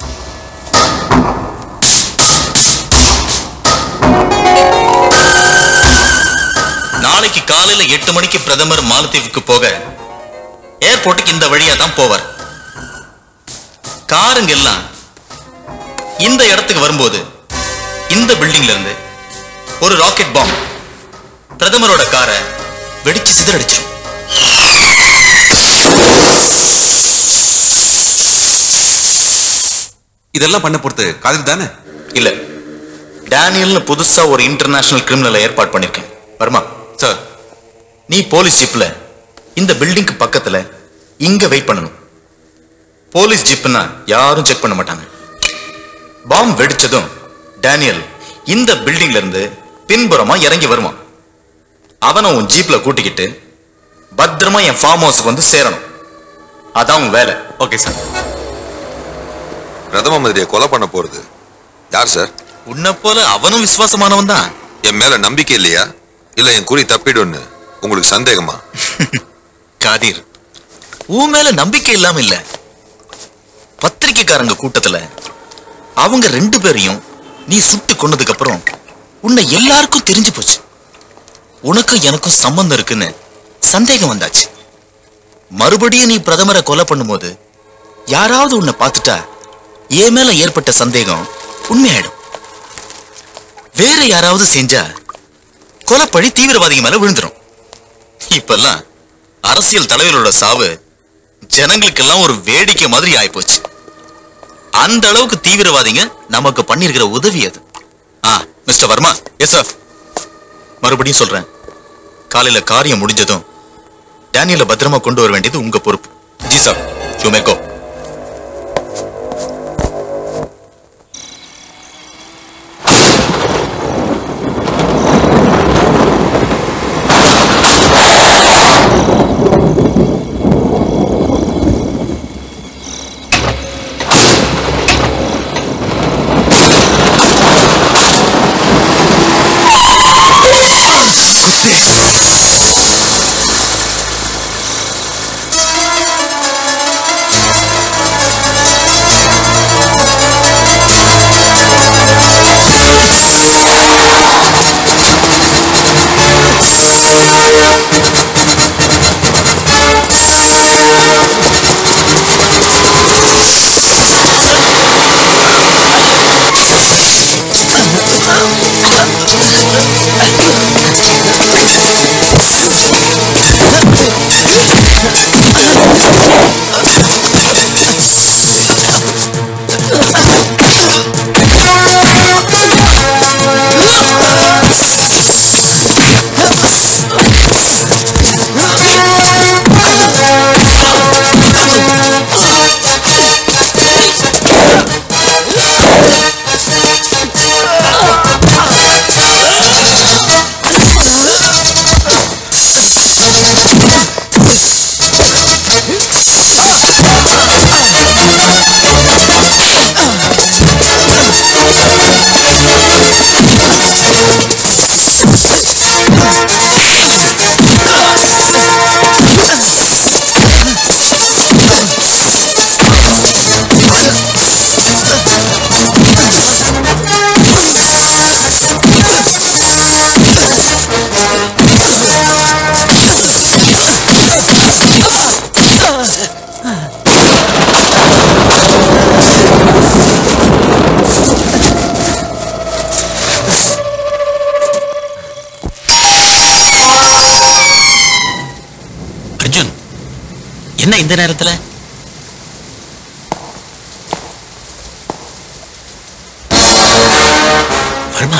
[SPEAKER 3] நாளைக்கு காலையில எட்டு மணிக்கு பிரதமர் மாலத்தீவுக்கு போக ஏர்போர்ட்டுக்கு இந்த வழியா தான் போவார் காருங்க எல்லாம் இந்த இடத்துக்கு வரும்போது இந்த பில்டிங்ல இருந்து ஒரு ராக்கெட் பாம்பு பிரதமரோட காரை வெடிச்சு சிதறடிச்சிடும்
[SPEAKER 17] இதெல்லாம் பண்ண பொறுத்து காதல் தானே
[SPEAKER 3] இல்ல டேனியல்னு புதுசா ஒரு இன்டர்நேஷனல் கிரிமினலை ஏற்பாடு பண்ணிருக்கேன் வர்மா சார் நீ போலீஸ் ஜிப்ல இந்த பில்டிங்க்கு பக்கத்துல இங்க வெயிட் பண்ணணும் போலீஸ் ஜிப்னா யாரும் செக் பண்ண மாட்டாங்க பாம் வெடிச்சதும் டேனியல் இந்த பில்டிங்ல இருந்து பின்புறமா இறங்கி வருவான் அவனை உன் ஜீப்ல கூட்டிக்கிட்டு பத்திரமா என் ஃபார்ம் ஹவுஸுக்கு வந்து சேரணும் அதான் உன் வேலை
[SPEAKER 17] ஓகே சார்
[SPEAKER 8] பிரதம மந்திரியை கொலை பண்ண போறது யார் சார்
[SPEAKER 3] உன்னை போல அவனும் விசுவாசமானவன் தான்
[SPEAKER 8] என் மேல நம்பிக்கை இல்லையா இல்ல என் குறி தப்பிடும்னு உங்களுக்கு சந்தேகமா
[SPEAKER 3] காதீர் உன் மேல நம்பிக்கை இல்லாம இல்ல பத்திரிக்கைக்காரங்க கூட்டத்துல அவங்க ரெண்டு பேரையும் நீ சுட்டு கொன்னதுக்கு அப்புறம் உன்னை எல்லாருக்கும் தெரிஞ்சு போச்சு உனக்கும் எனக்கும் சம்பந்தம் இருக்குன்னு சந்தேகம் வந்தாச்சு மறுபடியும் நீ பிரதமரை கொலை பண்ணும்போது யாராவது உன்னை பார்த்துட்டா என் மேல ஏற்பட்ட சந்தேகம் உண்மையாயிடும் வேற யாராவது செஞ்சா கொலைப்பழி தீவிரவாதிங்க மேல விழுந்துரும் இப்பெல்லாம் அரசியல் தலைவரோட சாவு ஜனங்களுக்கெல்லாம் ஒரு வேடிக்கை மாதிரி ஆயிப்போச்சு அந்த அளவுக்கு தீவிரவாதிங்க நமக்கு பண்ணிருக்கிற உதவி அது ஆ மிஸ்டர் வர்மா எஸ் சார் மறுபடியும் சொல்றேன் காலையில காரியம் முடிஞ்சதும் டேனியல பத்திரமா கொண்டு வர வேண்டியது உங்க பொறுப்பு ji sir you may go Arjun என்ன இந்த நேரத்துல Verma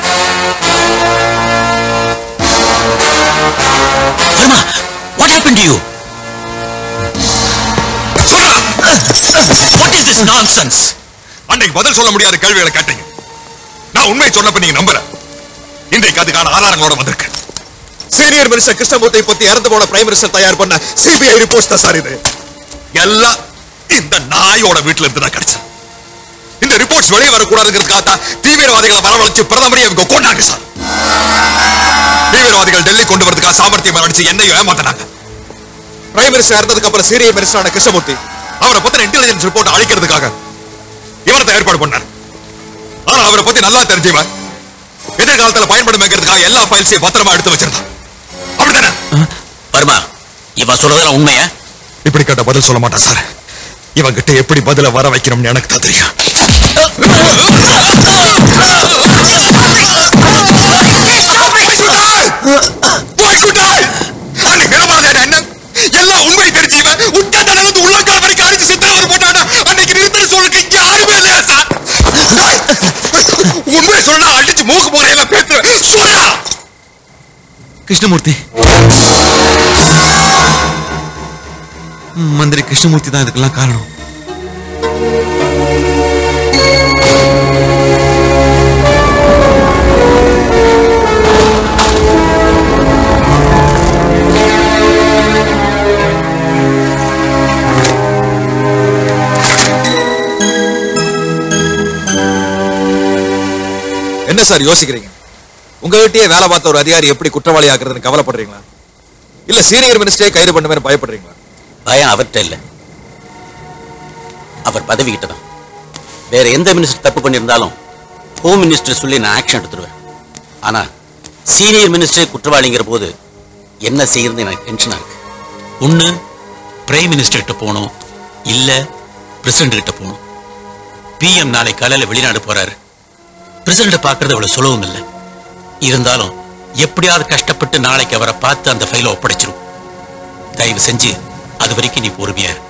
[SPEAKER 3] Verma what happened to you
[SPEAKER 8] What is this nonsense? அன்னைக்கு பதில் சொல்ல முடியாத கேள்விகளை கேட்டீங்க நான் உண்மையை சொன்னப்ப நீங்க நம்புற இன்றைக்கு அதுக்கான ஆதாரங்களோட வந்திருக்கு சீனியர் மினிஸ்டர் கிருஷ்ணமூர்த்தி பத்தி இறந்து போன பிரைம் மினிஸ்டர் தயார் பண்ண சிபிஐ ரிப்போர்ட்ஸ் தான் சார் இது எல்லாம் இந்த நாயோட வீட்டுல இருந்து தான் கிடைச்சது இந்த ரிப்போர்ட்ஸ் வெளியே வரக்கூடாதுங்கிறதுக்காக தான் தீவிரவாதிகளை வரவழைச்சு பிரதமரை இவங்க கொண்டாங்க சார் தீவிரவாதிகள் டெல்லி கொண்டு வரதுக்காக சாமர்த்தியம் அடிச்சு என்னையும் ஏமாத்தினாங்க பிரைம் மினிஸ்டர் இருந்ததுக்கு அப்புறம் சீரிய மினிஸ்டரான கிருஷ்ணமூர்த்தி அவரை பத்தின இன்டெலிஜென்ஸ் ரிப்போர்ட் அழிக்கிறதுக்காக இவரத்தை ஏற்பாடு பண்ணார் ஆனா அவரை பத்தி நல்லா தெரிஞ்சவன் எதிர்காலத்துல பயன்படுமேங்கிறதுக்காக எல்லா ஃபைல்ஸையும் பத்திரமா எடுத்து வச்சிருந்தான் அப்படித்தானே
[SPEAKER 21] வருமா இவன் சொல்றதெல்லாம் உண்மையா
[SPEAKER 8] இப்படி கேட்ட பதில் சொல்ல மாட்டான் சார் இவன் கிட்ட எப்படி பதில வர வைக்கணும்னு எனக்கு தான் தெரியும் எல்லாம் உண்மை தெரிஞ்சவன் உட்கார்ந்த நடந்து உள்ளங்கால் வரைக்கும் அடிச்சு சித்திரவதை போட்டானா அன்னைக்கு நிறுத்தல் சொல்லுக்கு இங்க யாருமே இல்லையா சார் உண்மை சொன்னா அடிச்சு மூக்கு போறையெல்லாம் பேசுறேன் சொல்றா
[SPEAKER 5] கிருஷ்ணமூர்த்தி மந்திரி கிருஷ்ணமூர்த்தி தான் இதுக்கெல்லாம் காரணம்
[SPEAKER 8] என்ன சார் யோசிக்கிறீங்க உங்ககிட்டயே வேலை பார்த்த ஒரு அதிகாரி எப்படி குற்றவாளி ஆக்குறதுன்னு கவலைப்படுறீங்களா இல்ல சீனியர் மினிஸ்டரே கைது பண்ணுவேன் பயப்படுறீங்களா
[SPEAKER 21] பயம் அவர்கிட்ட இல்ல அவர் பதவி கிட்ட தான் வேற எந்த மினிஸ்டர் தப்பு பண்ணியிருந்தாலும் ஹோம் மினிஸ்டர் சொல்லி நான் ஆக்ஷன் எடுத்துருவேன் ஆனா சீனியர் மினிஸ்டரே குற்றவாளிங்கிற போது என்ன செய்யறது எனக்கு டென்ஷன் ஆகுது ஒண்ணு பிரைம் மினிஸ்டர் கிட்ட போகணும் இல்ல பிரசிடண்ட் கிட்ட போகணும் பிஎம் நாளை காலையில வெளிநாடு போறாரு பிரசிடண்ட் பார்க்கறது அவ்வளவு சுலபம் இல்லை இருந்தாலும் எப்படியாவது கஷ்டப்பட்டு நாளைக்கு அவரை பார்த்து அந்த ஃபைலை ஒப்படைச்சிரும் தயவு செஞ்சு அது வரைக்கும் நீ பொறுமையா இரு.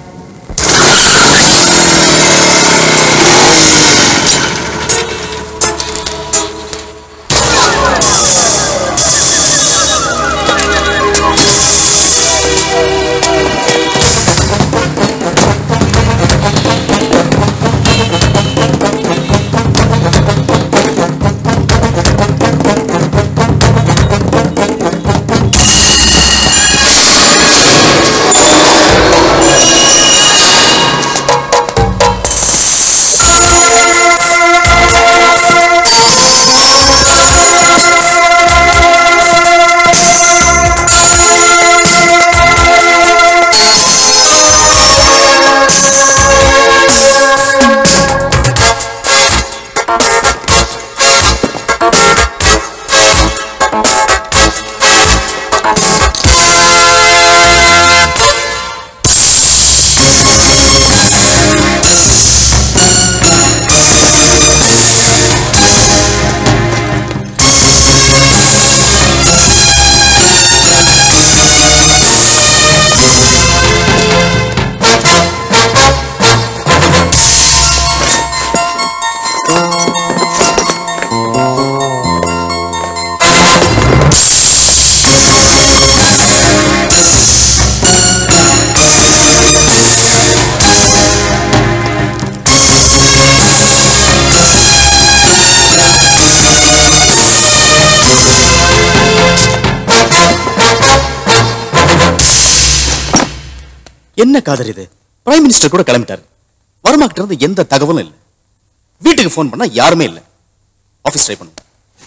[SPEAKER 7] என்ன காதல் இது பிரைம் மினிஸ்டர் கூட கிளம்பிட்டாரு வருமா கிட்ட இருந்து எந்த தகவலும் இல்லை வீட்டுக்கு ஃபோன் பண்ணா யாருமே இல்லை ஆபீஸ் ட்ரை பண்ணுங்க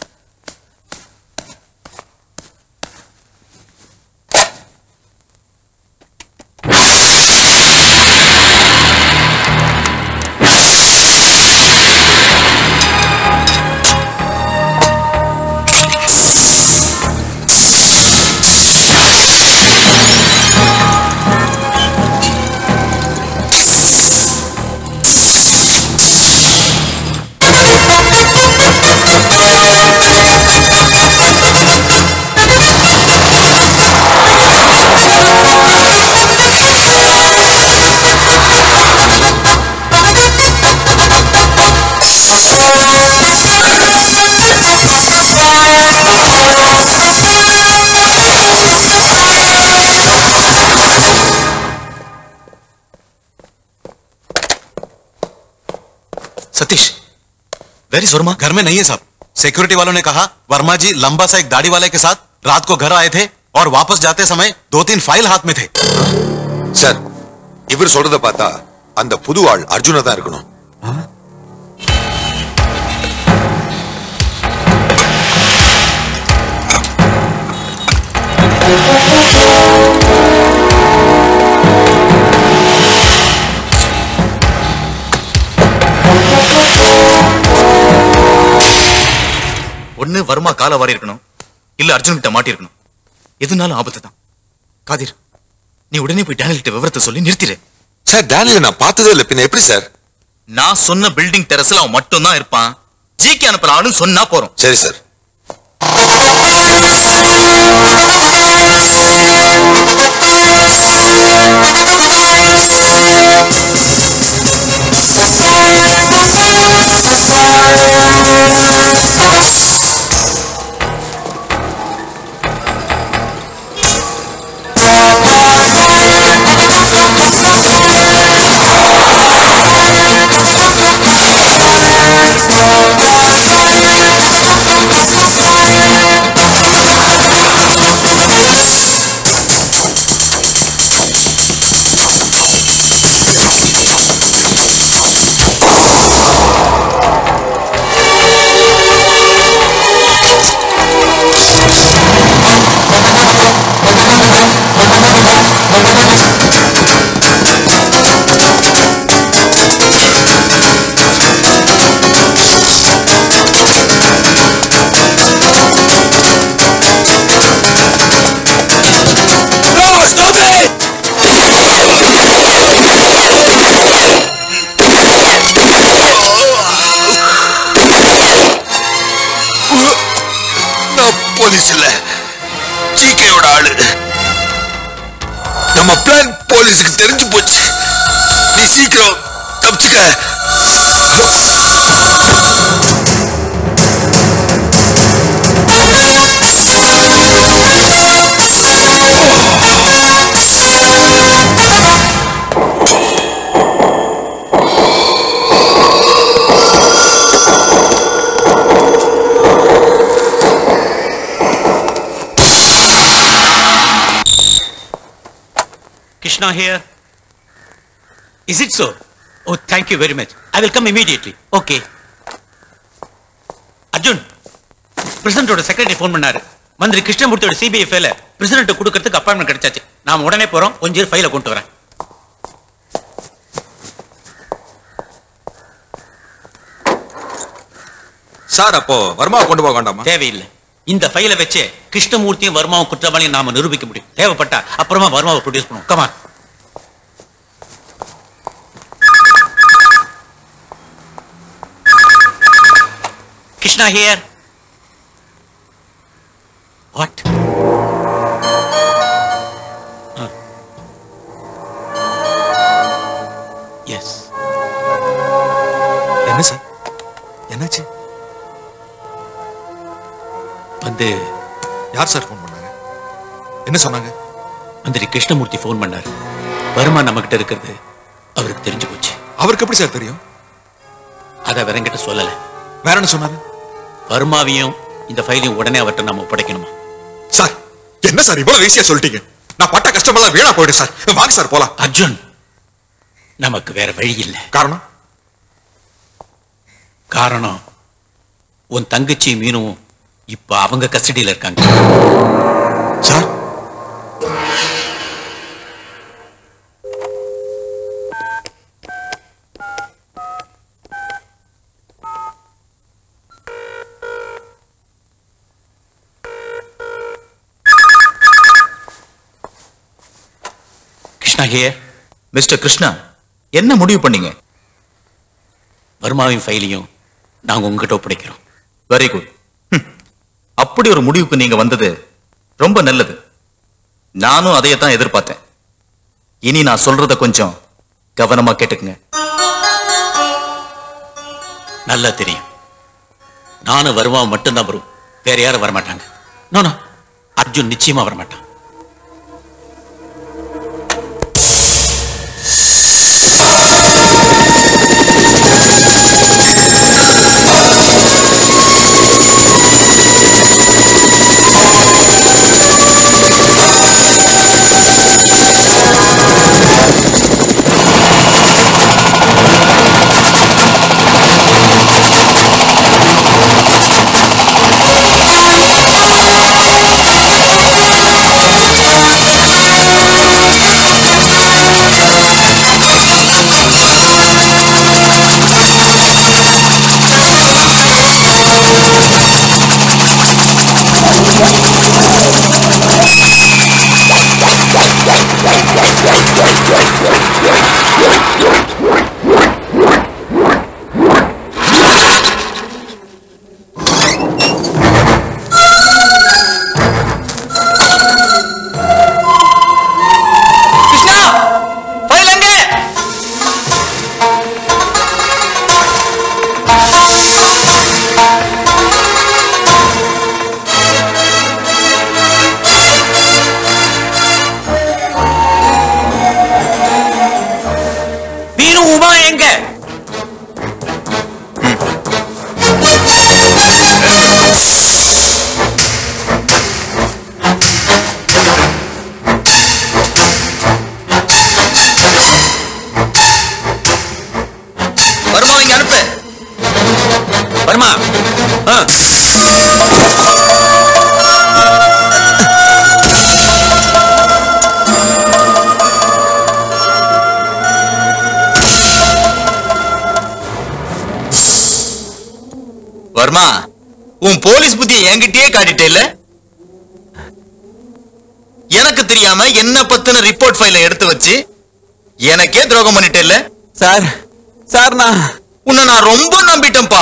[SPEAKER 17] सतीश वेर इज वर्मा घर में नहीं है साहब सिक्योरिटी वालों ने कहा वर्मा जी लंबा सा एक दाढ़ी वाले के साथ रात को घर आए थे और वापस जाते समय दो तीन फाइल हाथ में थे
[SPEAKER 8] சார் இவர் சொல்றத பார்த்தா அந்த புது ஆள் அர்ஜுனா தான் இருக்கணும்
[SPEAKER 14] ஒண்ணு வர்மா கால வாரி இருக்கணும் இல்ல அர்ஜுன் கிட்ட மாட்டி இருக்கணும் எதுனாலும் ஆபத்து தான் காதிர் நீ உடனே போய் டேனியல் கிட்ட விவரத்தை சொல்லி நிறுத்திடு
[SPEAKER 8] சார் டேனியல் நான் பார்த்ததே இல்லை பின்ன எப்படி சார்
[SPEAKER 14] நான் சொன்ன பில்டிங் டெரஸ்ல அவன் மட்டும் தான் இருப்பான் ஜிகே அனுப்புற ஆளும் சொன்னா போறோம்
[SPEAKER 8] சரி சார் நான் போலீஸ் இல்ல ஜிகேயோட ஆளு நம்ம பிளான் போலீஸுக்கு தெரிஞ்சு போச்சு நீ சீக்கிரம் தப்பிச்சுக்க
[SPEAKER 21] Krishna here. Is it so? Oh, thank you very much. I will come immediately. Okay. Arjun பிரசிடண்டோட செக்ரட்டரி ஃபோன் பண்ணாரு மந்திரி கிருஷ்ணமூர்த்தியோட சிபிஐ ஃபைல பிரசிடண்ட் கொடுக்கறதுக்கு அப்பாயின்மெண்ட் கிடைச்சாச்சு நாம உடனே போறோம் கொஞ்சம் ஃபைலை கொண்டு வரேன்
[SPEAKER 8] சார் அப்போ வர்மா கொண்டு போக வேண்டாமா
[SPEAKER 21] தேவையில்லை இந்த ஃபைலை வச்சு கிருஷ்ணமூர்த்தியும் வர்மாவும் குற்றவாளியும் நாம நிரூபிக்க முடியும் தேவைப்பட்டா அப்புறமா வர்மாவை ப்ரொடியூஸ் பண்ணுவோம் come on Krishna here what yes
[SPEAKER 8] என்ன சார் என்னாச்சு
[SPEAKER 21] வந்து
[SPEAKER 8] யார் சார் ஃபோன் பண்ணாங்க என்ன சொன்னாங்க
[SPEAKER 21] மந்திரி கிருஷ்ணமூர்த்தி ஃபோன் பண்ணாரு வருமா நம்மகிட்ட இருக்கிறது அவருக்கு தெரிஞ்சு போச்சு
[SPEAKER 8] அவருக்கு எப்படி சார் தெரியும்
[SPEAKER 21] அதை வேற என்கிட்ட சொல்லல
[SPEAKER 8] வேற என்ன சொன்னாரு
[SPEAKER 21] வருமாவையும் இந்த ஃபைலையும் உடனே அவர்கிட்ட நம்ம ஒப்படைக்கணுமா
[SPEAKER 8] சார் என்ன சார் இவ்வளவு ஈஸியா சொல்லிட்டீங்க நான் பட்ட கஷ்டமெல்லாம் வீணா போயிடு சார் வாங்க சார் போலாம்
[SPEAKER 21] அர்ஜுன் நமக்கு வேற வழி இல்லை
[SPEAKER 8] காரணம்
[SPEAKER 21] காரணம் உன் தங்கச்சி மீனும் இப்ப அவங்க கஸ்டடியில இருக்காங்க
[SPEAKER 8] sir
[SPEAKER 21] Krishna here
[SPEAKER 14] mister Krishna என்ன முடிவு பண்ணீங்க
[SPEAKER 21] வருமாவின் ஃபைலையும் நாங்க உங்ககிட்ட ஒப்படைக்கிறோம்
[SPEAKER 14] வெரி குட் அப்படி ஒரு முடிவுக்கு நீங்க வந்தது ரொம்ப நல்லது நானும் அதையே தான் எதிர்பார்த்தேன் இனி நான் சொல்றத கொஞ்சம் கவனமா கேட்டுக்குங்க
[SPEAKER 21] நல்லா தெரியும் நானும் வருமா மட்டும்தான் வரும் வேற யாரும் வரமாட்டாங்க நோ நோ அர்ஜுன் நிச்சயமா வரமாட்டான்
[SPEAKER 3] வர்மா ஆ. வர்மா உன் போலீஸ் புத்தியை என்கிட்டயே காட்டிட்டேல்ல எனக்கு தெரியாம என்ன பத்தின ரிப்போர்ட் ஃபைல எடுத்து வச்சு எனக்கே துரோகம் பண்ணிட்டேல்ல
[SPEAKER 19] சார் சார் நான்
[SPEAKER 3] உன்னை நான் ரொம்ப நம்பிட்டேன்பா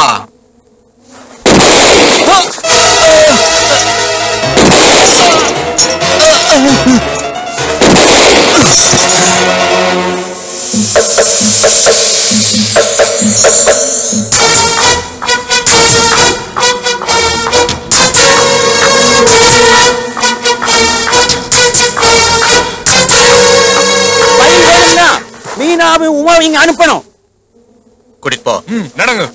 [SPEAKER 19] மீனாவும் உமாவும் இங்க அனுப்பணும்
[SPEAKER 3] கூட்டிட்டு போ
[SPEAKER 5] நடங்க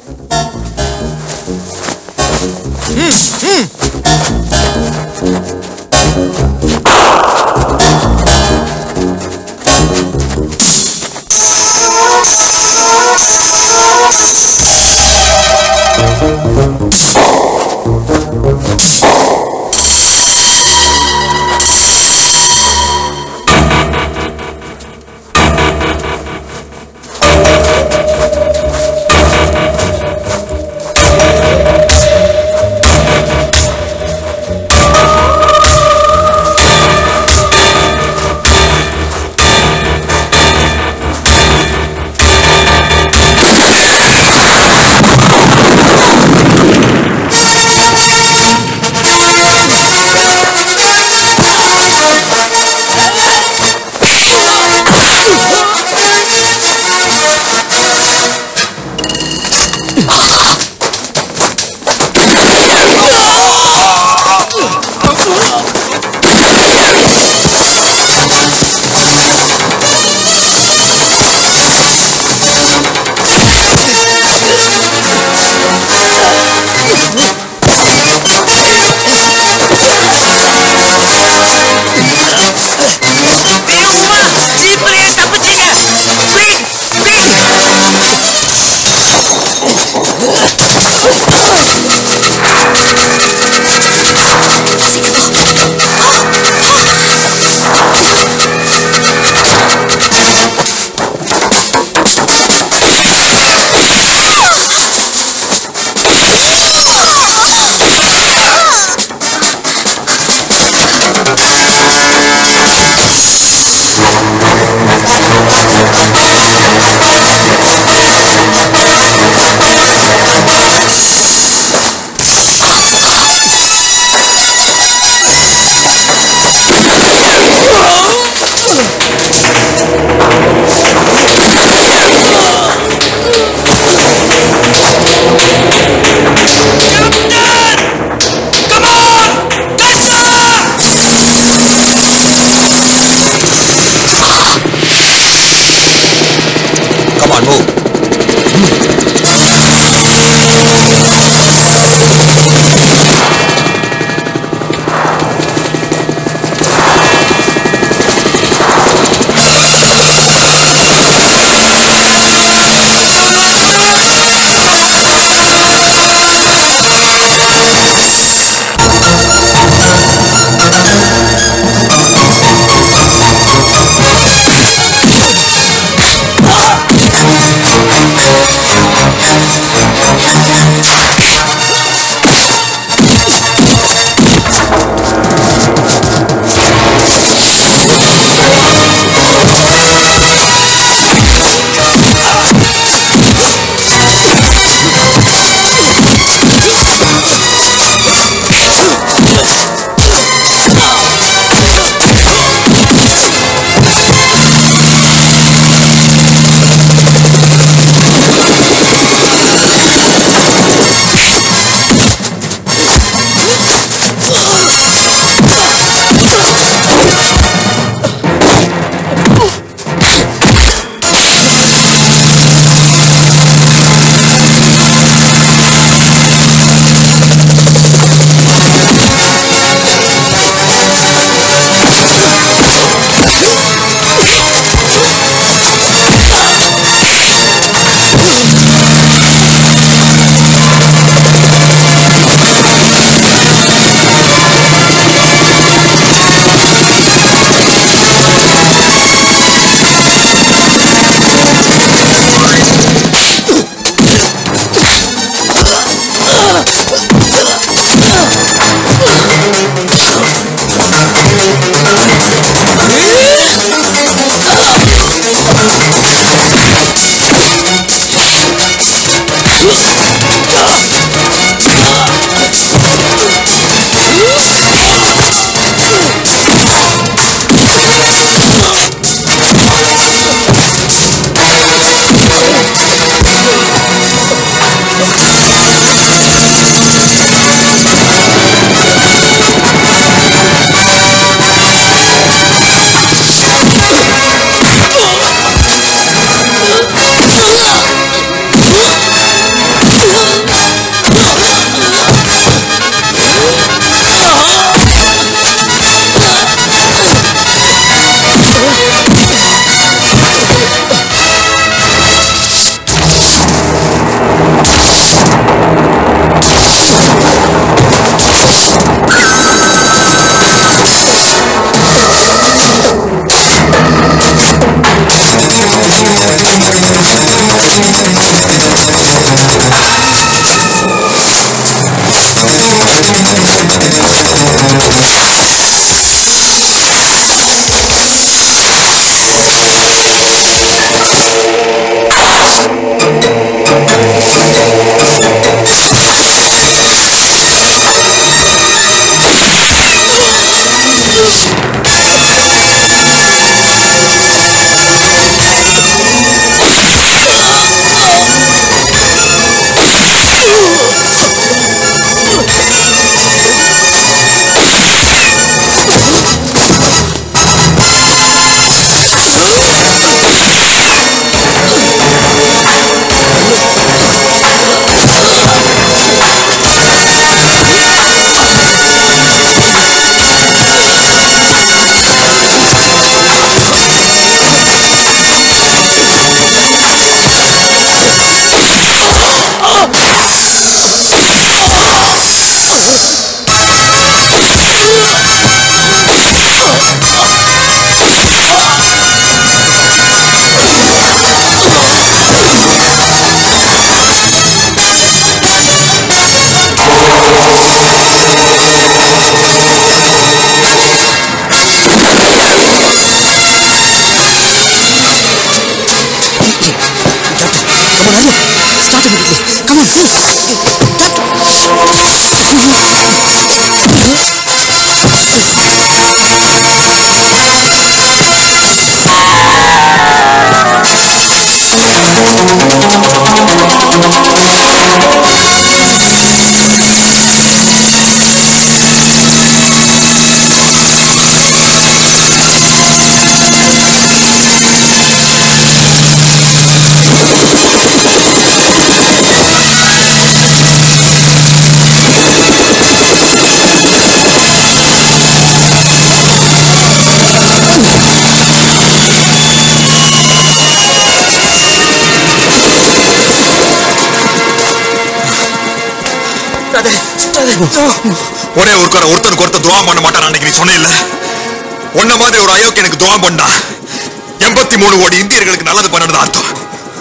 [SPEAKER 8] ஒரே ஒருக்கற ஒருத்தனுக்கு ஒருத்தர் துவா பண்ண மாட்டான் அன்னைக்கு நீ சொன்ன இல்ல உன்ன மாதிரி ஒரு அயோக்கு எனக்கு துவா பண்ணா எண்பத்தி மூணு கோடி இந்தியர்களுக்கு நல்லது பண்ணது அர்த்தம்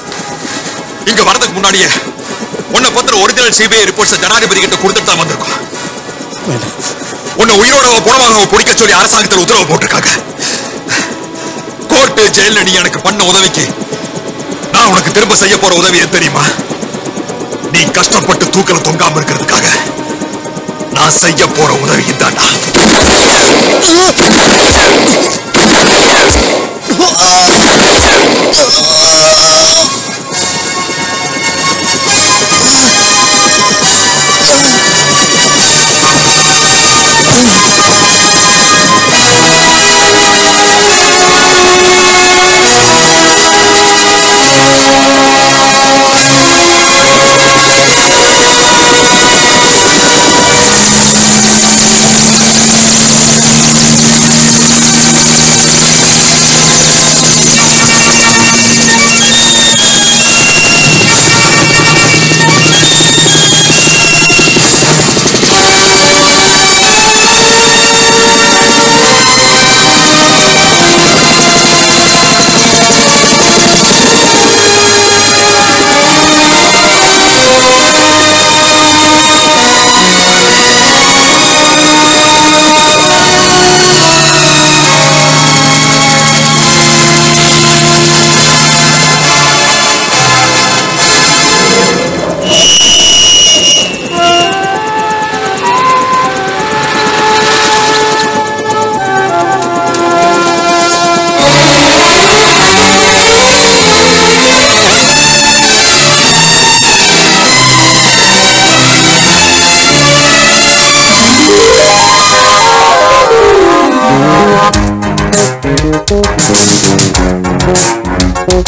[SPEAKER 8] இங்க வரதுக்கு முன்னாடியே உன்னை பத்திர ஒரிஜினல் சிபிஐ ரிப்போர்ட்ஸ் ஜனாதிபதி கிட்ட கொடுத்துட்டு தான் வந்திருக்கோம் உன்னை உயிரோட புறமாக பிடிக்க சொல்லி அரசாங்கத்தில் உத்தரவு போட்டிருக்காங்க கோர்ட்டு ஜெயில நீ எனக்கு பண்ண உதவிக்கு நான் உனக்கு திரும்ப செய்ய போற உதவி எது தெரியுமா நீ கஷ்டப்பட்டு தூக்கல தொங்காம இருக்கிறதுக்காக நான் செய்ய போற உதவி இதாண்டா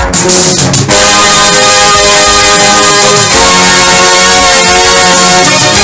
[SPEAKER 10] Thank you.